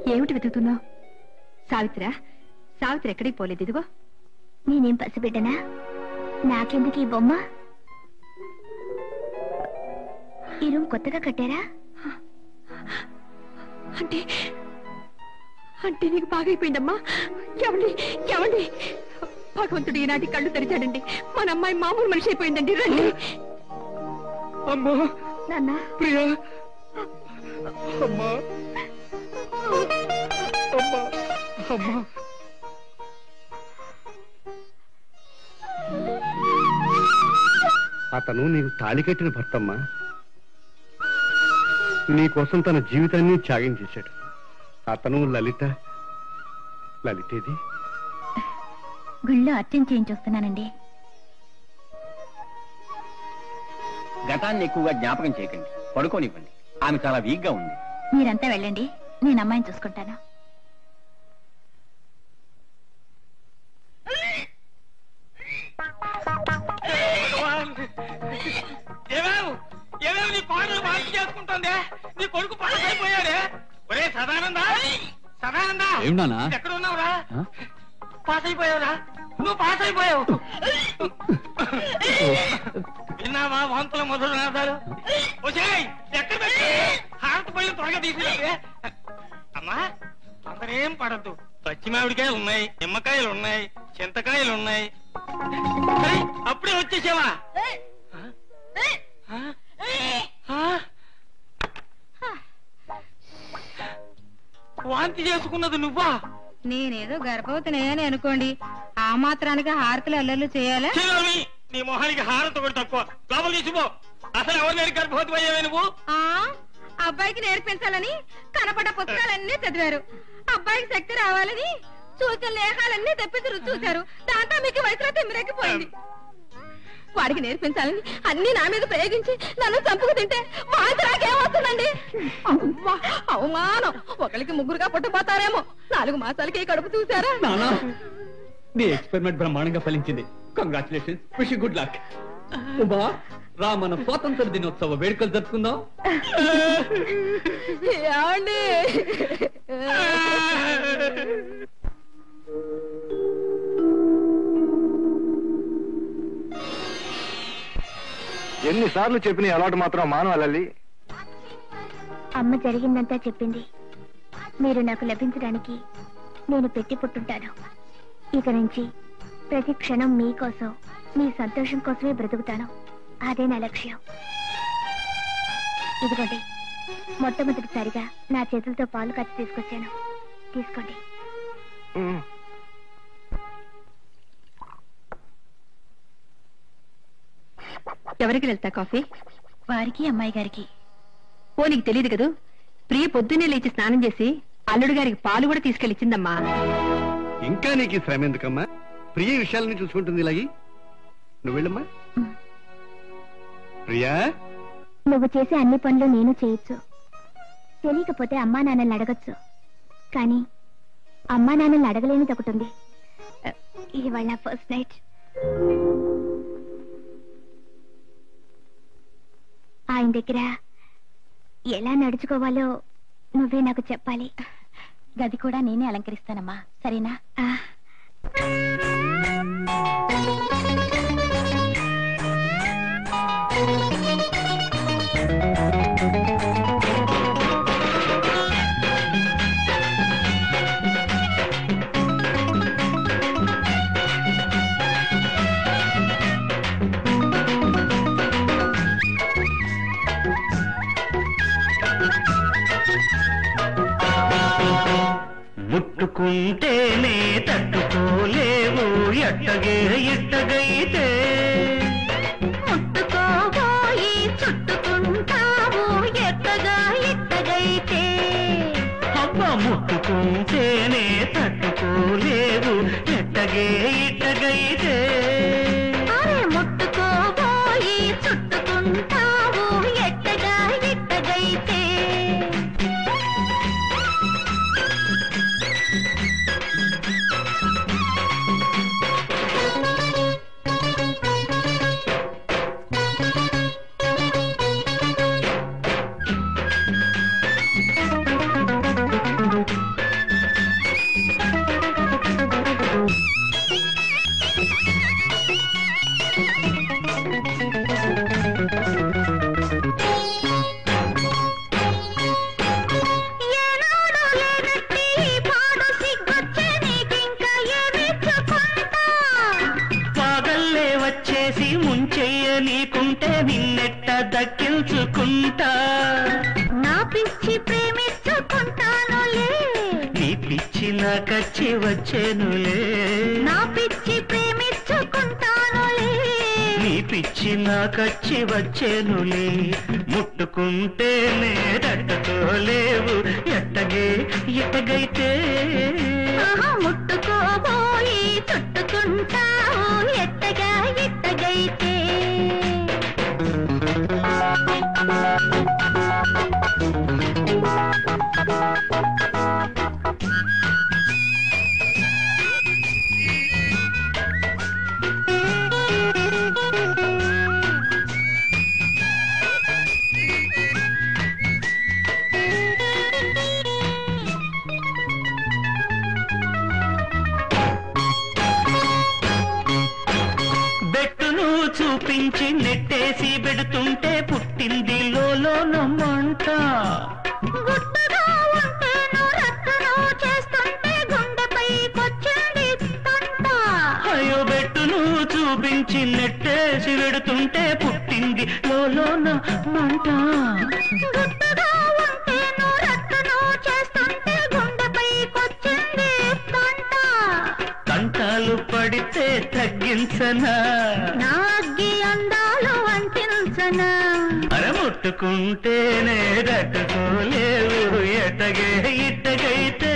ఏమిటి వెతుకుతున్నావు సావిత్రా సావిత్రి ఎక్కడికి పోలేదు ఇదిగో నేనేం పసిబిడ్డనా నాకెందుకు ఈ బొమ్మ ఈ రూమ్ కొత్తగా కట్టారా అంటే అంటే నీకు బాగైపోయిందమ్మా ఎవండి ఎవండి భగవంతుడు ఈనాటి కళ్ళు తెరిచాడండి మన అమ్మాయి మామూలు మనిషి అయిపోయిందండి రండి అమ్మా నాన్న ప్రియా అమ్మా అమ్మా అమ్మా అతను నీకు తాళి కట్టిన భర్తమ్మా నీకోసం తన జీవితాన్ని త్యాగం చేశాడు అతను లలిత లలితేది గుళ్ళో అర్చన చేయించొస్తున్నానండి గతాన్ని ఎక్కువగా జ్ఞాపకం చేయకండి పడుకోనివ్వండి ఆమె చాలా వీక్ గా ఉంది మీరంతా వెళ్ళండి నేను అమ్మాయిని చూసుకుంటాను ఏమేవ్ ఏమేవ్ నీ కోడలు మార్పు చేసుకుంటుంది నీ కొడుకు పాస్ అయిపోయాడే ఒరే సదానందా సదానందా ఏమిటానా ఎక్కడ ఉన్నావురా పాస్ అయిపోయావురా నువ్వు పాస్ అయిపోయావు విన్నావా వాంతుల మొదలు నాదాలు వచ్చేయ్ ఎక్కడ పెట్టి హారత పళ్ళు త్వరగా తీసుకురండి అమ్మా తొందరేం పడద్దు పచ్చి మామిడికాయలు ఉన్నాయి నిమ్మకాయలు ఉన్నాయి చింతకాయలు ఉన్నాయి అరే, అప్పుడే వచ్చేసావా ఆ? ఆ? వాంతి చేసుకున్నది నువ్వా నేనేదో గర్భవతినే అని అనుకోండి ఆ మాత్రానికి హారతులు అల్లర్లు చేయాలా చిన్నవి, నీ మొహానికి హారత కూడా తక్కువ లోపల తీసిపో అసలు ఎవరు నేను గర్భవతి అయ్యావే నువ్వు ఆ అబ్బాయికి నేర్పించాలని కనపడ్డ పుస్తకాలన్నీ చదివారు అబ్బాయికి శక్తి రావాలని చూసిన లేఖాలన్నీ తెప్పించి రుచి చూశారు దాంతో మీకు వయసులో తిమ్మిరెక్కిపోయింది వాడికి నేర్పించాలని అన్ని నా మీద ప్రయోగించి నన్ను చంపుకు తింటే వాంతి నాకేమొస్తుందండి అవ్వా, అవమానం ఒకరికి ముగ్గురుగా పుట్టపోతారేమో నాలుగు మాసాలకి ఈ కడుపు చూసారా నానా నీ ఎక్స్పెరిమెంట్ బ్రహ్మాండంగా ఫలించింది congratulation wish good luck Uma రా మన స్వాతంత్ర దినోత్సవ వేడుకలు జరుపుకుందాం ఏమండి ఎన్నిసార్లు చెప్పిన ఈ అలవాటు మాత్రం మానవాళి అమ్మ జరిగిందంతా చెప్పింది మీరు నాకు లభించడానికి నేను పెట్టి పుట్టుంటాను ఇక నుంచి ప్రతి క్షణం మీకోసం మీ సంతోషం కోసమే బ్రతుకుతాను అదే నా లక్ష్యం ఇదిగోండి మొట్టమొదటిసారిగా నా చేతులతో పాలు కాచి తీసుకొచ్చాను తీసుకోండి ఎవరికి వెళ్తా కాఫీ వారికి అమ్మాయి గారికి ఓ నీకు తెలియదు కదూ ప్రియ పొద్దున్నే లేచి స్నానం చేసి అల్లుడు గారికి పాలు కూడా తీసుకెళ్ళిచ్చిందమ్మా ఇంకా నీకు ఈ శ్రమ ఎందుకమ్మా ప్రియ విషయాలని చూసుకుంటుంది ఇలాగి నువ్వు వెళ్ళమ్మా ప్రియా నువ్వు చేసే అన్ని పనులు నేను చేయొచ్చు తెలియకపోతే అమ్మా నాన్నల్ని అడగచ్చు కానీ అమ్మా నాన్నల్ని అడగలేనిది ఒకటి ఉంది ఇవాళ ఫస్ట్ నైట్ ఆయన దగ్గర ఎలా నడుచుకోవాలో నువ్వే నాకు చెప్పాలి గది కూడా నేనే అలంకరిస్తానమ్మా సరేనా ఆ. ముట్టుకుంటేనే తట్టుకోలేవు ఎట్టగే ఎట్టగైతే ముట్టుకోబోయి చుట్టుకుంటావు ఎత్తగా ఎత్తగైతే అబ్బ ముట్టుకుంటేనే తట్టుకోలేవు ఎట్టగే ఇట్టగైతే అరే ముట్టుకోబోయి చుట్టుకుంటావు ఎత్తగా ఎత్తగైతే పిచ్చి నాకచ్చి వచ్చేనులే నా పిచ్చి ప్రేమించుకుంటానులే నీ పిచ్చి నాకచ్చి వచ్చేనులే ముట్టుకుంటేనే తట్టుకోలేవు ఎట్టగే ఎట్టగైతే ఆహా, ముట్టుకోబోయి చుట్టుకుంటావు ఎట్టగా ఎట్టగైతే బెట్టును చూపించి నెట్టేసి పెడుతుంటే పుట్టింది లోలో మంట గుట్టుగా ఉంటేను రట్టును చేస్తుంటే గుండెపైకొచ్చింది తంట అయ్యో బెట్టును చూపించి నెట్టేసి పెడుతుంటే పుట్టింది లోలోన మంట గుట్టుగా ఉంటేను రట్టును చేస్తుంటే గుండెపైకొచ్చింది తంట తంటాలు పడితే తగ్గించనా నాగి అందాలు అంటించనా అర ముట్టుకుంటేనే తట్టుకోలేవు ఎట్టగే ఇట్టగైతే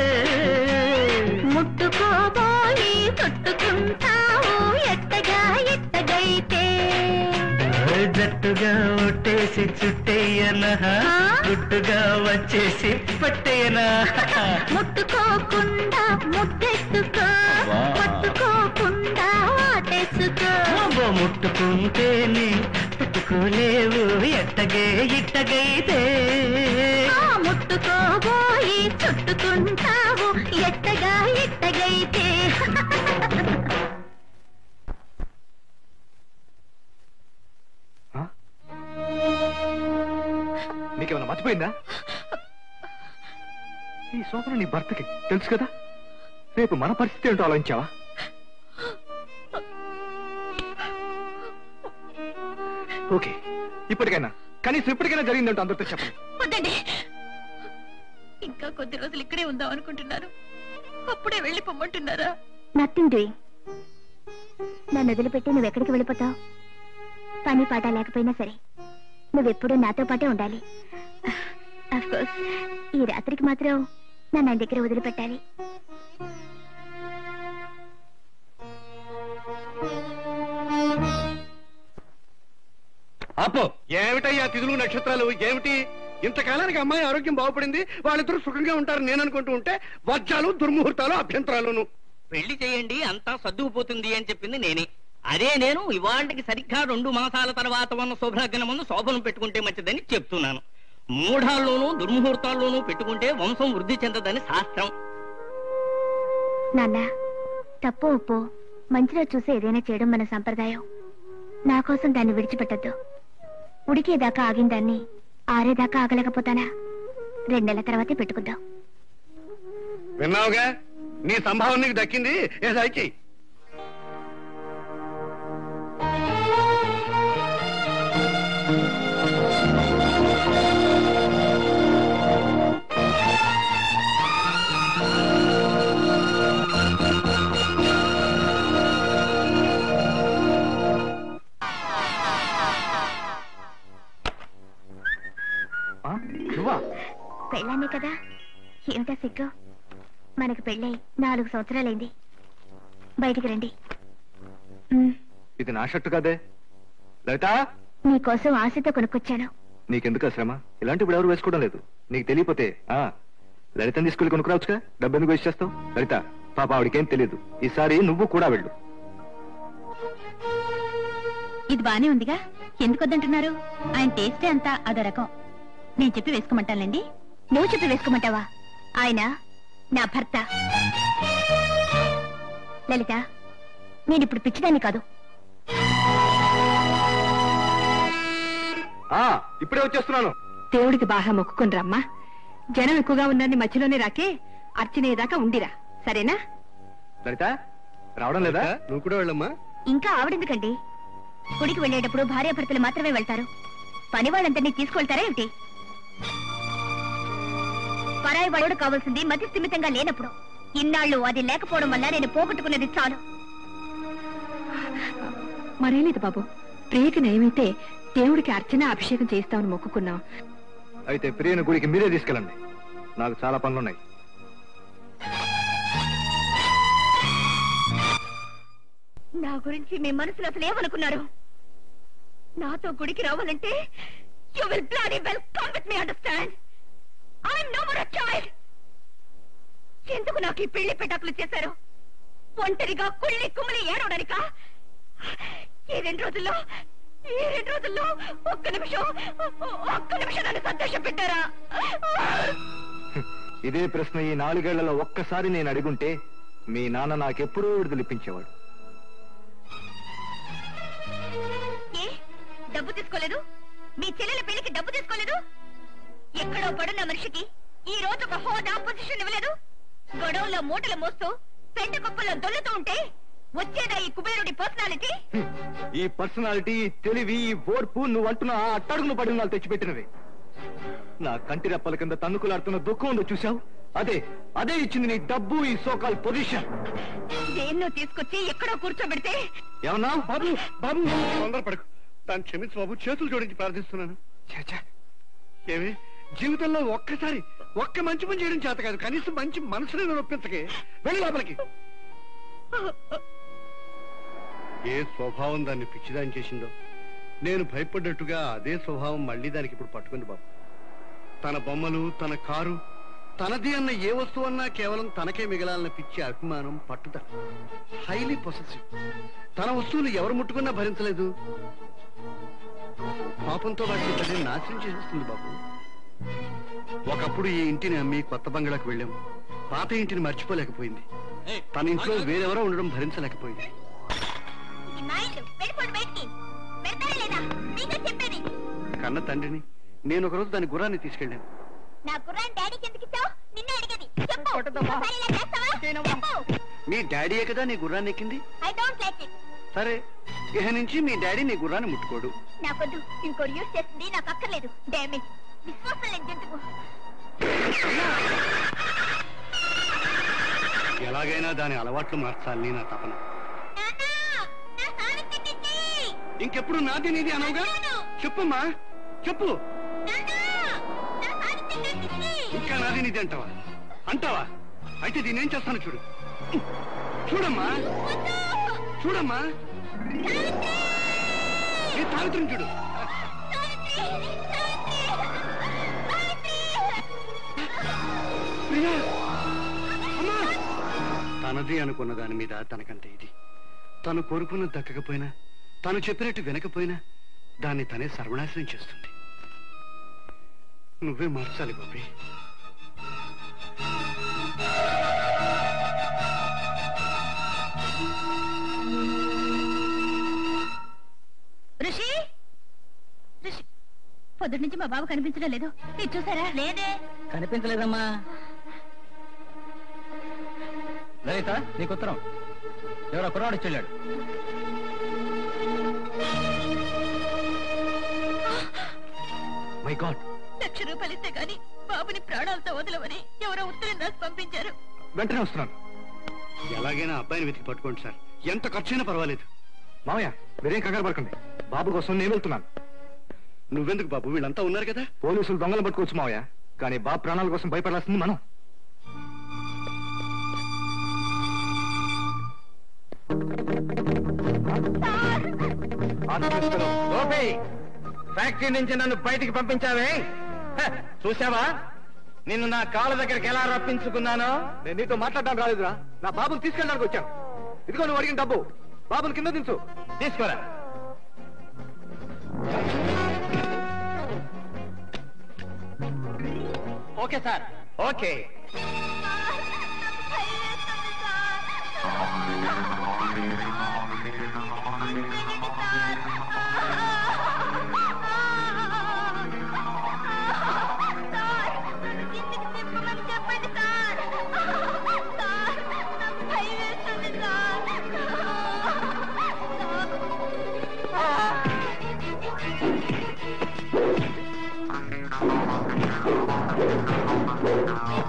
ముట్టుకోబోయి చుట్టుకుంటావు ఎట్టగా ఎట్టగైతే జట్టుగా ఒట్టేసి చుట్టేయనా గుట్టుగా వచ్చేసి పట్టేయనా ముట్టుకోకుండా ముద్దెట్టుకో పట్టుకోకుండా వాటేసుకో అబ్బో ముట్టుకుంటేనే పట్టుకోలేవు ఎట్టగే ఇట్టగైతే ఆ ముట్టుకోబోయి చుట్టుకుంటావు ఎట్టగా ఎట్టగైతే నీకేమైనా మర్చిపోయిందా ఈ సోదరు నీ భర్తకి తెలుసు కదా రేపు మన పరిస్థితి ఏంటో ఆలోచించావా ఓకే ఇప్పటికైనా కనీసం ఇప్పటికైనా జరిగిందంటో అందరితో చెప్పండి వద్దండి ఇంకా కొద్ది రోజులు ఇక్కడే ఉందాం అనుకుంటున్నాను అప్పుడే వెళ్ళి పొమ్మంటున్నారా నథింగ్ డూయింగ్ నన్ను వదిలిపెట్టి నువ్వు ఎక్కడికి వెళ్ళిపోతావు పని పాట లేకపోయినా సరే నువ్వెప్పుడూ నాతో పాటే ఉండాలి కోర్స్ ఈ రాత్రికి మాత్రం నన్ను ఆయన దగ్గర వదిలిపెట్టాలి ఆపో ఏమిటయ్యా తిథులు నక్షత్రాలు ఏమిటి ఇంతకాలానికి అమ్మాయి ఆరోగ్యం బాగుపడింది వాళ్ళిద్దరూ సుఖంగా ఉంటారు నేను అనుకుంటూ ఉంటే వజ్రాలు దుర్ముహూర్తాలు అభ్యంతరాలును పెళ్లి చేయండి అంతా సర్దుకుపోతుంది అని చెప్పింది నేనే అదే నేను ఇవాళకి సరిగ్గా రెండు మాసాల తర్వాత ఉన్న శుభలగ్న ముందు శోభనం పెట్టుకుంటే మంచిదని చెప్తున్నాను మూఢాల్లోనూ దుర్ముహూర్తాల్లోనూ పెట్టుకుంటే వంశం వృద్ధి చెందదని శాస్త్రం నాన్న తప్పు ఉప్పు మంచిలో చూసి ఏదైనా చేయడం మన సంప్రదాయం నా కోసం దాన్ని విడిచిపెట్టద్దు ఉడికేదాకా ఆగిన దాన్ని ఆరేదాకా ఆగలేకపోతానా రెండు నెలల తర్వాతే పెట్టుకుందాం విన్నావుగా నీ సంభావన నీకు దక్కింది ఏ సాయి నువ్వా పెళ్ళాన్ని కదా ఏమిటా సిగ్గు మనకి పెళ్ళై నాలుగు సంవత్సరాలైంది బయటికి రండి ఉమ్, ఇది నా షర్టు కదే లలిత మీకోసం ఆశతో కొనుక్కొచ్చాను నీకెందుకు ఆ శ్రమ ఇలాంటివి ఎవరు వేసుకోవడం లేదు నీకు తెలియపోతే ఆ లలితని తీసుకెళ్లి కొనుక్కురావచ్చుగా డబ్బు ఎందుకు వేస్ట్ చేస్తావు లలిత పాప ఆవిడకేం తెలియదు ఈసారి నువ్వు కూడా వెళ్ళు ఇది బానే ఉందిగా ఎందుకు వద్దంటున్నారు ఆయన టేస్టే అంతా అదో రకం నేను చెప్పి వేసుకోమంటానులేండి నువ్వు చెప్పి వేసుకోమంటావా ఆయన నా భర్త లలిత నేను ఇప్పుడు పిచ్చిదాన్ని కాదు ఆ ఇప్పుడే వచ్చేస్తున్నాను దేవుడికి బాగా మొక్కుకుని రమ్మా జనం ఎక్కువగా ఉన్నారని మధ్యలోనే రాకే అర్చనేదాకా ఉండిరా సరేనా లలిత రావడం లేదా నువ్వు కూడా వెళ్ళమ్మా ఇంకా ఆవిడెందుకండి గుడికి వెళ్ళేటప్పుడు భార్యాభర్తలు మాత్రమే వెళ్తారు పని వాళ్ళందరినీ తీసుకువెళ్తారా ఏమిటి పరాయి వాడు కావాల్సింది మతి స్థిమితంగా లేనప్పుడు ఇన్నాళ్ళు అది లేకపోవడం వల్ల నేను పోగొట్టుకున్నది చాలు మరేం లేదు బాబు ప్రియకి నయమైతే దేవుడికి అర్చన అభిషేకం చేస్తామని మొక్కుకున్నాం అయితే ప్రియను గుడికి మీరే తీసుకెళ్ళండి నాకు చాలా పనులున్నాయి నా గురించి మీ మనసులో అసలు ఏమనుకున్నారు నాతో గుడికి రావాలంటే you will bloody well come with me understand I'm no more child ఎందుకు నాకు ఈ పెళ్లి పెట్టాకులు చేశారు ఒంటరిగా కుళ్ళి కుమిలి ఏడవడానికా ఈ రెండు రోజుల్లో ఈ రెండు రోజుల్లో ఒక్క నిమిషం ఒక్క నిమిషం నన్ను సంతోషం పెట్టారా ఇదే ప్రశ్న ఈ నాలుగేళ్లలో ఒక్కసారి నేను అడుగుంటే మీ నాన్న నాకెప్పుడూ విడుదలిప్పించేవాడు ఏ డబ్బు తీసుకోలేదు మీ చెల్లెల పెళ్లికి డబ్బు తీసుకోలేదు ఎక్కడో పడున్న మనిషికి ఈ రోజు ఒక హోదా పొజిషన్ ఇవ్వలేదు గొడవల్లో మూటలు మోస్తూ పెంట కుప్పల్లో దొల్లుతూ ఉంటే వచ్చేదా ఈ కుబేరుడి పర్సనాలిటీ ఈ పర్సనాలిటీ ఈ తెలివి ఈ ఓర్పు నువ్వు అంటున్న ఆ అట్టడుగును పడి వాళ్ళు తెచ్చిపెట్టినవి నా కంటి రెప్పల కింద తన్నుకులాడుతున్న దుఃఖం ఉందో చూసావు అదే అదే ఇచ్చింది నీ డబ్బు ఈ సోకాల్ పొజిషన్ దేన్నో తీసుకొచ్చి ఎక్కడో కూర్చోబెడితే ఏమన్నా బాబు బాబు తొందరపడకు దాన్ని క్షమించు బాబు చేతులు జోడించి ప్రార్థిస్తున్నాను ఏమి జీవితంలో ఒక్కసారి ఒక్క మంచి పని చేయడం చేత కాదు కనీసం మంచి మనసుని నొప్పించకే వెళ్ళి లోపలికి ఏ స్వభావం దాన్ని పిచ్చిదాన్ని చేసిందో నేను భయపడ్డట్టుగా అదే స్వభావం మళ్ళీ దానికి ఇప్పుడు పట్టుకుంది బాబు తన బొమ్మలు తన కారు తనది అన్న ఏ వస్తువు అన్నా కేవలం తనకే మిగలాలన్న పిచ్చి అభిమానం పట్టుదల హైలీ పొసెసివ్ తన వస్తువులు ఎవరు ముట్టుకున్నా భరించలేదు పాపంతో వాటిని తల్లి నాశనం చేసేస్తుంది బాబు ఒకప్పుడు ఈ ఇంటిని అమ్మి కొత్త బంగ్లాకు వెళ్ళాం పాత ఇంటిని మర్చిపోలేకపోయింది తన ఇంట్లో వేరెవరో ఉండడం భరించలేకపోయింది ఇది మా ఇల్లు వెళ్ళిపోండి బయటికి పెడతారా లేదా మీకే చెప్పేది కన్న తండ్రిని నేను ఒకరోజు దాని గుర్రాన్ని తీసుకెళ్ళాను నా కుర్రాన్ని డాడీకి ఎందుకు ఇచ్చావు నిన్నే అడిగేది చెప్పు ఒకసారి ఇలా చేస్తావా చెప్పు మీ డాడీయే కదా నీ గుర్రాన్ని ఎక్కింది ఐ డోంట్ లైక్ ఇట్ సరే ఇహ నుంచి మీ డాడీ నీ గుర్రాన్ని ముట్టుకోడు నాకొద్దు ఇంకోటి యూజ్ చేస్తుంది నాకు అక్కర్లేదు డామేజ్ విశ్వాసం లేని జంతువు ఎలాగైనా దాని అలవాట్లు మార్చాలని నా తపన ఇంకెప్పుడు నాది నీది అనవుగా చెప్పమ్మా చెప్పు ఇంకా నాది నీది అంటావా అంటావా అయితే దీన్ని ఏం చేస్తాను చూడు చూడమ్మా చూడమ్మా ఈ తాగుతుని చూడు ప్రియా అమ్మా తనది అనుకున్న దాని మీద తనకంటే ఇది తను కోరుకున్నది దక్కకపోయినా తను చెప్పినట్టు వినకపోయినా దాన్ని తనే సర్వనాశనం చేస్తుంది నువ్వే మార్చాలి గోపి ఋషి ఋషి పొద్దుటి నుంచి మా బాబు కనిపించడం లేదు మీరు చూసారా లేదే కనిపించలేదమ్మా లలిత నీకు ఉత్తరం ఎవరో కుర్రాడు చెల్లాడు మై గాడ్ లక్ష రూపాయలు ఇస్తే గాని బాబుని ప్రాణాలతో వదలవని ఎవరో ఉత్తరం రాసి పంపించారు వెంటనే వస్తున్నాను ఎలాగైనా అబ్బాయిని వెతికి పట్టుకోండి సార్ ఎంత ఖర్చైనా పర్వాలేదు మామయ్య మీరేం కంగారు పడకండి బాబు కోసం నేను వెళ్తున్నాను నువ్వెందుకు బాబు వీళ్ళంతా ఉన్నారు కదా పోలీసులు దొంగలు పట్టుకోవచ్చు మావయ్య కానీ బాబు ప్రాణాల కోసం భయపడాల్సింది మనం గోపి ఫ్యాక్టరీ నుంచి నన్ను బయటికి పంపించావే హ, చూసావా నిన్ను నా కాళ్ళ దగ్గరికి ఎలా రప్పించుకున్నానో నేను నీతో మాట్లాడడానికి రాలేదురా నా బాబుని తీసుకెళ్ళడానికి వచ్చాను ఇదిగో నువ్వు అడిగిన డబ్బు బాబుని కింద దించు తీసుకోరా okay sir okay sir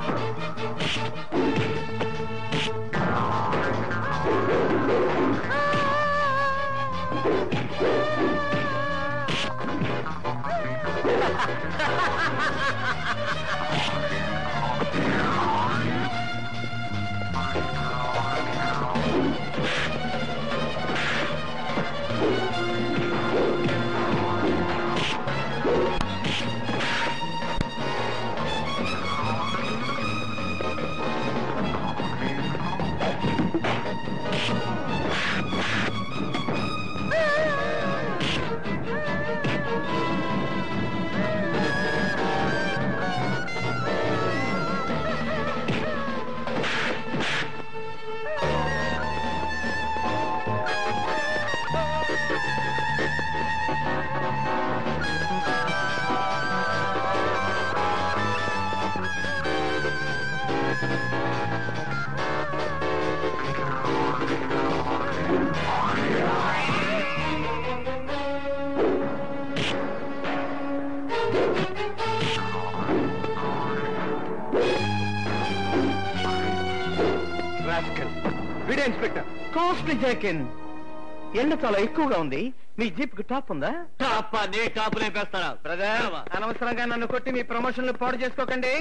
rascal వీడే ఇన్స్పెక్టర్ కాస్ట్లీ జాకిన్ ఎండ చాలా ఎక్కువగా ఉంది మీ జీప్ కి టాప్ ఉందా టాప్ నీ టాప్ లేపేస్తారా బ్రదర్ అనవసరంగా నన్ను కొట్టి మీ ప్రమోషన్లు పాడు చేసుకోకండి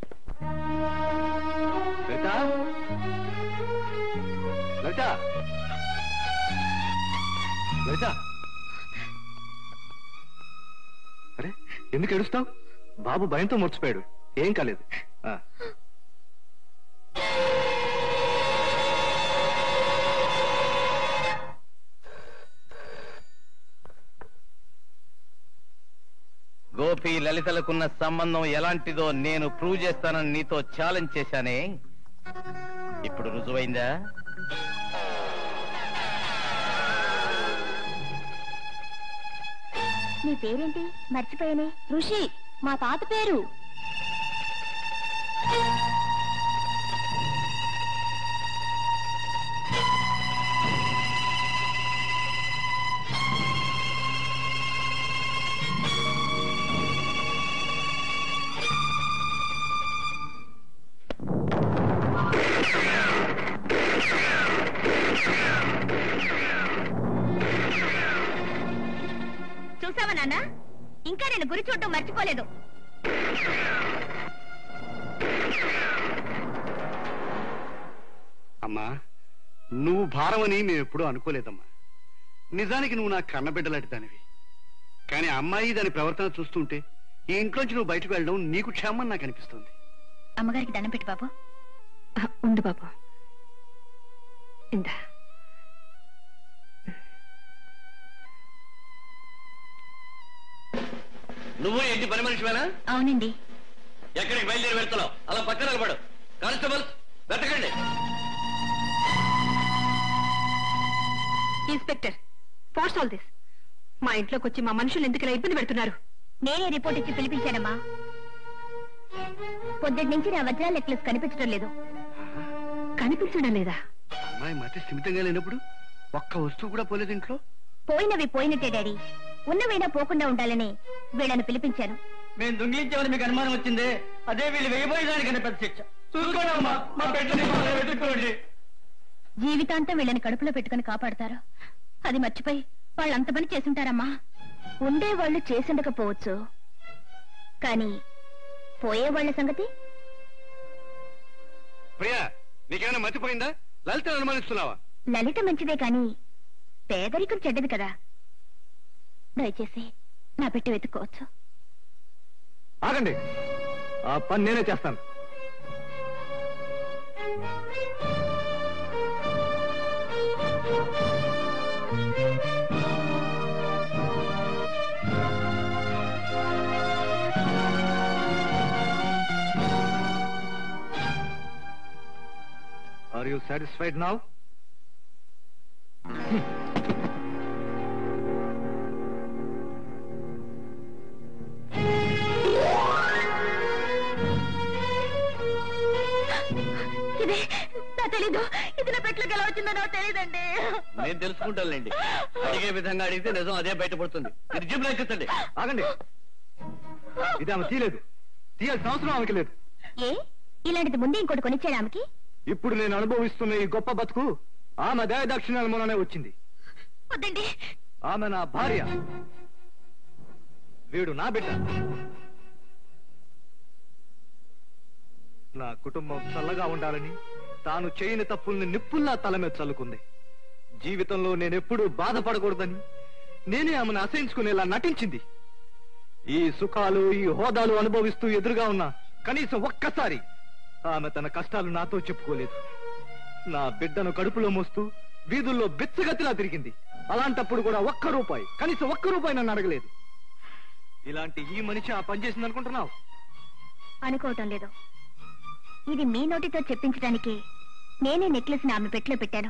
లలిత లలిత లలిత అరే ఎందుకు ఏడుస్తావు బాబు భయంతో ముడిచిపోయాడు ఏం కాలేదు ఆ. గోపి లలితలకున్న సంబంధం ఎలాంటిదో నేను ప్రూవ్ చేస్తానని నీతో ఛాలెంజ్ చేశానే ఇప్పుడు రుజువైందా నీ పేరేంటి మర్చిపోయానే ఋషి మా తాత పేరు చూసావా నాన్న ఇంకా నేను గురి చూడటం మర్చిపోలేదు అమ్మా నువ్వు భారమని మేము ఎప్పుడూ అనుకోలేదమ్మా నిజానికి నువ్వు నా కన్నబిడ్డలాంటి దానివి కానీ ఆ అమ్మాయి దాని ప్రవర్తన చూస్తుంటే ఈ ఇంట్లోంచి నువ్వు బయటకు వెళ్ళడం నీకు క్షేమం నాకు అనిపిస్తుంది అమ్మగారికి దండం పెట్టి బాబు ఉండు బాబు ఇందా నువ్వు ఏంటి పని మనిషివేనా అవునండి ఎక్కడికి బయలుదేరి వెళ్తున్నావు అలా పక్కన నిలబడు కానిస్టేబుల్స్ వెతకండి ఇన్స్పెక్టర్ పోస్ట్ ఆల్ దిస్ మా ఇంట్లోకి వచ్చి మా మనుషులు ఎందుకు ఇలా ఇబ్బంది పెడుతున్నారు నేనే రిపోర్ట్ ఇచ్చి పిలిపించానమ్మా పొద్దుటి నుంచి నా వజ్రాల నెక్లెస్ కనిపించడం లేదు కనిపించడం లేదా అమ్మాయి మతి స్థిమితంగా లేనప్పుడు ఒక్క వస్తువు కూడా పోలేదు ఇంట్లో పోయినవి పోయినట్టే డాడీ ఉన్నవైనా పోకుండా ఉండాలని వీళ్ళని పిలిపించాను మేము దొంగిలించామని మీకు అనుమానం వచ్చింది అదే వీళ్ళు వేయబోయేదానికన్నా పెద్ద శిక్ష చూసుకోండి అమ్మా మా పెట్టని వెతుక్కోండి జీవితాంతం వీళ్ళని కడుపులో పెట్టుకుని కాపాడతారు అది మర్చిపోయి వాళ్ళు అంత పని చేసుంటారమ్మా ఉండేవాళ్ళు చేసుండకపోవచ్చు కానీ పోయేవాళ్ల సంగతి ప్రియా నీకేమైనా మతిపోయిందా లలిత అనుమానిస్తున్నావా లలిత మంచిదే కాని పేదరికం చెడ్డది కదా దయచేసి నా పెట్టి వెతుక్కోవచ్చు ఆగండి ఆ పని నేనే చేస్తాను ఆర్ యూ సాటిస్ఫైడ్ నౌ ఇదే నా తెలీదు ఇది నా పెట్లోకి ఎలా వచ్చిందో నాకు తెలియదండి నేను తెలుసుకుంటానులేండి అడిగే విధంగా అడిగితే నిజం అదే బయటపడుతుంది మీరు జిమ్ ఎక్కించండి ఆగండి ఇది ఆమె తీయలేదు తీయాల్సిన అవసరం ఆమెకి లేదు ఏ ఇలాంటిది ముందే ఇంకోటి కొనిచ్చాడు ఆమెకి ఇప్పుడు నేను అనుభవిస్తున్న ఈ గొప్ప బతుకు ఆమె దయదక్షిణాల మూలనే వచ్చింది వద్దండి ఆమె నా భార్య వీడు నా బిడ్డ నా కుటుంబం చల్లగా ఉండాలని తాను చేయని తప్పుల్ని నిప్పుల్లా తల మీద చల్లుకుంది జీవితంలో నేనెప్పుడూ బాధపడకూడదని నేనే ఆమెను అసహించుకునేలా నటించింది ఈ సుఖాలు ఈ హోదాలు అనుభవిస్తూ ఎదురుగా ఉన్నా కనీసం ఒక్కసారి ఆమె తన కష్టాలు నాతో చెప్పుకోలేదు నా బిడ్డను కడుపులో మోస్తూ వీధుల్లో బిచ్చగతిలా తిరిగింది అలాంటప్పుడు కూడా ఒక్క రూపాయి కనీసం ఒక్క రూపాయి నన్ను అడగలేదు ఇలాంటి ఈ మనిషి ఆ పని చేసింది అనుకుంటున్నావు అనుకోవటం లేదు ఇది మీ నోటితో చెప్పించడానికి నేనే నెక్లెస్ ని ఆమె పెట్లో పెట్టాను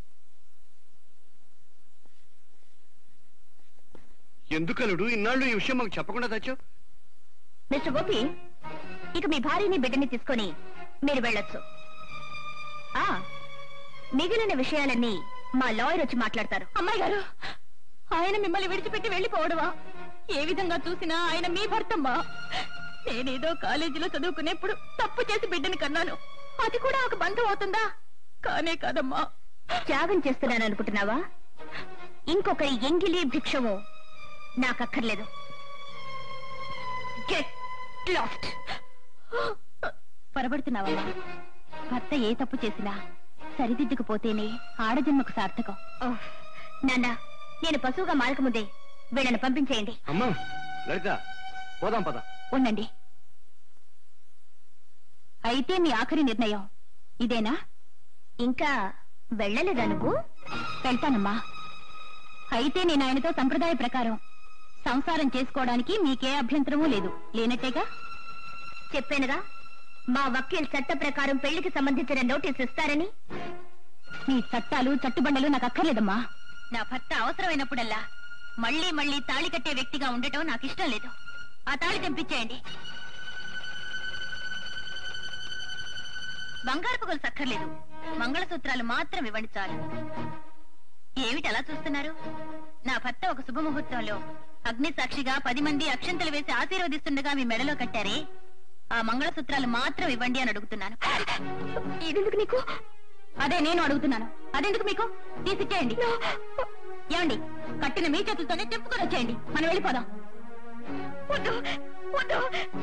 ఎందుకలుడు ఇన్నాళ్ళు ఈ విషయం మాకు చెప్పకుండా తెచ్చావు మిస్టర్ గోపి ఇక మీ భార్యని బిడ్డని తీసుకొని మీరు వెళ్ళొచ్చు ఆ మిగిలిన విషయాలన్నీ మా లాయర్ వచ్చి మాట్లాడతారు అమ్మాయి గారు ఆయన మిమ్మల్ని విడిచిపెట్టి వెళ్ళిపోవడమా ఏ విధంగా చూసినా ఆయన మీ భర్తమ్మా నేనేదో కాలేజీలో చదువుకునేప్పుడు తప్పు చేసి బిడ్డని కన్నాను అది కూడా ఒక బంధం అవుతుందా కానే కాదమ్మా త్యాగం చేస్తున్నాను అనుకుంటున్నావా ఇంకొకరి ఎంగిలి భిక్షము నాకక్కర్లేదు గెట్ లాస్ట్ పొరబడుతున్నావమ్మా భర్త ఏ తప్పు చేసినా సరిదిద్దుకుపోతేనే ఆడజన్మకు సార్థకం నాన్న నేను పశువుగా మారకముందే వీళ్ళని పంపించేయండి అమ్మా లలిత పోదాం పద ఉండండి అయితే మీ ఆఖరి నిర్ణయం ఇదేనా ఇంకా వెళ్ళలేదా నువ్వు వెళ్తానమ్మా అయితే నేను ఆయనతో సంప్రదాయ ప్రకారం సంసారం చేసుకోవడానికి మీకే అభ్యంతరమూ లేదు లేనట్టేగా చెప్పానుగా మా వకీల్ చట్ట ప్రకారం పెళ్లికి సంబంధించిన నోటీస్ ఇస్తారని మీ చట్టాలు చట్టుబండలు నాకు అక్కర్లేదమ్మా నా భర్త అవసరమైనప్పుడల్లా మళ్ళీ మళ్ళీ తాళి కట్టే వ్యక్తిగా ఉండటం నాకు ఇష్టం లేదు ఆ తాళి తెంపించేయండి బంగారపు గొలుసు అక్కర్లేదు మంగళసూత్రాలు మాత్రం ఇవ్వండి చాలు ఏమిటి అలా చూస్తున్నారు నా భర్త ఒక శుభముహూర్తంలో అగ్ని సాక్షిగా పది మంది అక్షంతలు వేసి ఆశీర్వదిస్తుండగా మీ మెడలో కట్టారే ఆ మంగళసూత్రాలు మాత్రం ఇవ్వండి అని అడుగుతున్నాను ఇదెందుకు నీకు అదే నేను అడుగుతున్నాను అదెందుకు మీకు తీసిచ్చేయండి ఏమండి కట్టిన మీ చేతులతోనే చెప్పుకొని వచ్చేయండి మనం వెళ్ళిపోదాం వద్దు వద్దు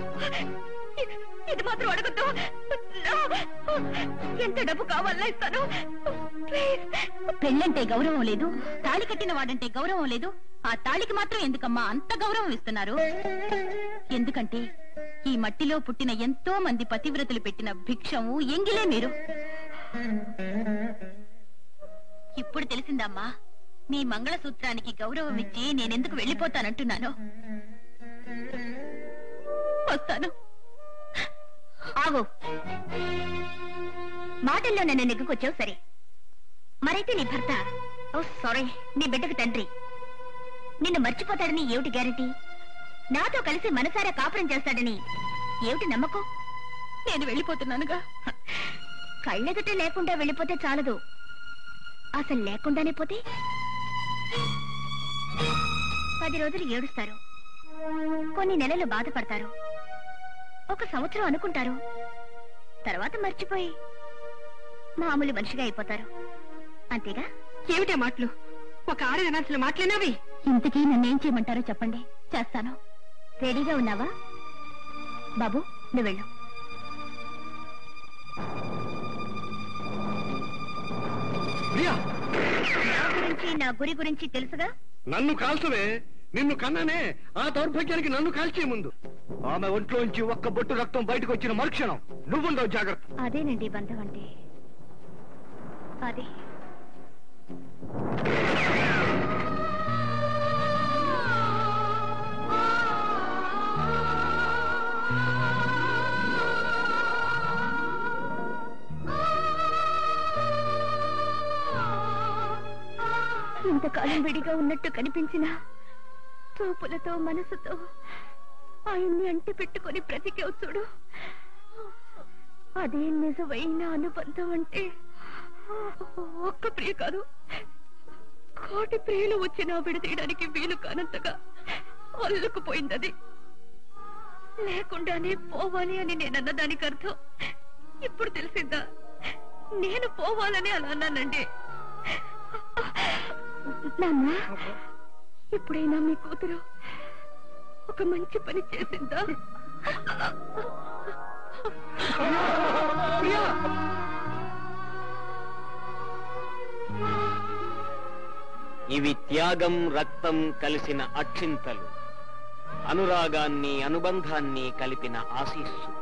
ఇది మాత్రం అడగద్దు ఎంత డబ్బు కావాలా ఇస్తాను పెళ్ళంటే గౌరవం లేదు తాళి కట్టిన వాడంటే గౌరవం లేదు ఆ తాళికి మాత్రం ఎందుకమ్మా అంత గౌరవం ఇస్తున్నారు ఎందుకంటే ఈ మట్టిలో పుట్టిన ఎంతో మంది పతివ్రతలు పెట్టిన భిక్షము ఎంగిలే మీరు ఇప్పుడు తెలిసిందమ్మా మీ మంగళసూత్రానికి గౌరవం ఇచ్చి నేనెందుకు వెళ్ళిపోతానంటున్నాను వస్తాను ఆగు మాటల్లో నన్ను నెగ్గుకొచ్చావు సరే మరైతే నీ భర్త ఓ సారీ నీ బిడ్డకు తండ్రి నిన్ను మర్చిపోతాడని ఏమిటి గ్యారంటీ నాతో కలిసి మనసారా కాపురం చేస్తాడని ఏమిటి నమ్మకం నేను వెళ్ళిపోతున్నానుగా కళ్ళెదుట లేకుండా వెళ్ళిపోతే చాలదు అసలు లేకుండానే పోతే పది రోజులు ఏడుస్తారు కొన్ని నెలలు బాధపడతారు ఒక సంవత్సరం అనుకుంటారు తర్వాత మర్చిపోయి మామూలు మనిషిగా అయిపోతారు అంతేగా ఏమిటే మాటలు ఒక ఆడ అనాల్సిన మాటలేనావి ఇంతకీ నన్నేం చేయమంటారో చెప్పండి చేస్తాను రెడీగా ఉన్నావా బాబు నువ్వు వెళ్ళు ప్రియా నా గురించి నా గురి గురించి తెలుసుగా నన్ను కాల్చవే నిన్ను కన్నానే ఆ దౌర్భాగ్యానికి నన్ను కాల్చే ముందు ఆమె ఒంట్లోంచి ఒక్క బొట్టు రక్తం బయటకు వచ్చిన మరుక్షణం నువ్వుండవు జాగ్రత్త అదేనండి బంధం అంటే అదే ఇంతకాలం విడిగా ఉన్నట్టు కనిపించిన చూపులతో మనసుతో ఆయన్ని అంటి పెట్టుకొని బ్రతికేవు చూడు అదే నిజమైన అనుబంధం అంటే ఒక్క ప్రియ కాదు కోటి ప్రియులు వచ్చినా విడదీయడానికి వీలు కానంతగా అల్లుకుపోయింది అది లేకుండానే పోవాలి అని నేను అన్నదానికి అర్థం ఇప్పుడు తెలిసిందా నేను పోవాలని అలా అన్నానండి నాన్న ఎప్పుడైనా మీ కూతురు ఒక మంచి పని చేసిందా ఇవి త్యాగం రక్తం కలిసిన అక్షింతలు అనురాగాన్ని అనుబంధాన్ని కలిపిన ఆశీస్సు